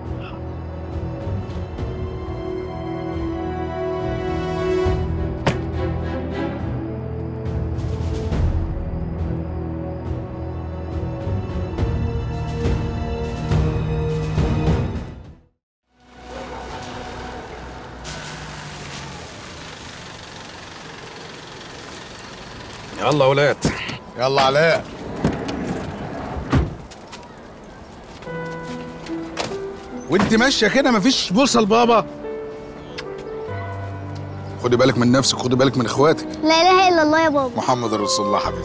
يلا يا ولاد يلا علاء وانت ماشيه كده مفيش بوصه لبابا خدي بالك من نفسك خدي بالك من اخواتك لا اله الا الله يا بابا محمد رسول الله حبيبي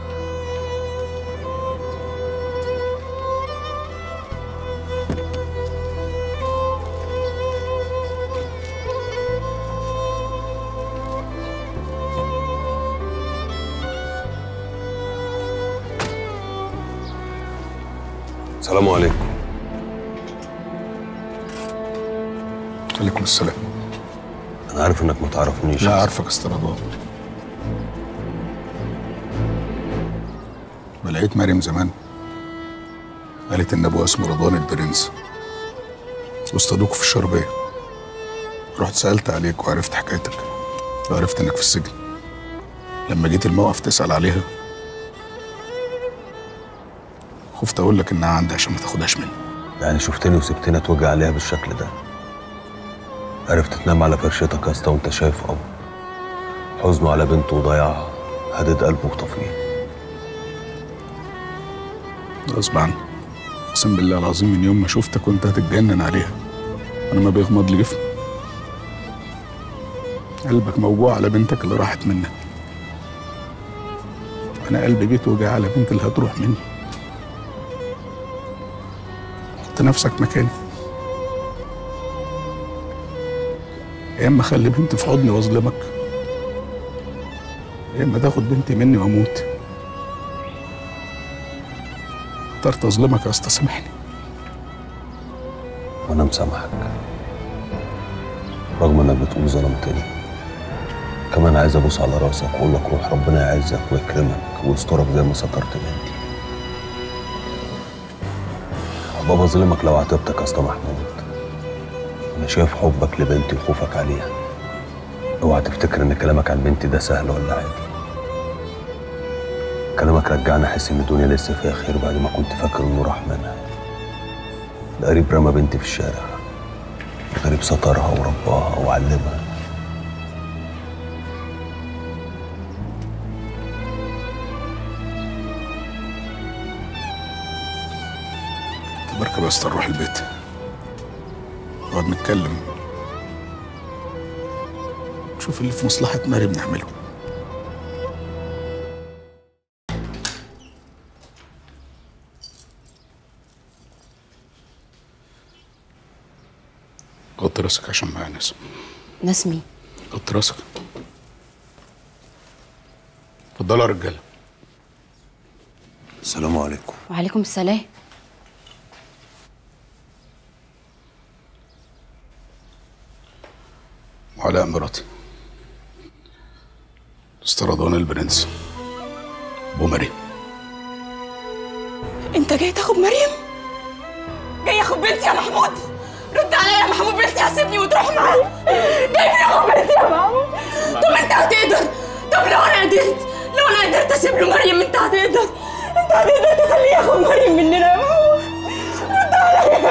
السلام عليكم عليكم السلام انا عارف انك ما تعرفنيش لا عارفك يا استاذ رضوان ما لقيت مريم زمان قالت ان ابوها اسمه رضوان البرنس واصطادوك في الشربية رحت سألت عليك وعرفت حكايتك وعرفت انك في السجن لما جيت الموقف تسأل عليها خفت اقول لك انها عندي عشان ما تاخدهاش مني يعني شفتني وسبتني اتوجع عليها بالشكل ده عرفت تنام على فرشتك يا اسطى وانت شايف اب حزنه على بنته وضياعها هدد قلبه وطفيه غصب عني اقسم بالله العظيم من يوم ما شفتك كنت هتتجنن عليها انا ما بيغمض لي جفن قلبك موجوع على بنتك اللي راحت منك انا قلبي بيتوجع على بنت اللي هتروح مني حط نفسك مكاني يا اما اخلي بنتي في حضني واظلمك يا اما تاخد بنتي مني واموت اخترت اظلمك يا اسطى سامحني وانا مسامحك رغم انك بتقول ظلمتني كمان عايز ابوس على راسك واقول لك روح ربنا يعزك ويكرمك ويسترك زي ما سترت بنتي بابا ظلمك لو عاتبتك يا اسطى محمود انا شايف حبك لبنتي وخوفك عليها اوعى تفتكر ان كلامك عن بنتي ده سهل ولا عادي كلامك رجعني احس ان الدنيا لسه فيها خير بعد ما كنت فاكر انه راح منها القريب رمى بنتي في الشارع الغريب سترها ورباها وعلمها بركب يا اسطى نروح البيت نقعد نتكلم شوف اللي في مصلحة مريم نعمله غطي راسك عشان معايا ناس ناس مين غطي راسك اتفضلوا يا رجاله السلام عليكم وعليكم السلام وعلاء مراتي استرضان البرنس ابو مريم انت جاي تاخد مريم جاي ياخد بنتي يا محمود رد عليا يا محمود بنتي هسيبني وتروح معايا جاي ياخد بنتي يا محمود طب انت هتقدر طب لو انا قدرت لو انا قدرت اسيب له مريم انت هتقدر انت هتقدر تخليه ياخد مريم مننا يا محمود رد عليا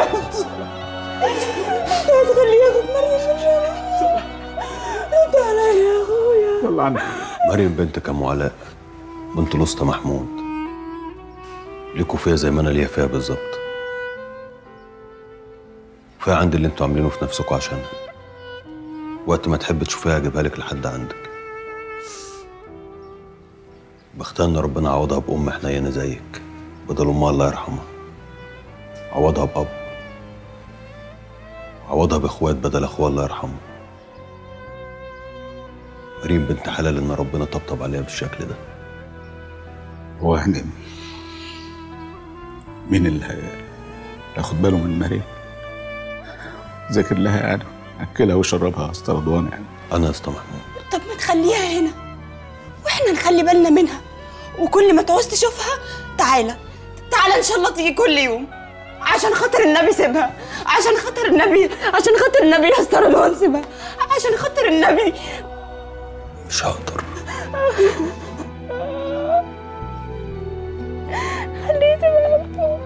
انت هتخليه ياخد مريم مننا رد عليا يا اخويا يلا عنك مريم بنتك ام علاء بنت الاسطى محمود ليكوا فيها زي ما انا ليا فيها بالظبط كفايه عندي اللي انتوا عاملينه في نفسكم عشانها وقت ما تحب تشوفيها اجيبها لك لحد عندك بختار ان ربنا عوضها بام حنينه زيك بدل امها الله يرحمها عوضها باب عوضها باخوات بدل اخوها الله يرحمه مريم بنت حلال ان ربنا طبطب عليها بالشكل ده هو يعني مين اللي هي- هياخد باله من مريم ذاكر لها يعني اكلها وشربها استرضوان يعني انا يا اسطى محمود طب ما تخليها هنا واحنا نخلي بالنا منها وكل ما تعوز تشوفها تعالى تعالى ان شاء الله تيجي كل يوم عشان خاطر النبي سيبها عشان خاطر النبي عشان خاطر النبي يا استاذ رضوان سيبها عشان خاطر النبي مش هقدر خليه تبقى مكتوب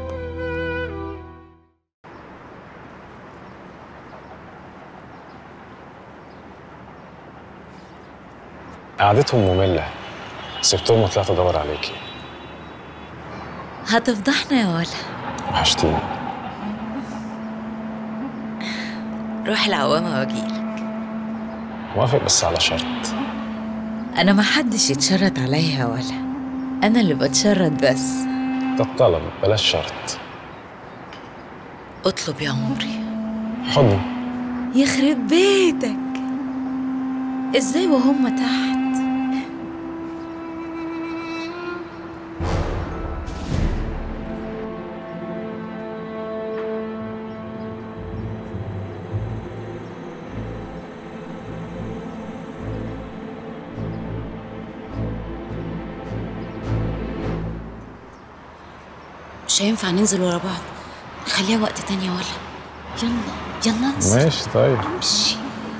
قعدتهم مملة سبتهم وطلعت ادور عليكي هتفضحنا يا ولا وحشتيني روح العوامة واجيلك موافق بس على شرط أنا ما حدش يتشرط عليا يا ولا أنا اللي بتشرط بس ده الطلب بلاش شرط اطلب يا عمري حضن يخرب بيتك ازاي وهم تحت مش هينفع ننزل ورا بعض خليها وقت تاني يا ولا يلا يلا انزل ماشي طيب امشي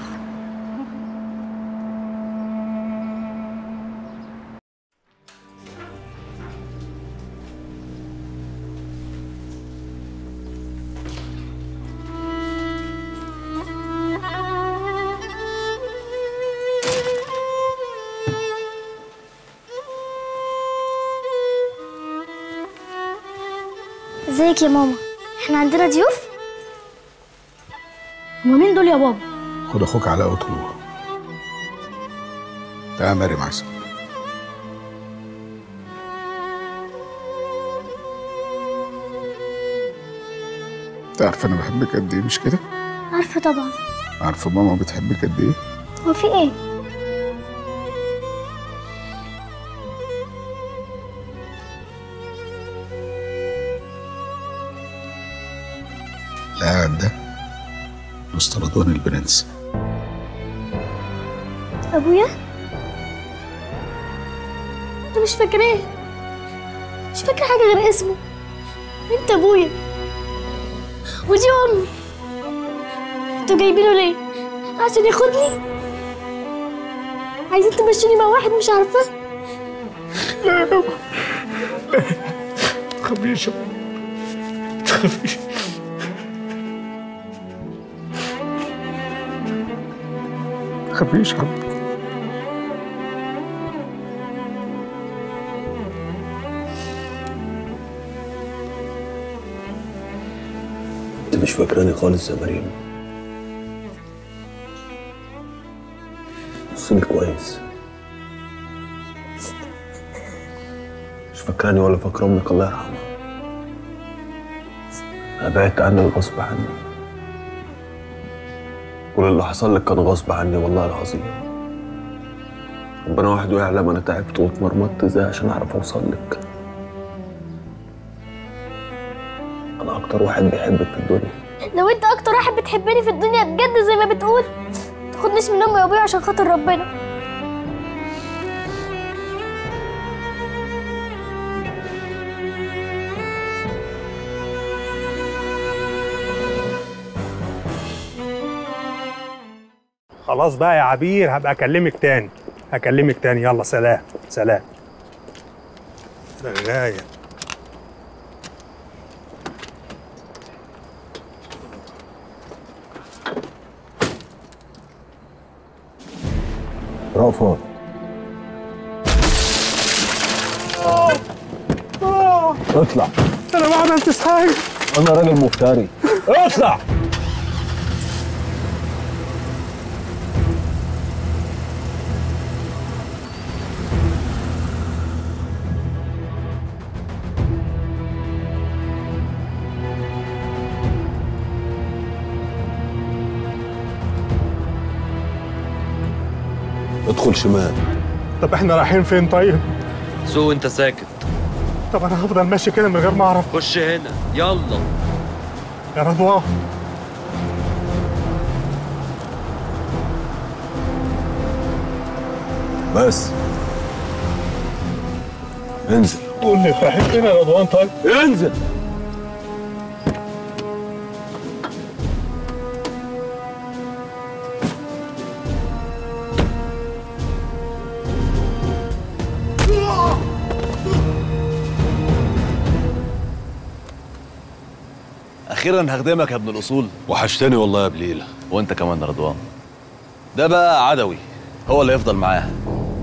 ازيك يا ماما احنا عندنا ضيوف هما مين دول يا بابا خد اخوك علاء وطلوع تعالى يا مريم عسل انت عارفه انا بحبك قد ايه مش كده عارفه طبعا عارفه ماما بتحبك قد ايه هو في ايه اللاعب ده مستردون البرنس ابويا انا مش فاكراه مش فاكره حاجه غير اسمه انت ابويا ودي امي انتوا جايبينه ليه عشان ياخدني عايزين تمشوني مع واحد مش عارفاه لا يا بابا تخافيش يا تخافيش تخافيش يا حبيبي انت مش فاكراني خالص يا مريم بصلي كويس مش فاكراني ولا فاكر امك الله يرحمها انا بعدت عنك غصب عني كل اللي حصل لك كان غصب عني والله العظيم ربنا وحده يعلم انا تعبت واتمرمطت ازاي عشان اعرف اوصل لك انا اكتر واحد بيحبك في الدنيا لو انت اكتر واحد بتحبني في الدنيا بجد زي ما بتقول تاخدنيش من امي وابويا عشان خاطر ربنا خلاص بقى يا عبير هبقى اكلمك تاني هكلمك تاني يلا سلام سلام رغاية رأفت اطلع انا ما عملتش حاجه انا راجل مفتري اطلع ادخل شمال طب احنا رايحين فين طيب سوق وانت ساكت طب انا هفضل ماشي كده من غير ما اعرف خش هنا يلا يا رضوان بس انزل قول لي رايحين فين يا رضوان طيب انزل اخيرا هخدمك يا ابن الاصول وحشتني والله يا بليله وانت كمان يا رضوان ده بقى عدوي هو اللي يفضل معاها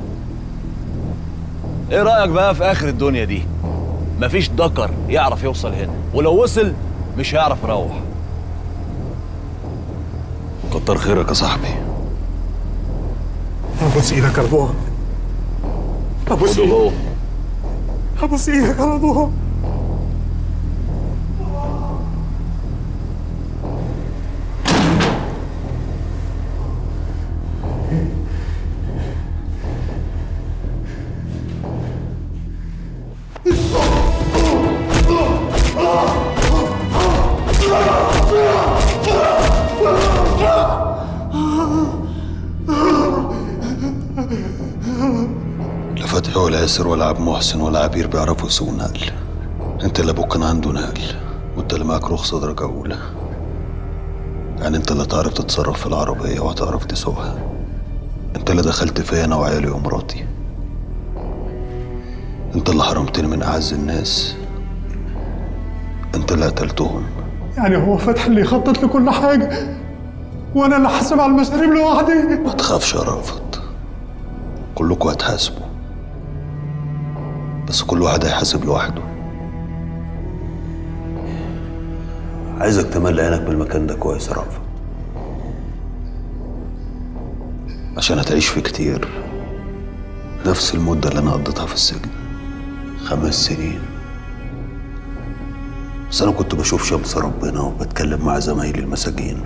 ايه رايك بقى في اخر الدنيا دي مفيش دكر يعرف يوصل هنا ولو وصل مش هيعرف يروح كتر خيرك يا صاحبي ابوس ايدك يا رضوان ابوس ايدك ابوس ايدك يا رضوان لا فتحي ولا ياسر ولا عبد محسن ولا عبير بيعرفوا يسوقوا نقل انت اللي ابوك كان عنده نقل وانت اللي معاك رخصه درجه اولى يعني انت اللي تعرف تتصرف في العربيه وهتعرف تسوقها انت اللي دخلت فيا انا وعيالي ومراتي انت اللي حرمتني من اعز الناس انت اللي قتلتهم يعني هو فتحي اللي يخطط لكل حاجه وانا اللي حاسب على المشاريب لوحدي ما تخافش يا رافض كلكم هتحاسبوا بس كل واحد هيحاسب لوحده عايزك تملي عينك بالمكان ده كويس يا رافض عشان هتعيش فيه كتير نفس المدة اللي أنا قضيتها في السجن خمس سنين بس أنا كنت بشوف شمس ربنا وبتكلم مع زمايلي المساجين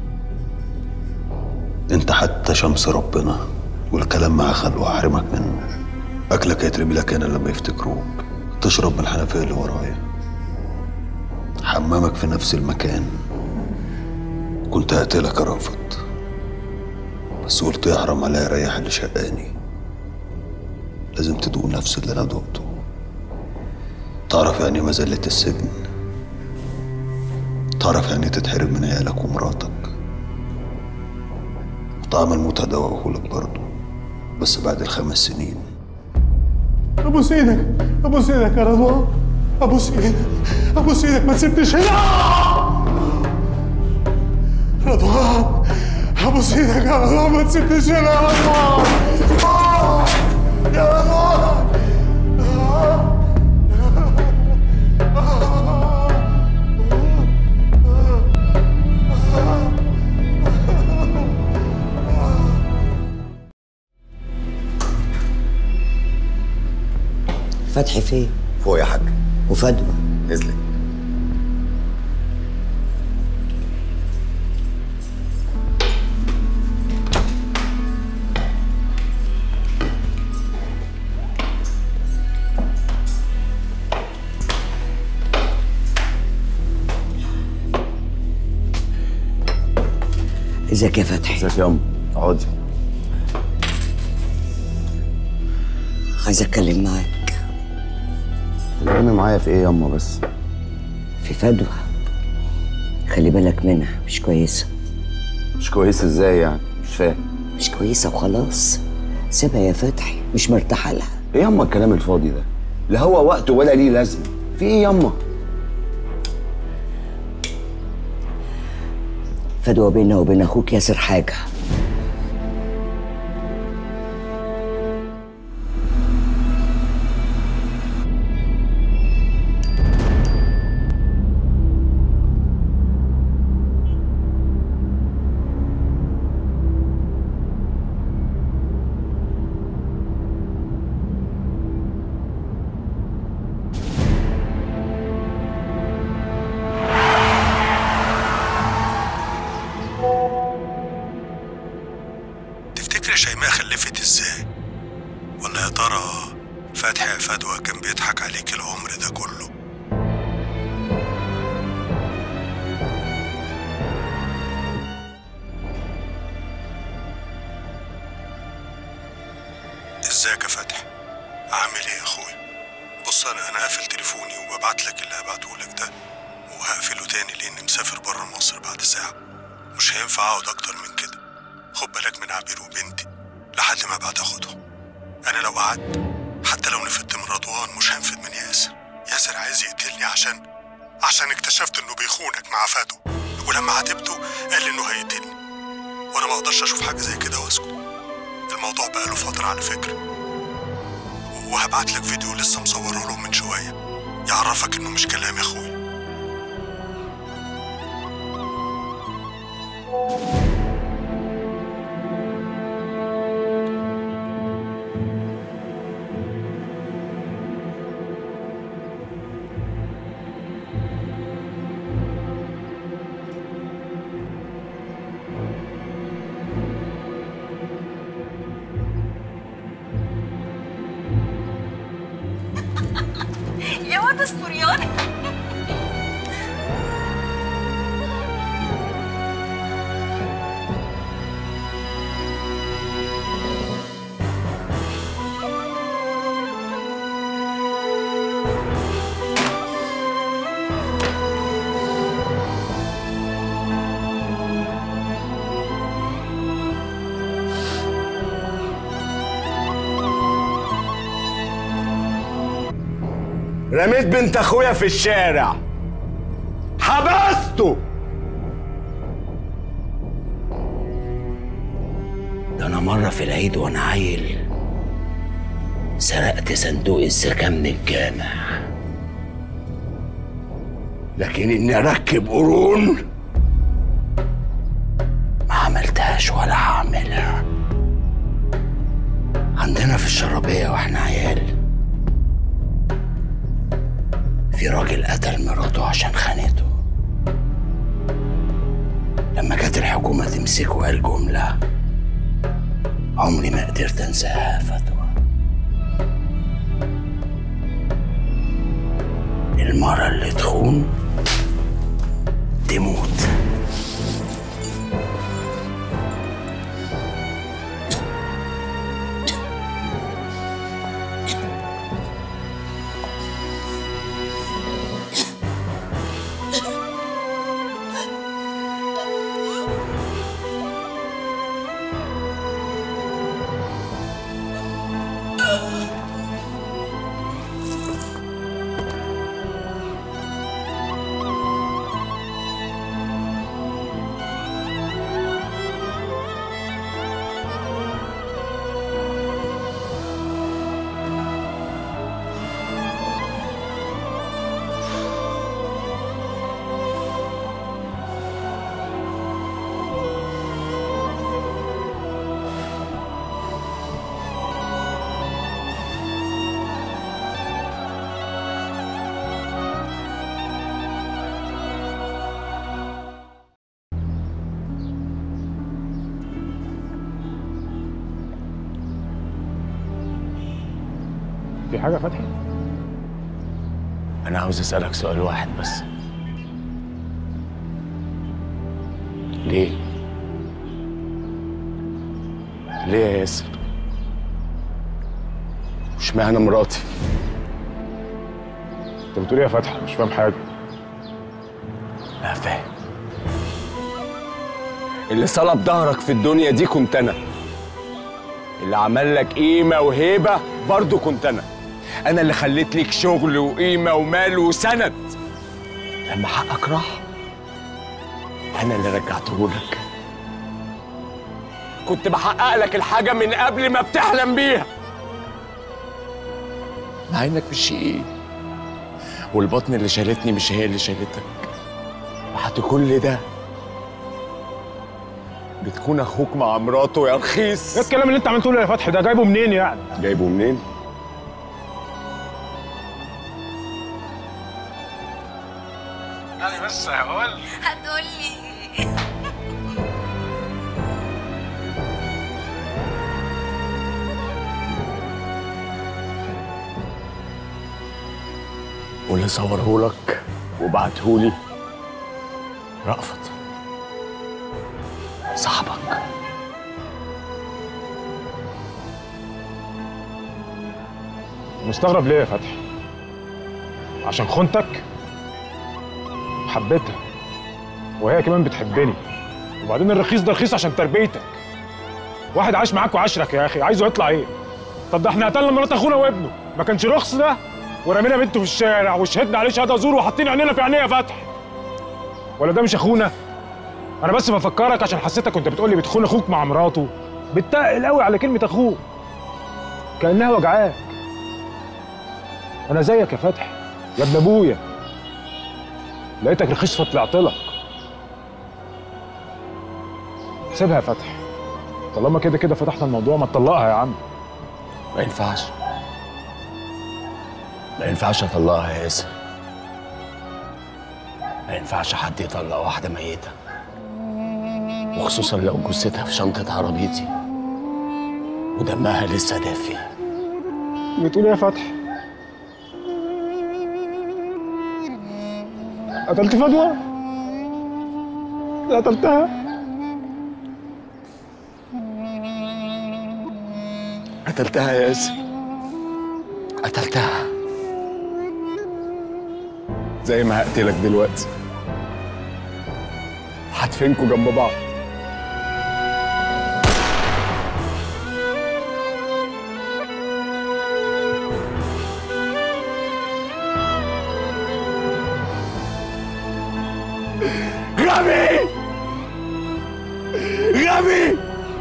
أنت حتى شمس ربنا والكلام معاه خلوه أحرمك منه أكلك هيترمي لك هنا لما يفتكروك تشرب من الحنفية اللي ورايا حمامك في نفس المكان كنت هقتلك يا رافض بس قلت يحرم عليا يريح اللي شقاني لازم تدوق نفس اللي انا دقته تعرف يعني إيه مذلة السجن تعرف يعني إيه تتحرم من عيالك ومراتك طعم الموت هدوقهولك برضه بس بعد الخمس سنين ابوس ايدك ابوس ايدك يا رضوان ابوس ايدك ابوس ايدك ما تسيبنيش هنا رضوان ابوس ايدك يا رضوان ما تسيبنيش هنا يا رضوان آه! يا رضوان فتحي فين؟ فوق يا حاج وفدوى نزلت ازيك يا فتحي ازيك يا ام اقعدي عايز اتكلم معاك كلمي معايا في ايه يا اما بس في فدوى خلي بالك منها مش كويسة مش كويس ازاي يعني مش فاهم مش كويسة وخلاص سيبها يا فتحي مش مرتاحة لها ايه ياما الكلام الفاضي ده لا هو وقت ولا ليه لازمه في ايه ياما فدوى بينها وبين اخوك ياسر حاجة تفتكر شيماء خلفت ازاي ولا يا ترى فتحي يا فدوى كان بيضحك عليك العمر ده كله ازيك يا فتحي عامل ايه يا اخويا بص انا انا قافل تليفوني وببعت لك اللي هبعته لك ده وهقفله تاني لاني مسافر بره مصر بعد ساعه مش هينفع اقعد اكتر من كده خد بالك من عبير وبنتي لحد ما ابعت اخدهم انا لو قعدت حتى لو نفدت من رضوان مش هنفد من ياسر ياسر عايز يقتلني عشان عشان اكتشفت انه بيخونك مع فادو ولما عاتبته قال لي انه هيقتلني وانا ما اقدرش اشوف حاجه زي كده واسكت الموضوع بقاله فتره على فكره وهبعت لك فيديو لسه مصوره لهم من شويه يعرفك انه مش كلام يا اخويا يا واد السورياني رميت بنت اخويا في الشارع حبسته ده انا مرة في العيد وانا عيل سرقت صندوق الزكاة من الجامع لكن اني اركب قرون ما عملتهاش ولا هعملها عندنا في الشرابية واحنا عيال في راجل قتل مراته عشان خانته لما جت الحكومة تمسكه قال جملة عمري ما قدرت انساها يا فتوى المرة اللي تخون تموت في حاجه يا فتحي انا عاوز اسالك سؤال واحد بس ليه ليه يا ياسر مش معنى مراتي انت بتقول ايه يا فتحي مش فاهم حاجه لا فاهم اللي صلب ظهرك في الدنيا دي كنت انا اللي عمل لك قيمه وهيبه برضه كنت انا انا اللي خليت ليك شغل وقيمه ومال وسند لما حقك راح انا اللي رجعته لك كنت بحقق لك الحاجه من قبل ما بتحلم بيها مع انك مش ايه والبطن اللي شالتني مش هي اللي شالتك بعد كل ده بتكون اخوك مع مراته يا رخيص ايه الكلام اللي انت عمال تقوله يا فتحي ده جايبه منين يعني جايبه منين انا بس هقول هتقولي واللي صورهولك وبعتهولي رأفت صاحبك مستغرب ليه يا فتحي عشان خنتك حبيتها وهي كمان بتحبني وبعدين الرخيص ده رخيص عشان تربيتك واحد عاش معاك وعشرك يا اخي عايزه يطلع ايه طب ده احنا قتلنا مرات اخونا وابنه ما كانش رخص ده ورمينا بنته في الشارع وشهدنا عليه شهاده زور وحاطين عينينا في عينيه يا فتحي ولا ده مش اخونا انا بس بفكرك عشان حسيتك كنت بتقولي بتخون اخوك مع مراته بتتقل قوي على كلمه اخوك كانها وجعاك انا زيك يا فتحي يا ابن ابويا لقيتك رخيص فطلعت لك سيبها يا فتحي طالما كده كده فتحنا الموضوع ما تطلقها يا عم ما ينفعش ما ينفعش اطلقها يا ياسر ما ينفعش حد يطلق واحدة ميتة وخصوصا لو جثتها في شنطة عربيتي ودمها لسه دافي بتقول ايه يا فتحي قتلت فدوى قتلتها قتلتها يا ياسر قتلتها زي ما هقتلك دلوقتي هدفنكوا جنب بعض غبي غبي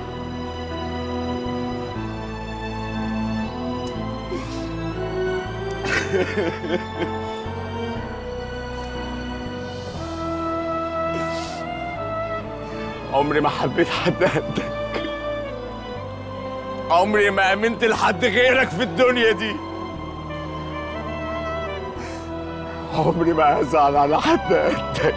عمري ما حبيت حد قدك عمري ما امنت لحد غيرك في الدنيا دي عمري ما هزعل على حد قدك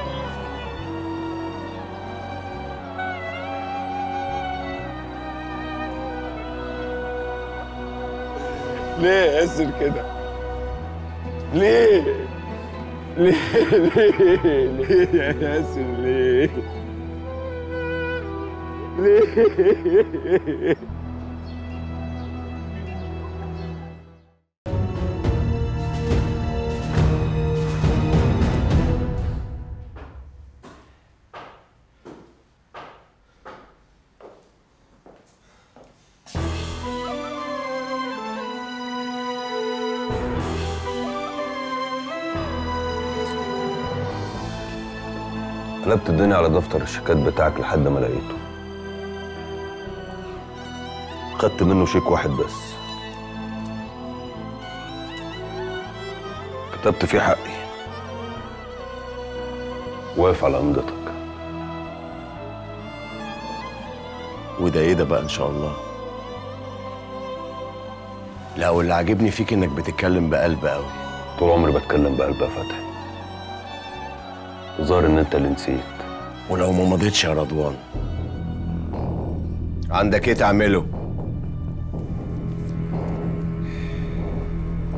ليه يا ياسر كده؟ ليه؟ ليه ليه ليه يا ياسر ليه؟ ليه؟ قلبت الدنيا على دفتر الشيكات بتاعك لحد ما لقيته خدت منه شيك واحد بس كتبت فيه حقي واقف على امضتك وده ايه ده بقى ان شاء الله لا واللي عاجبني فيك انك بتتكلم بقلب قوي طول عمري بتكلم بقلب يا فتحي ظاهر ان انت اللي نسيت ولو ما مضيتش يا رضوان عندك ايه تعمله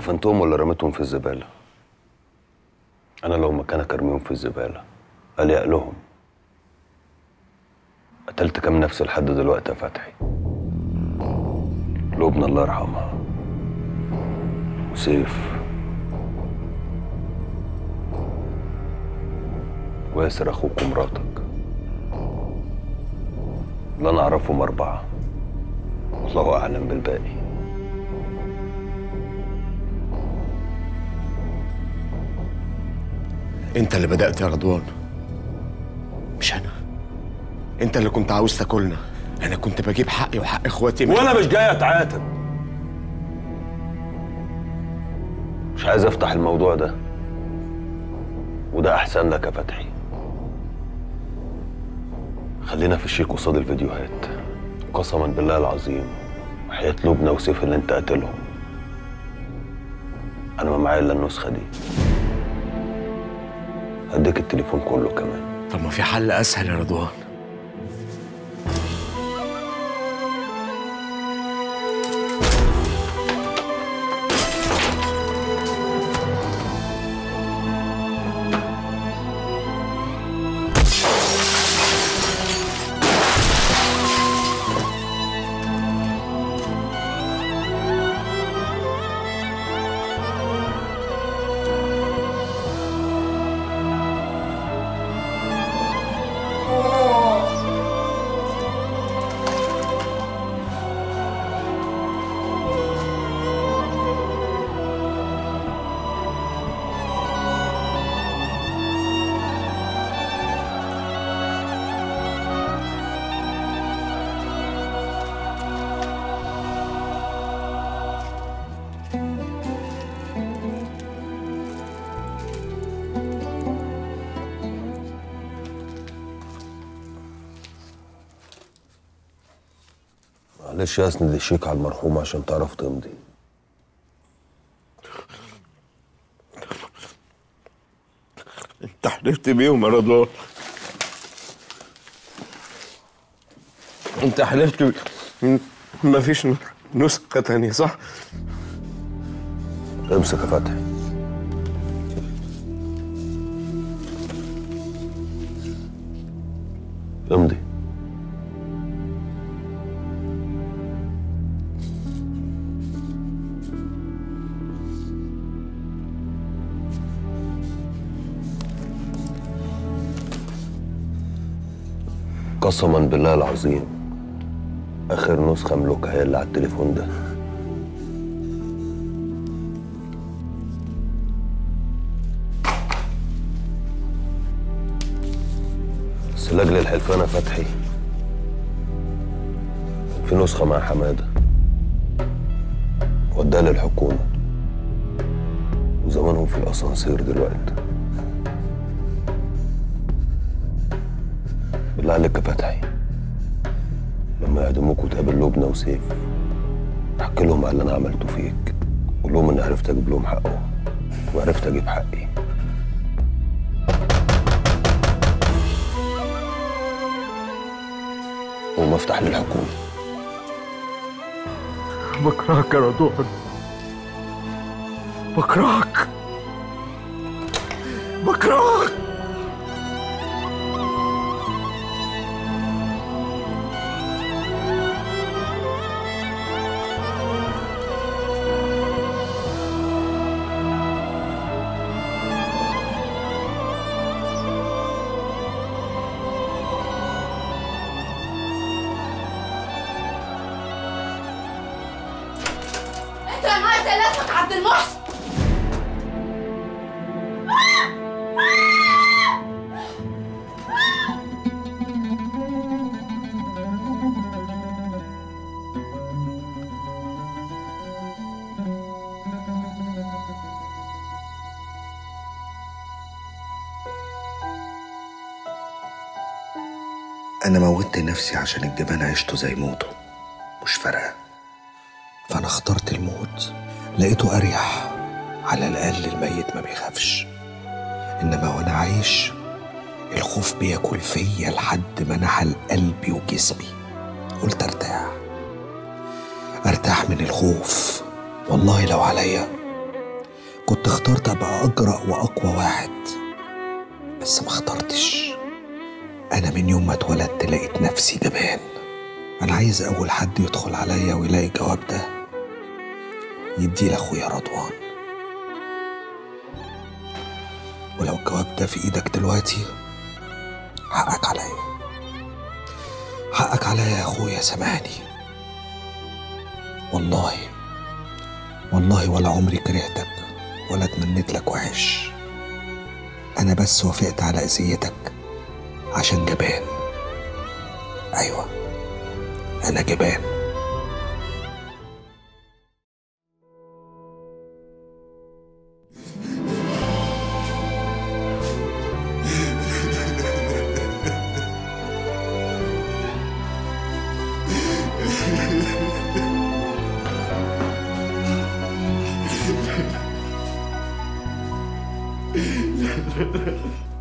دفنتهم ولا رميتهم في الزبالة أنا لو مكانك أرميهم في الزبالة أليق لهم قتلت كام نفس لحد دلوقتي يا فتحي لبنى الله يرحمها وسيف وياسر أخوك ومراتك اللي أنا أعرفهم أربعة الله أعلم بالباقي انت اللي بدأت يا رضوان مش انا انت اللي كنت عاوز تاكلنا انا كنت بجيب حقي وحق اخواتي من- وأنا مش جاي أتعاتب مش عايز أفتح الموضوع ده وده أحسن لك يا فتحي خلينا في الشيك قصاد الفيديوهات قسما بالله العظيم وحياة لبنى وسيف اللي انت قاتلهم انا ما معايا الا النسخه دي هديك التليفون كله كمان طب ما في حل اسهل يا رضوان معلش يا اسند الشيك على المرحوم عشان تعرف تمضي انت حلفت بيهم يا رضوان انت حلفت ب... مفيش نسخة تانية صح؟ امسك يا فتحي امضي قسما بالله العظيم اخر نسخه ملوكها هي اللي على التليفون ده بس لاجل الحلفان يا فتحي في نسخه مع حماده وداها للحكومه وزمانهم في الاسانسير دلوقتي بالله عليك يا فتحي لما يعدموك وتقابل لبنى وسيف احكي لهم على اللي انا عملته فيك قول لهم اني عرفت اجيب لهم حقهم وعرفت اجيب حقي وما افتح للحكومه بكرهك يا رضوان بكرهك بكرهك انت يا ناقص اللي اسمك عبد المحسن أنا موتت نفسي عشان الجبان عيشته زي موته مش فارقة فأنا اخترت الموت لقيته أريح على الأقل الميت ما بيخافش إنما وأنا عايش الخوف بياكل فيا لحد ما نحل قلبي وجسمي قلت أرتاح أرتاح من الخوف والله لو عليا كنت اخترت ابقى اجرأ واقوى واحد بس ما اخترتش انا من يوم ما اتولدت لقيت نفسي جبان انا عايز اول حد يدخل عليا ويلاقي الجواب ده يديه لاخويا رضوان ولو الجواب ده في ايدك دلوقتي حقك عليا حقك عليا يا اخويا سامحني والله والله ولا عمري كرهتك ولا اتمنيت لك وحش انا بس وافقت على اذيتك عشان جبان ايوه انا جبان Ha ha ha.